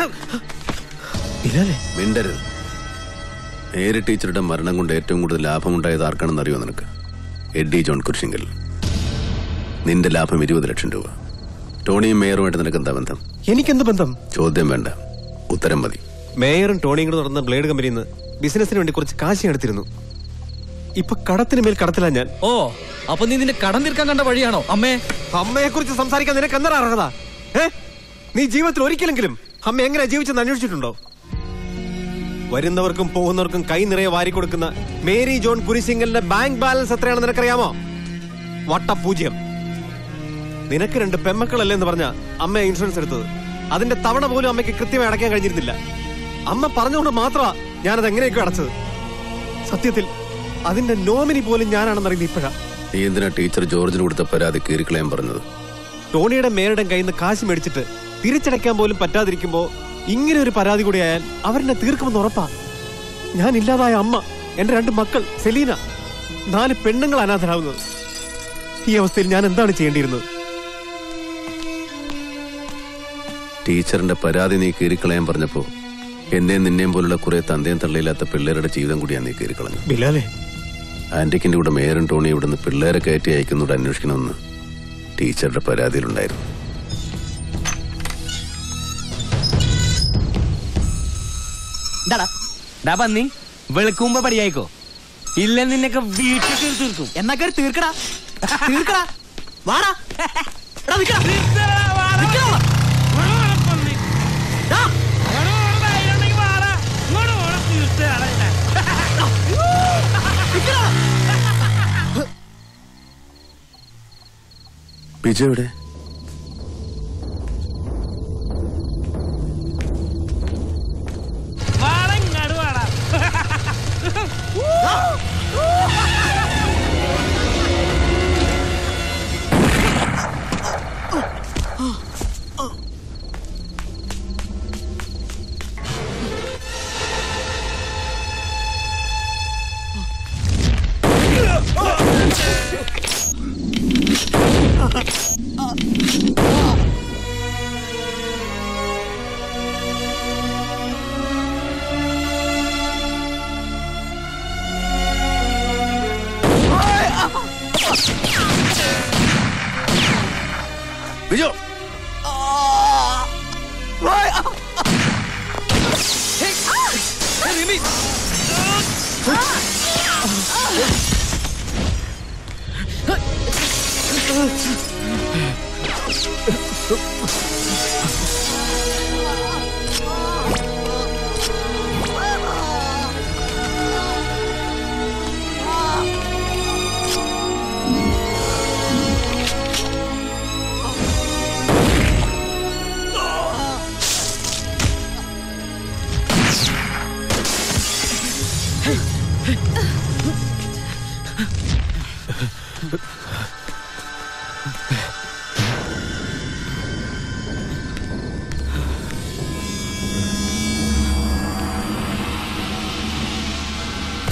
മിണ്ടരുത് മേരി ടീച്ചറുടെ മരണം കൊണ്ട് ഏറ്റവും കൂടുതൽ ലാഭമുണ്ടായത് ആർക്കാണെന്ന് അറിയോ നിനക്ക് എഡ്ഡി ജോൺ കുരിശിങ്കൽ നിന്റെ ലാഭം ഇരുപത് ലക്ഷം രൂപ ടോണിയും മേയറുമായിട്ട് നിനക്ക് എന്താ ബന്ധം എനിക്കെന്ത് ബന്ധം ചോദ്യം വേണ്ട ഉത്തരം മതി മേയറും ടോണിയും കൂടെ തുറന്ന ബ്ലേഡ് കമ്പനിയിൽ നിന്ന് ബിസിനസിന് വേണ്ടി കുറച്ച് കാശ് ഞാൻ എടുത്തിരുന്നു ഇപ്പൊ കടത്തിന് മേൽ കടത്തിലാ ഞാൻ ഓ അപ്പൊ നീ നിന്റെ കടം തീർക്കാൻ കണ്ട വഴിയാണോ അമ്മേ അമ്മയെ കുറിച്ച് സംസാരിക്കാൻ നിനക്ക് എന്താ അർഹത ഏ നീ ജീവിതത്തിൽ ഒരിക്കലെങ്കിലും അമ്മ എങ്ങനെ ജീവിച്ചെന്ന് അന്വേഷിച്ചിട്ടുണ്ടോ വരുന്നവർക്കും പോകുന്നവർക്കും കൈ നിറയെ വാരി കൊടുക്കുന്ന മേരി ജോൺ കുരിശിങ്കലിന്റെ ബാങ്ക് ബാലൻസ് എത്രയാണെന്ന് നിനക്കറിയാമോ വട്ടപൂജ്യം നിനക്ക് രണ്ട് പെമ്മക്കളല്ലേ എന്ന് പറഞ്ഞ അമ്മ ഇൻഷുറൻസ് എടുത്തത് അതിന്റെ തവണ പോലും അമ്മയ്ക്ക് കൃത്യമായി അടയ്ക്കാൻ കഴിഞ്ഞിരുന്നില്ല അമ്മ പറഞ്ഞുകൊണ്ട് മാത്രമാ ഞാനത് എങ്ങനെയൊക്കെ അടച്ചത് സത്യത്തിൽ അതിന്റെ നോമിനി പോലും ഞാനാണെന്ന് അറിയുന്നത് ഇപ്പോഴാ നീ എന്തിനാ ടീച്ചർ ജോർജിന് കൊടുത്ത പരാതി കീറിക്കളയാൻ പറഞ്ഞത് ടോണിയുടെ മേരുടെ കയ്യിൽ നിന്ന് കാശ് മേടിച്ചിട്ട് തിരിച്ചടയ്ക്കാൻ പോലും പറ്റാതിരിക്കുമ്പോ ഇങ്ങനെ ഒരു പരാതി കൂടി ആയാൽ അവരെന്നെ തീർക്കുമെന്ന് ഉറപ്പാ ഞാൻ ഇല്ലാതായ അമ്മ എന്റെ രണ്ട് മക്കൾ സെലീന നാല് പെണ്ണുങ്ങൾ അനാഥരാകുന്നത് ഈ അവസ്ഥയിൽ ഞാൻ എന്താണ് ചെയ്യേണ്ടിയിരുന്നത് ടീച്ചറിന്റെ പരാതി നീ കീറിക്കളയാൻ പറഞ്ഞപ്പോ എന്നെയും നിന്നെയും പോലുള്ള കുറെ തന്തയും തള്ളയില്ലാത്ത പിള്ളേരുടെ ജീവിതം കൂടിയാണ് നീ കീറിക്കളഞ്ഞു ബിലാലെ ആന്റിക്കിന്റെ കൂടെ മേയറും ടോണി ഇവിടുന്ന് പിള്ളേരെ കയറ്റി അയക്കുന്നോട് അന്വേഷിക്കണമെന്ന് ടീച്ചറുടെ പരാതിയിലുണ്ടായിരുന്നു എന്താടാ ഡാ പന്നി വെളുക്കുമ്പോ പടിയായിക്കോ ഇല്ല നിന്നൊക്കെ വീട്ടിൽ കയറി തീർക്കും എന്നാ കയറി തീർക്കടാ തീർക്കടാ വാടാ എടാ, നിക്കടാ. നിക്കടാ അവിടെ. ഡാ. നിക്കടാ. ബിജു എവിടെ ബിജു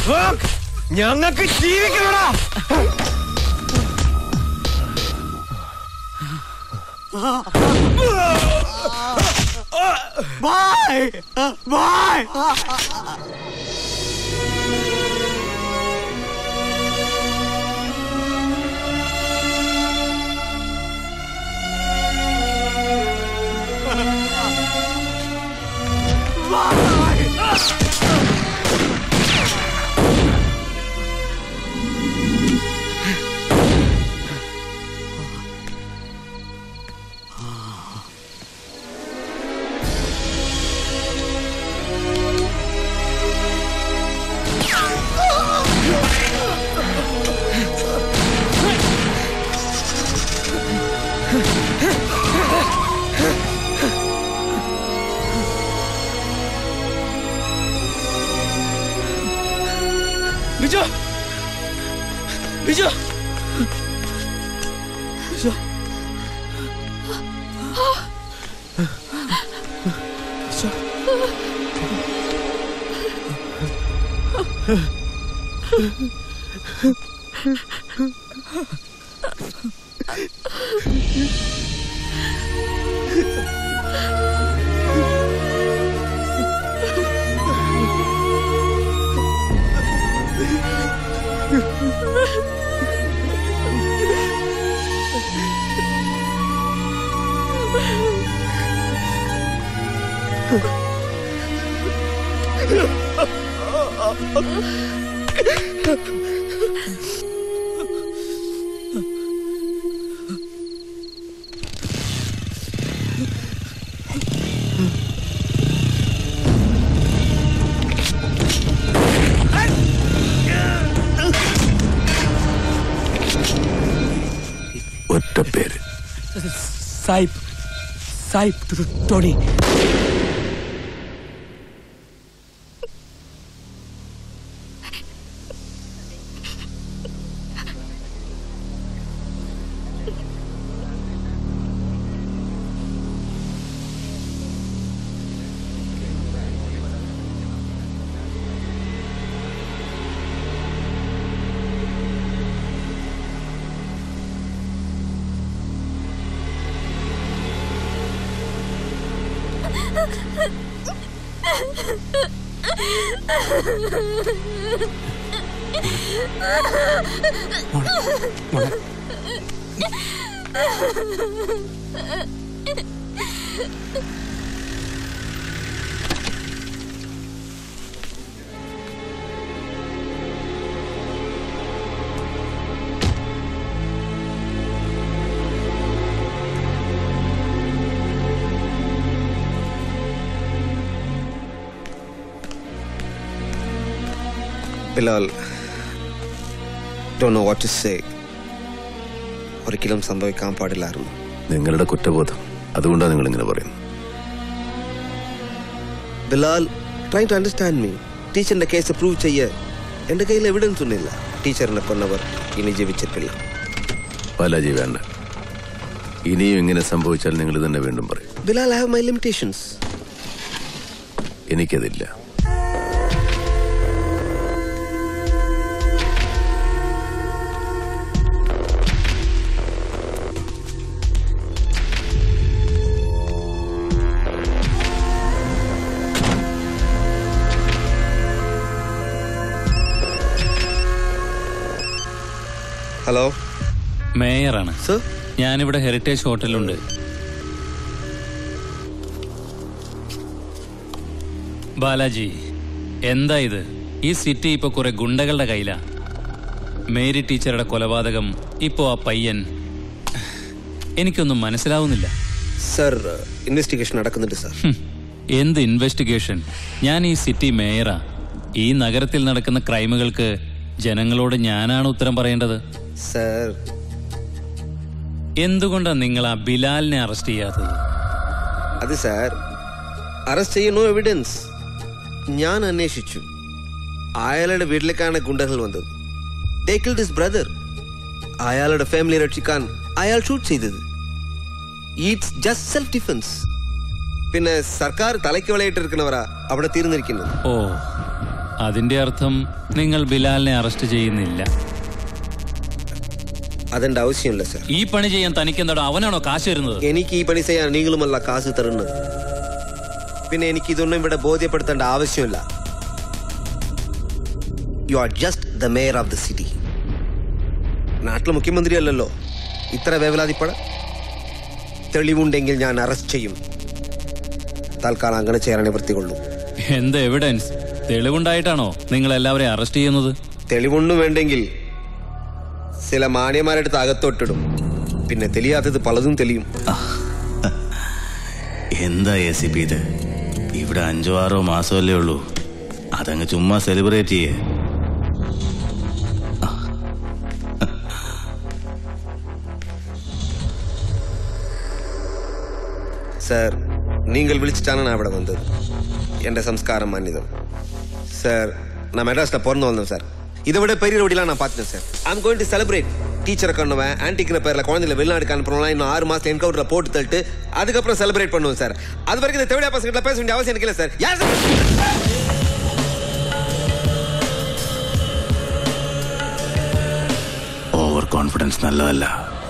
ഞങ്ങൾക്ക് ജീവിക്കണടാ Bye! Bye! ബിജു ബിജു ബിജു ഒറ്റ പേര് സായിബ് സായിബ് ടോ- Tony Bilal do know what to say ഒരിക്കലും സംഭവിക്കാൻ പാടില്ലായിരുന്നു നിങ്ങളുടെ കുറ്റബോധം അതുകൊണ്ടാണ് നിങ്ങൾ ഇങ്ങനെ പറയുന്നത് Bilal try to understand me ടീച്ചറിന്റെ കേസ് പ്രൂവ് ചെയ്യ എന്റെ കയ്യിൽ എവിഡൻസ് ഒന്നുമില്ല ടീച്ചറിനെ കൊന്നവർ ഇനി ജീവിച്ചിട്ടില്ല ബാലാജി വേണ്ട ഇനിയും ഇങ്ങനെ സംഭവിച്ചാൽ നിങ്ങൾ തന്നെ വീണ്ടും പറയും Bilal I have my limitations എനിക്കതില്ല ഹലോ മേയറാണ് ഞാനിവിടെ ഹെറിറ്റേജ് ഹോട്ടലുണ്ട് ബാലാജി എന്താ ഇത് ഈ സിറ്റി ഇപ്പൊ കുറെ ഗുണ്ടകളുടെ കയ്യിലാ മേരി ടീച്ചറുടെ കൊലപാതകം ഇപ്പോ ആ പയ്യൻ എനിക്കൊന്നും മനസ്സിലാവുന്നില്ല സർ ഇൻവെസ്റ്റിഗേഷൻ നടക്കുന്നുണ്ട് സർ ഹും, എന്ത് ഇൻവെസ്റ്റിഗേഷൻ ഞാൻ ഈ സിറ്റി മേയറാ ഈ നഗരത്തിൽ നടക്കുന്ന ക്രൈമുകൾക്ക് ജനങ്ങളോട് ഞാനാണ് ഉത്തരം പറയേണ്ടത് സർ എന്തുകൊണ്ടാണ് നിങ്ങൾ ആ ബിലാലിനെ അറസ്റ്റ് ചെയ്യാത്തത് അത് സാർ അറസ്റ്റ് ചെയ്യുന്ന എവിഡൻസ് ഞാൻ അന്വേഷിച്ചു അയാളുടെ വീട്ടിലേക്കാണ് ഗുണ്ടകൾ വന്നത് They killed his ബ്രദർ അയാളുടെ ഫാമിലി രക്ഷിക്കാൻ അയാൾ ഷൂട്ട് ചെയ്തത് ഇറ്റ്സ് ജസ്റ്റ് സെൽഫ് ഡിഫൻസ് പിന്നെ സർക്കാർ തലയ്ക്ക് വിളയിട്ട് ഇരിക്കുന്നവരാ അവിടെ തീർന്നിരിക്കുന്നത് ഓ അതിന്റെ അർത്ഥം നിങ്ങൾ ബിലാലിനെ അറസ്റ്റ് ചെയ്യുന്നില്ല അതിന്റെ ആവശ്യമില്ല സർ ഈ പണി ചെയ്യാൻ തനിക്ക് എന്താടോ അവനാണോ കാശ് തരുന്നത് എനിക്ക് ഈ പണി ചെയ്യാൻ നീങ്ങളുമല്ല കാശ് തരുന്നത് പിന്നെ എനിക്ക് ഇതൊന്നും ഇവിടെ ബോധ്യപ്പെടുത്തേണ്ട ആവശ്യമില്ല you are just the mayor of the city നാട്ടിലെ മുഖ്യമന്ത്രി അല്ലല്ലോ ഇത്ര വേവലാതിപ്പട തെളിവുണ്ടെങ്കിൽ ഞാൻ അറസ്റ്റ് ചെയ്യും തൽക്കാലം അങ്ങനെ ചെയ്യാൻ നിവൃത്തികൊള്ളൂ എന്ത് എവിഡൻസ് തെളിവുണ്ടായിട്ടാണോ നിങ്ങൾ എല്ലാവരെയും അറസ്റ്റ് ചെയ്യുന്നത് തെളിവൊന്നും വേണ്ടെങ്കിൽ ചില മാന്യന്മാരെടുത്ത് അകത്തോട്ടിടും പിന്നെ തെളിയാത്തത് പലതും തെളിയും എന്താ എ സി പി ഇത് ഇവിടെ അഞ്ചോ ആറോ മാസമല്ലേ ഉള്ളൂ അതങ്ങ് ചുമ്മാ സെലിബ്രേറ്റ് ചെയ്യേ சார் நீங்கள் விழிச்சிட்டான நான் ഇവിടെ வந்தது என்ற சம்ஸ்காரம் மாநிலம் சார் நான் மெட்ராஸில் பிறந்து வந்தேன் சார் இதை விட பெரிய ரோடிலாம் நான் பார்த்துட்டேன் sir I'm going to celebrate டீச்சரை கொண்டுவேன் ஆன்டிக்கிற பேரில் குழந்தைல வெளிநாடுக்கு அனுப்புறோம்லாம் இன்னும் ஆறு மாதம் என்கவுண்டரில் போட்டு தள்ளிட்டு அதுக்கப்புறம் செலிப்ரேட் பண்ணுவோம் சார் அது வரைக்கும் இந்த தேவையா பசங்கிட்ட பேச வேண்டிய அவசியம் எனக்கு இல்லை சார் யார் சார் ഓവർ കോൺഫിഡൻസ് നല്ലതല്ല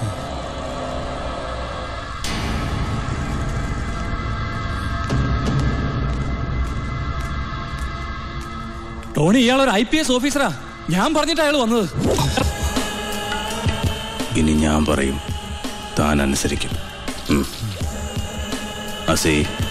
ടോണി ഇയാളൊരു ഐ പി എസ് ഓഫീസറാ ഞാൻ പറഞ്ഞിട്ട് അയാൾ വന്നത് ഇനി ഞാൻ പറയും താൻ അനുസരിക്കും ഉം. അസി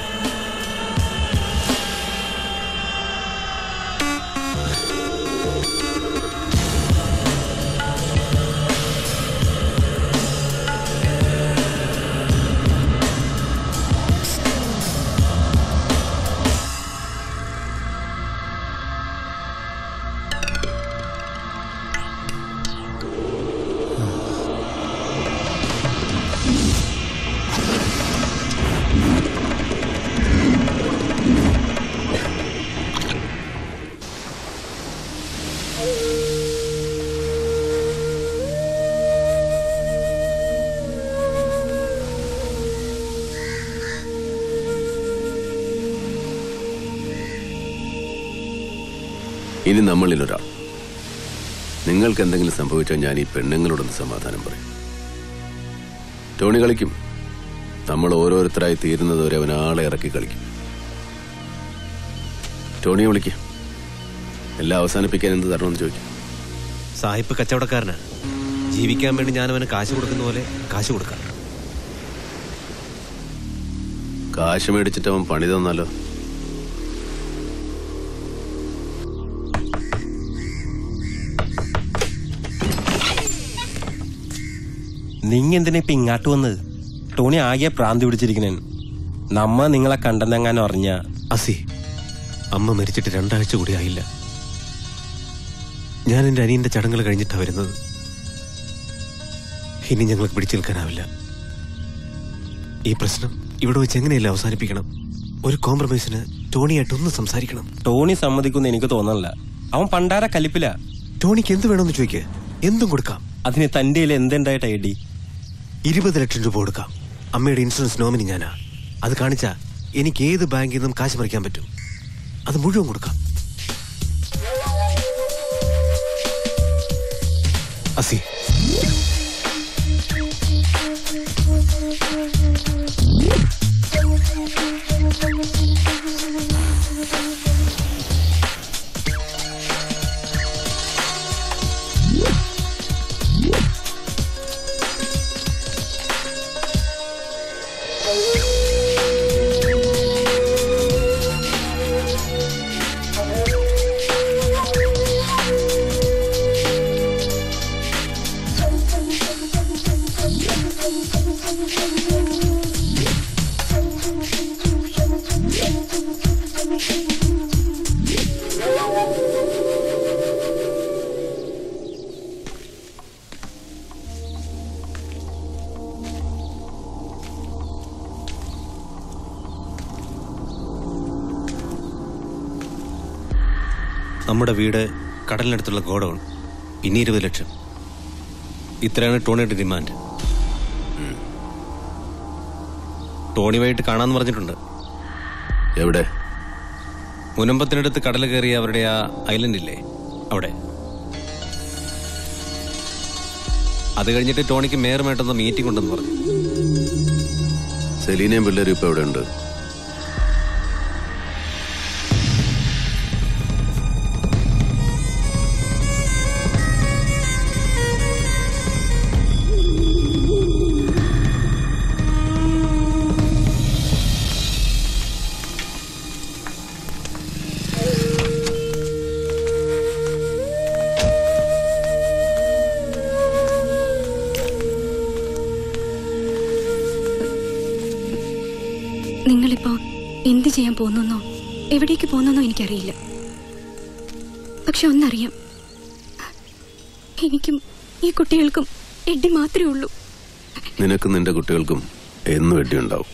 ഇനി നമ്മളിൽ ഒരാൾ നിങ്ങൾക്ക് എന്തെങ്കിലും സംഭവിച്ചാൽ ഞാൻ ഈ പെണ്ണുങ്ങളോടൊന്ന് സമാധാനം പറയും ടോണി കളിക്കും നമ്മൾ ഓരോരുത്തരായി തീരുന്നതുവരെ അവൻ ആളെ ഇറക്കി കളിക്കും ടോണിയെ വിളിക്കും എല്ലാം അവസാനിപ്പിക്കാൻ എന്ത് തരണമെന്ന് ചോദിക്കും സായിപ്പ് കച്ചവടക്കാരനാണ് ജീവിക്കാൻ വേണ്ടി ഞാൻ അവന് കാശ് കൊടുക്കുന്ന പോലെ കാശ് കൊടുക്കാം കാശ് മേടിച്ചിട്ട് അവൻ പണി തന്നാലോ നിങ്ങ എന്തിനാ ഇപ്പൊ ഇങ്ങാട്ട് വന്നത് ടോണി ആകെ പ്രാന്തി പിടിച്ചിരിക്കണേ നമ്മ നിങ്ങളെ കണ്ടെന്നെങ്ങാനും അറിഞ്ഞ അസി അമ്മ മരിച്ചിട്ട് രണ്ടാഴ്ച കൂടി ആയില്ല ഞാൻ എൻ്റെ അനിയന്റെ ചടങ്ങുകൾ കഴിഞ്ഞിട്ടാണ് വരുന്നത് ഇനി ഞങ്ങൾക്ക് പിടിച്ചു നിൽക്കാനാവില്ല ഈ പ്രശ്നം ഇവിടെ വെച്ച് എങ്ങനെയല്ല അവസാനിപ്പിക്കണം ഒരു കോംപ്രമൈസിന് ടോണിയായിട്ട് ഒന്ന് സംസാരിക്കണം ടോണി സമ്മതിക്കുന്ന എനിക്ക് തോന്നണില്ല അവൻ പണ്ടാര കലിപ്പില ടോണിക്ക് എന്ത് വേണമെന്ന് ചോദിക്കുക എന്തും കൊടുക്കാം അതിന് തന്റെ കയ്യിൽ എന്തുണ്ടായിട്ട് ഐ ഡി ഇരുപത് ലക്ഷം രൂപ കൊടുക്കാം അമ്മയുടെ ഇൻഷുറൻസ് നോമിനി ഞാനാ അത് കാണിച്ചാ എനിക്ക് ഏത് ബാങ്കിൽ നിന്നും കാശ് പറിക്കാൻ പറ്റും അത് മുഴുവൻ കൊടുക്കാം അസി നമ്മുടെ വീട് കടലിനടുത്തുള്ള ഗോഡൌൺ ഇനി ഇരുപത് ലക്ഷം ഇത്രയാണ് ടോണിയുടെ ഡിമാൻഡ് ടോണിയുമായിട്ട് കാണാന്ന് പറഞ്ഞിട്ടുണ്ട് എവിടെ മുനമ്പത്തിനടുത്ത് കടൽ കയറിയ അവരുടെ ആ ഐലൻഡ് ഇല്ലേ അവിടെ അത് കഴിഞ്ഞിട്ട് ടോണിക്ക് മേയറുമായിട്ടൊന്ന് മീറ്റിംഗ് ഉണ്ടെന്ന് പറഞ്ഞു സെലീനയും പിള്ളേരും ഇപ്പൊ എവിടെ ഉണ്ട് നിങ്ങളിപ്പോ എന്ത് ചെയ്യാൻ പോകുന്നെന്നോ എവിടേക്ക് പോകുന്നെന്നോ എനിക്കറിയില്ല പക്ഷെ ഒന്നറിയാം എനിക്കും ഈ കുട്ടികൾക്കും എഡി മാത്രമേ ഉള്ളൂ നിനക്കും നിന്റെ കുട്ടികൾക്കും എന്നും എഡിയുണ്ടാവും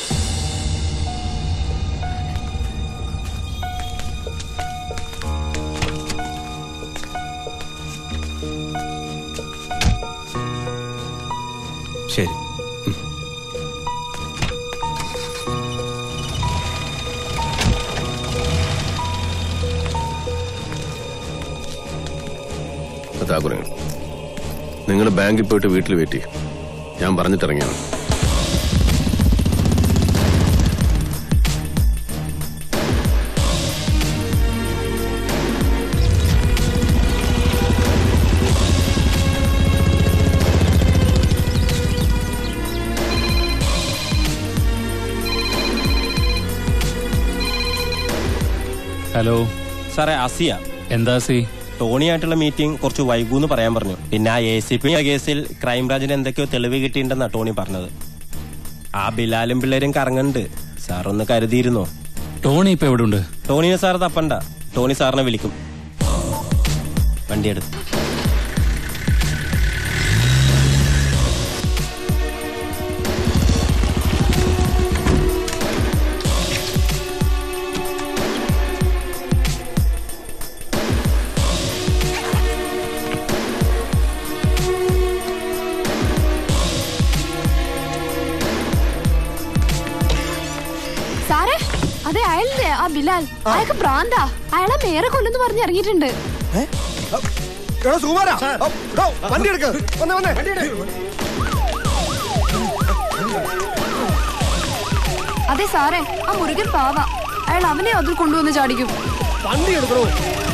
ശരി താക്കുറങ്ങൾ നിങ്ങൾ ബാങ്കിൽ പോയിട്ട് വീട്ടിൽ വെയിറ്റ് ചെയ്യും ഞാൻ പറഞ്ഞിട്ടിറങ്ങിയാണ് ഹലോ സാറേ അസിയ എന്താ സി ടോണിയായിട്ടുള്ള മീറ്റിംഗ് കുറച്ച് വൈകൂന്ന് പറയാൻ പറഞ്ഞു പിന്നെ ആ എ സി പി കേസിൽ ക്രൈംബ്രാഞ്ചിന് എന്തൊക്കെയോ തെളിവ് കിട്ടിയിട്ടുണ്ടെന്നാ ടോണി പറഞ്ഞത് ആ ബിലാലും പിള്ളേരും കറങ്ങുന്നുണ്ട് സാർ ഒന്ന് കരുതിയിരുന്നോ ടോണി ഇപ്പൊ എവിടെ ഉണ്ട് ടോണിനെ സാർ തപ്പണ്ട ടോണി സാറിനെ വിളിക്കും വണ്ടിയെടുത്ത് സാറേ അതെ അയാളുടെ ആ ബിലാൽ അയാൾക്ക് ഭ്രാന്താ അയാളെ മേറെ കൊല്ലെന്ന് പറഞ്ഞ് ഇറങ്ങിയിട്ടുണ്ട് എടാ സുകുമാരാ ഓ, ഡോ, വണ്ടി എടുക്ക് വന്നേ വന്നേ അതെ സാറേ ആ മുരുകൻ പാവ അയാൾ അവനെ അതിൽ കൊണ്ടുവന്ന് ചാടിക്കും വണ്ടി എടുക്കണോ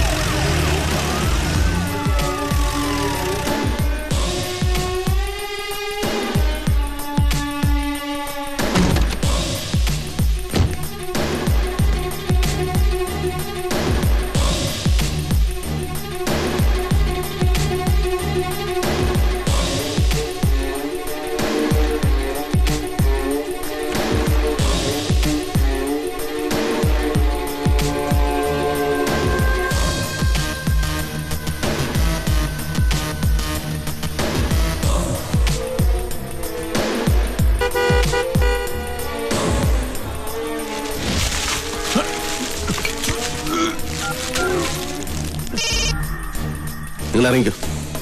നിങ്ങൾ ഇറങ്ങിക്കോ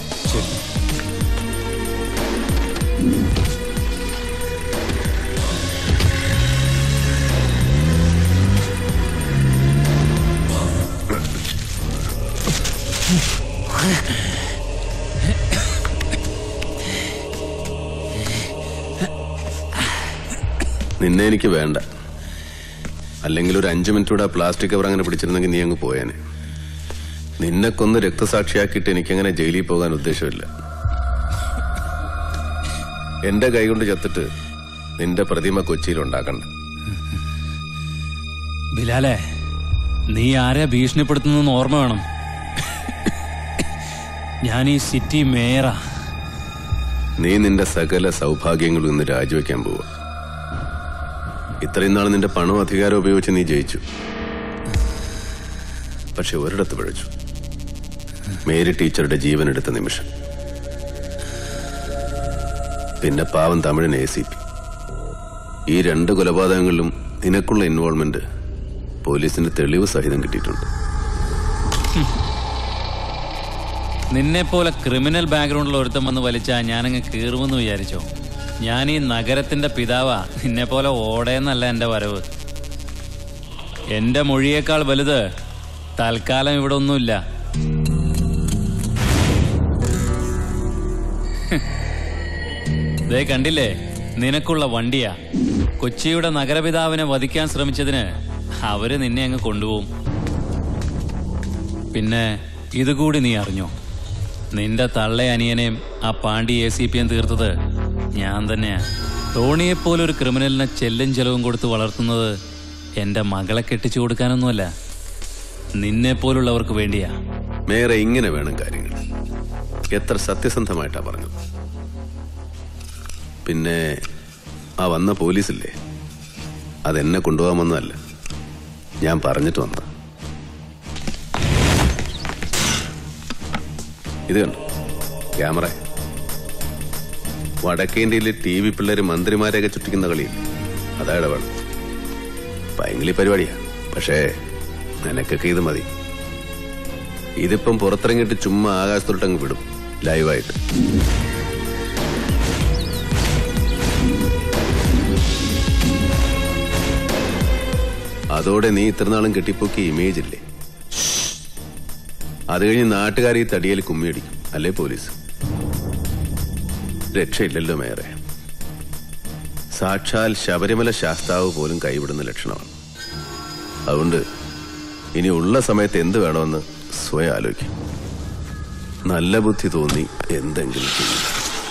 നിന്നെ എനിക്ക് വേണ്ട അല്ലെങ്കിൽ ഒരു അഞ്ചു മിനിറ്റ് കൂടെ ആ പ്ലാസ്റ്റിക് കവർ അങ്ങനെ പിടിച്ചിരുന്നെങ്കിൽ നീ അങ്ങ് പോയേനെ നിന്നെ കൊന്ന് രക്തസാക്ഷിയാക്കിയിട്ട് എനിക്കങ്ങനെ ജയിലിൽ പോകാൻ ഉദ്ദേശമില്ല എന്റെ കൈകൊണ്ട് ചത്തിട്ട് നിന്റെ പ്രതിമ കൊച്ചിയിൽ ഉണ്ടാക്കണ്ട ബിലാലെ നീ ആരെ ഭീഷണിപ്പെടുത്തുന്നെന്ന് ഓർമ്മ വേണം ഞാൻ ഈ സിറ്റി മേയറാ നീ നിന്റെ സകല സൗഭാഗ്യങ്ങളും ഇന്ന് രാജിവെക്കാൻ പോവുക ഇത്രയും നാൾ നിന്റെ പണവും അധികാരം ഉപയോഗിച്ച് നീ ജയിച്ചു പക്ഷെ ഒരിടത്ത് പിഴച്ചു മേരി ടീച്ചറുടെ ജീവൻ എടുത്ത നിമിഷം പിന്നെ പാവം തമിഴൻ എ സി പി ഈ രണ്ട് കൊലപാതകങ്ങളിലും നിനക്കുള്ള ഇൻവോൾവ്മെന്റ് പോലീസിന് തെളിവ് സഹിതം കിട്ടിയിട്ടുണ്ട് നിന്നെ പോലെ ക്രിമിനൽ ബാക്ക്ഗ്രൗണ്ടിൽ ഒരുത്തം വന്ന് വലിച്ചാ ഞാനങ്ങ് കീറുമെന്ന് വിചാരിച്ചോ ഞാൻ ഈ നഗരത്തിന്റെ പിതാവാ നിന്നെ പോലെ ഓടേന്നല്ല എന്റെ വരവ് എന്റെ മൊഴിയേക്കാൾ വലുത് തൽക്കാലം ഇവിടെ ഒന്നുമില്ല ദേ കണ്ടില്ലേ നിനക്കുള്ള വണ്ടിയാ കൊച്ചിയുടെ നഗരപിതാവിനെ വധിക്കാൻ ശ്രമിച്ചതിന് അവര് നിന്നെ അങ്ങ് കൊണ്ടുപോകും പിന്നെ ഇതുകൂടി നീ അറിഞ്ഞോ നിന്റെ തള്ള അനിയനെയും ആ പാണ്ടി എ സി പിയും തീർത്തത് ഞാൻ തന്നെയാ ടോണിയെപ്പോലൊരു ക്രിമിനലിനെ ചെല്ലും ചെലവും കൊടുത്ത് വളർത്തുന്നത് എന്റെ മകളെ കെട്ടിച്ചു കൊടുക്കാനൊന്നുമല്ല നിന്നെ പോലുള്ളവർക്ക് വേണ്ടിയാ മേറെ ഇങ്ങനെ വേണം കാര്യങ്ങൾ എത്ര സത്യസന്ധമായിട്ടാ പറഞ്ഞത് പിന്നെ ആ വന്ന പോലീസില്ലേ അതെന്നെ കൊണ്ടുപോകാൻ വന്നതല്ല ഞാൻ പറഞ്ഞിട്ട് വന്ന ഇത് കണ്ടു ക്യാമറ വടക്കേ ഇന്ത്യയിലെ ടി വി പിള്ളേര് മന്ത്രിമാരെയൊക്കെ ചുറ്റിക്കുന്ന കളിയില്ലേ അതാ ഇടപെടൽ ഭയങ്കര പരിപാടിയാ പക്ഷേ നിനക്കൊക്കെ ഇത് മതി ഇതിപ്പം പുറത്തിറങ്ങിയിട്ട് ചുമ്മാ ആകാശത്തോട്ടങ്ങ് വിടും ലൈവായിട്ട് അതോടെ നീ ഇത്രനാളും കെട്ടിപ്പൊക്കിയ ഇമേജ് ഇല്ലേ അത് കഴിഞ്ഞ് നാട്ടുകാർ ഈ തടിയിൽ കുമ്മിയടിക്കും അല്ലേ പോലീസ് രക്ഷയില്ലല്ലോ മേറെ സാക്ഷാൽ ശബരിമല ശാസ്താവ് പോലും കൈവിടുന്ന ലക്ഷണമാണ് അതുകൊണ്ട് ഇനി ഉള്ള സമയത്ത് എന്ത് വേണമെന്ന് സ്വയം ആലോചിക്കും നല്ല ബുദ്ധി തോന്നി എന്തെങ്കിലും ചെയ്യും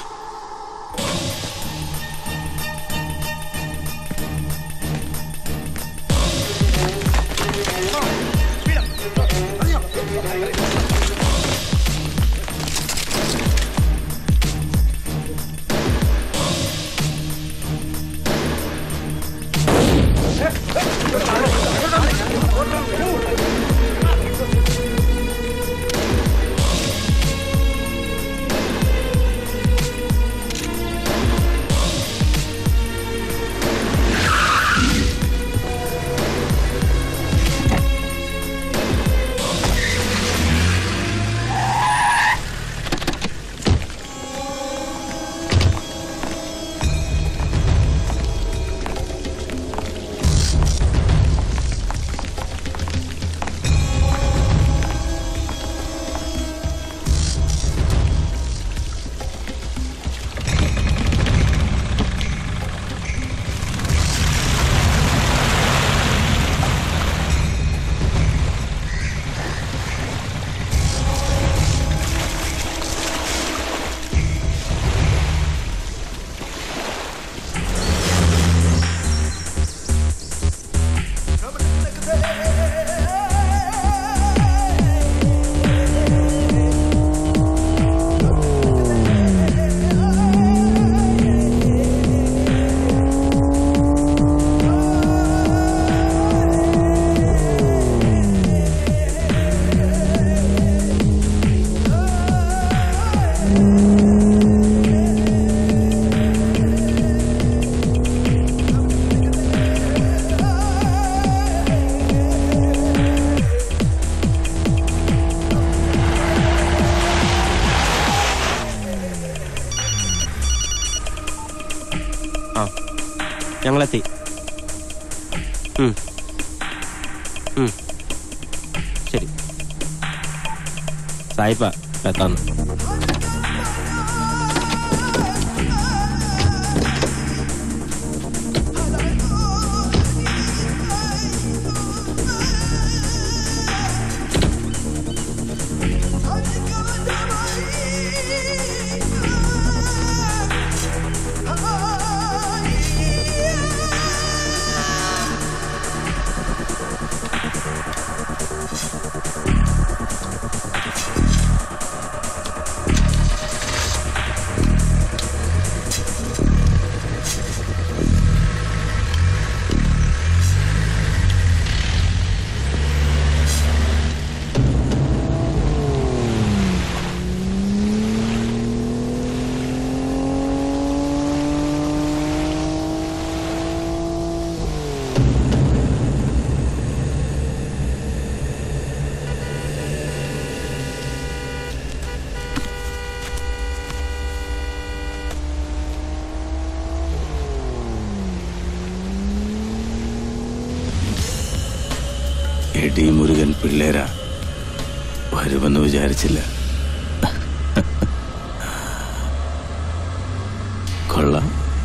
ആ ഞങ്ങളെത്തി ഉം. ഉം. ശരി സായിപ്പ എത്താന്ന് എടി മുരുകൻ പിള്ളേരാ വരുമെന്ന് വിചാരിച്ചില്ല കൊള്ളാം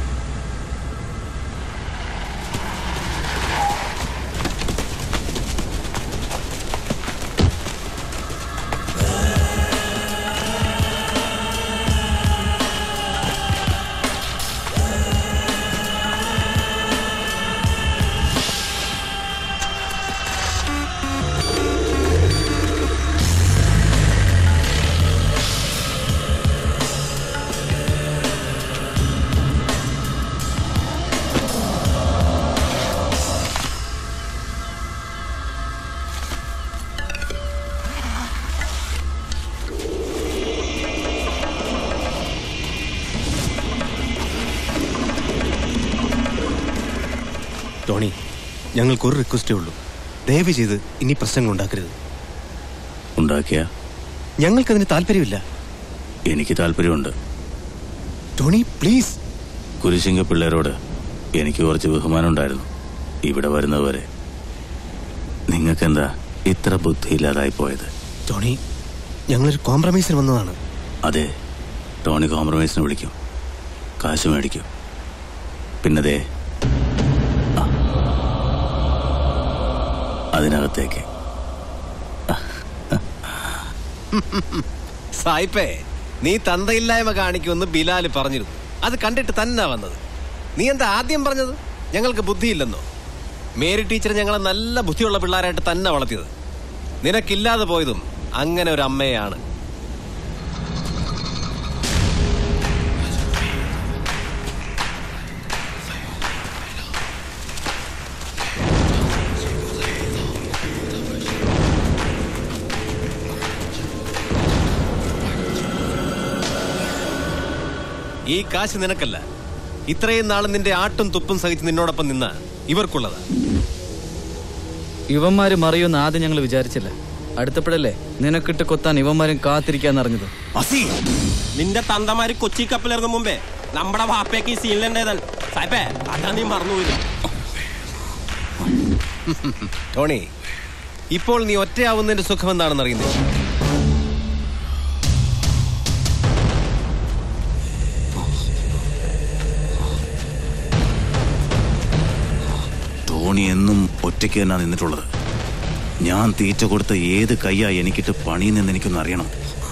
ടോണി ഞങ്ങൾക്ക് ഒരു റിക്വസ്റ്റേ ഉള്ളൂ ദയവ് ചെയ്ത് ഇനി പ്രശ്നങ്ങൾ ഉണ്ടാക്കരുത് ഉണ്ടാക്കിയ ഞങ്ങൾക്കതിന് താല്പര്യമില്ല എനിക്ക് താല്പര്യമുണ്ട് ടോണി പ്ലീസ് കുരിശിങ്ക പിള്ളേരോട് എനിക്ക് കുറച്ച് ബഹുമാനം ഉണ്ടായിരുന്നു ഇവിടെ വരുന്നതുവരെ നിങ്ങൾക്കെന്താ ഇത്ര ബുദ്ധിയില്ലാതായി പോയത് ടോണി ഞങ്ങളൊരു കോംപ്രമൈസിന് വന്നതാണ് അതെ ടോണി കോംപ്രമൈസിന് വിളിക്കും കാശ് മേടിക്കും പിന്നതേ ആ. അതിനകത്തേക്ക് സായിപ്പേ നീ തന്തയില്ലായ്മ കാണിക്കുമെന്ന് ബിലാല് പറഞ്ഞിരുന്നു അത് കണ്ടിട്ട് തന്നെ വന്നത് നീ എന്താ ആദ്യം പറഞ്ഞത് ഞങ്ങൾക്ക് ബുദ്ധിയില്ലെന്നോ മേരി ടീച്ചർ ഞങ്ങളെ നല്ല ബുദ്ധിയുള്ള പിള്ളേരായിട്ട് തന്നെ വളർത്തിയത് നിനക്കില്ലാതെ പോയതും അങ്ങനെ ഒരു അമ്മയാണ് ഈ കാശ് നിനക്കല്ല ഇത്രയും നാളും നിന്റെ ആട്ടും തുപ്പും സഹിച്ച് നിന്നോടൊപ്പം നിന്ന ഇവർക്കുള്ളതാ ഇവന്മാര് മറിയുമെന്ന് ആദ്യം ഞങ്ങൾ വിചാരിച്ചില്ല അടുത്തപ്പോഴല്ലേ നിനക്കിട്ട് കൊത്താൻ ഇവന്മാരും കാത്തിരിക്കാന്നറിഞ്ഞത് നിന്റെ തന്തമാര് കൊച്ചി കപ്പലിറങ്ങും മുമ്പേ നമ്മുടെ വാപ്പയ്ക്ക് ഈ സീനിലുണ്ടേതൻ സായിപ്പേ അതാ നീ മറന്നുപോയില്ല ടോണി ഇപ്പോൾ നീ ഒറ്റയാവുന്നതിന്റെ സുഖം എന്താണെന്ന് അറിയുന്നത് ടോണി എന്നും ഒറ്റയ്ക്ക് തന്നെ നിന്നിട്ടുള്ളത് ഞാൻ തീറ്റ കൊടുത്ത ഏത് കയ്യാ എനിക്കിട്ട് പണിയിൽ നിന്ന് എനിക്കൊന്ന് അറിയണം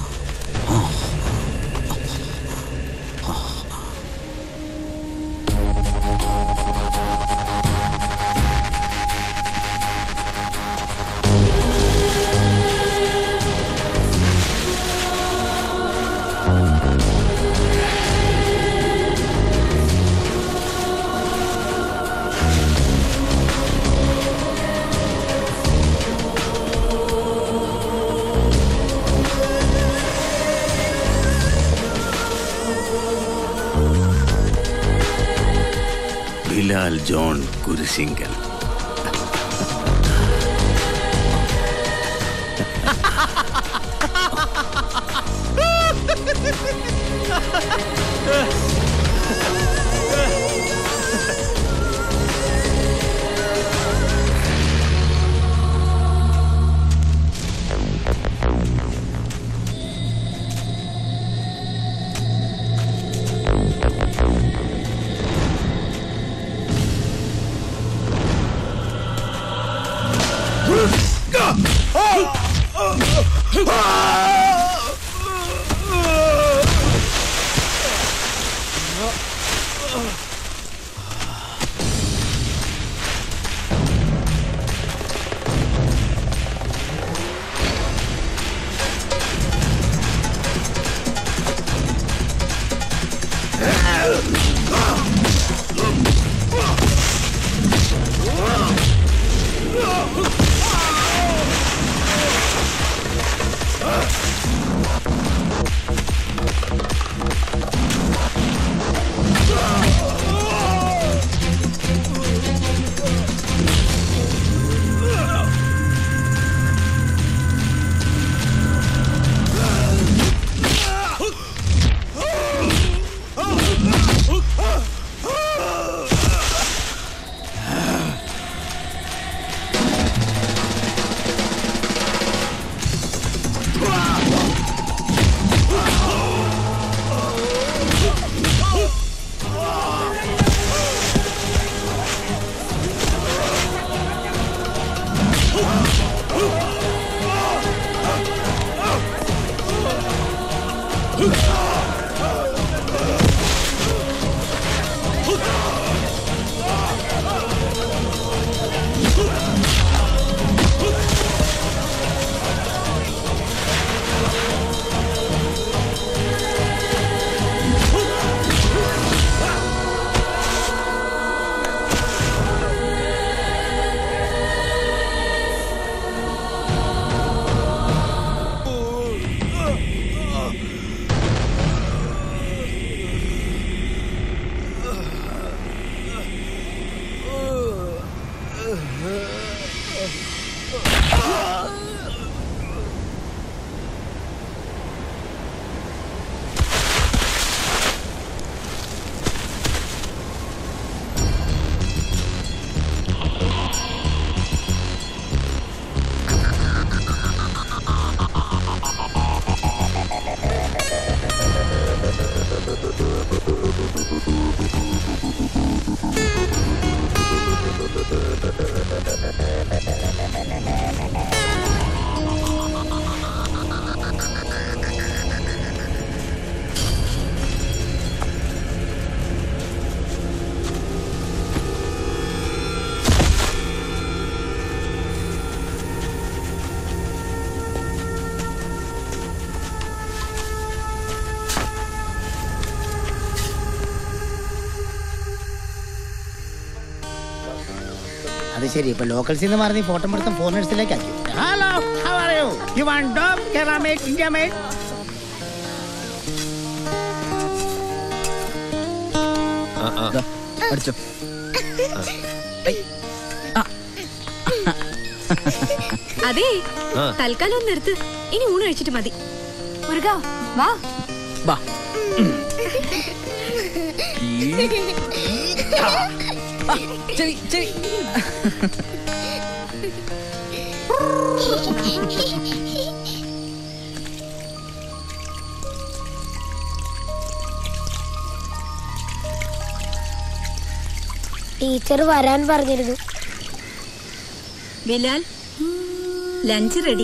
ബിലാൽ ജോൺ കുരിശിങ്കൽ Ah! അത് ശരി ഇപ്പൊ ലോക്കൽസിൽ നിന്ന് മാറി ഫോട്ടോ എടുത്ത ഫോറിനേഴ്സിലേക്ക് ആക്കി hello how are you you want dog Kerala made India made അടിച്ചോ അതെ ആ. തൽക്കാലം ഒന്ന് നിർത്ത് ഇനി ഊണ് കഴിച്ചിട്ട് മതി മുരുക വാ വാ ശരി ശരി ടീച്ചർ വരാൻ പറഞ്ഞിരുന്നു ബിലാൽ ലഞ്ച് റെഡി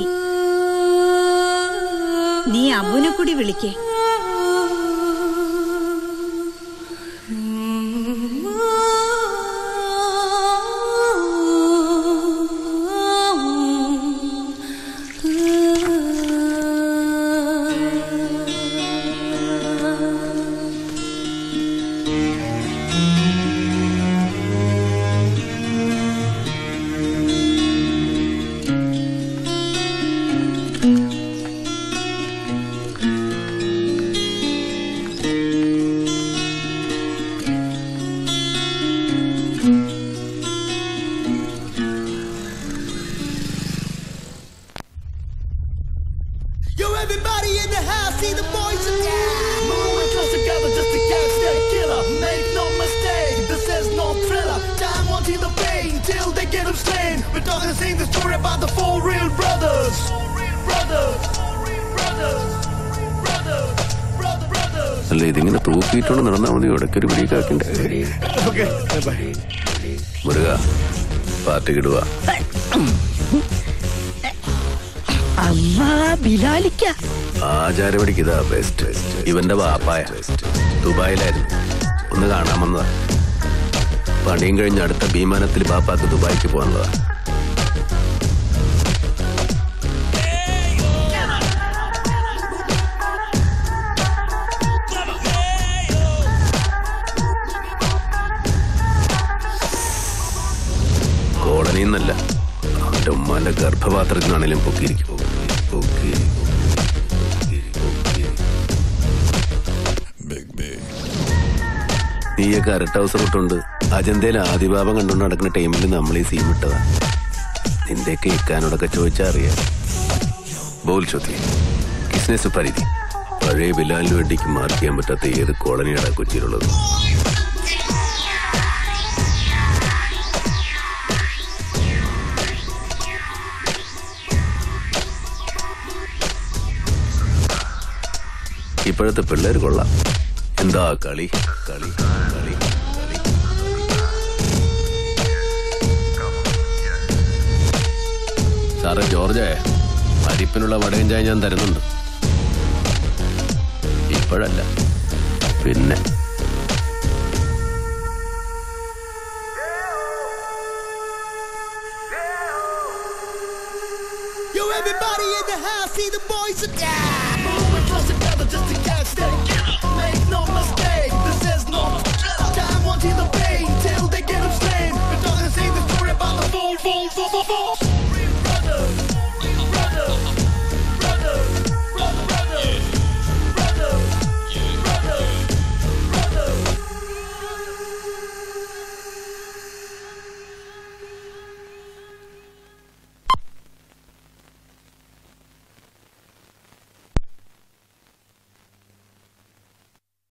നീ അബുനെ കൂടി വിളിക്കേ Yo, everybody in the house, see the boys are down. Moving close together just to catch that killer. Make no mistake, this is no thriller. Time wanting the pain till they get him slain. We're talking to sing the story about the four real brothers. Brothers, brothers, brothers, brother, brothers. അല്ല ഇതിങ്ങനെ തൂക്കിയിട്ടോണ്ട് നടന്നാൽ മതി ഇടയ്ക്കൊരു പിടിക്കാക്കിണ്ട് മുരുക പാർട്ടിക്ക് ഇടുക അമ്മ ബിലാലിക്ക ആചാരപടിക്ക് ഇതാ best ഇവന്റെ വാപ്പായ ദുബായിലായിരുന്നു ഒന്ന് കാണാമെന്നതാ പണിയും കഴിഞ്ഞ് അടുത്ത വിമാനത്തിൽ ബാപ്പാക്ക് ദുബായിക്ക് പോകാനുള്ളതാ കോളനിയിൽ നിന്നല്ല അവന്റെ ഉമ്മാന്റെ ഗർഭപാത്രത്തിൽ നിന്നാണെങ്കിലും പൊക്കിയിരിക്കും പൊക്കി നീയൊക്കെ അരട്ട ഹൗസ് ഇട്ടുണ്ട് അജന്തയിൽ ആദിഭാവം കണ്ടുകൊണ്ട് നടക്കുന്ന ടൈമിൽ നമ്മൾ ഈ സീൻ വിട്ടതാ നിന്റെയൊക്കെ ഇക്കാനോടൊക്കെ ചോദിച്ചാ അറിയാം ബോൽ ചോദ്യം കിസ്നെ സുപരിധി പഴയ ബിലാലിന് വേണ്ടിക്ക് മാർക്ക് ചെയ്യാൻ പറ്റാത്ത ഏത് കോളനിയാണ് കൊച്ചിയിലുള്ളത് ഇപ്പോഴത്തെ പിള്ളേർ കൊള്ളാം എന്താ കളി കളി കളി സാറേ ജോർജേ അരിപ്പിനുള്ള വടയും ചായ ഞാൻ തരുന്നുണ്ട് ഇപ്പോഴല്ല പിന്നെ Yo, everybody in the house, see the boys are down. Moving close together just to catch that killer. Make no mistake, this is no thriller. Time wanting the pain till they get him slain. We're talking, sing the story about the four, four, four, four, four.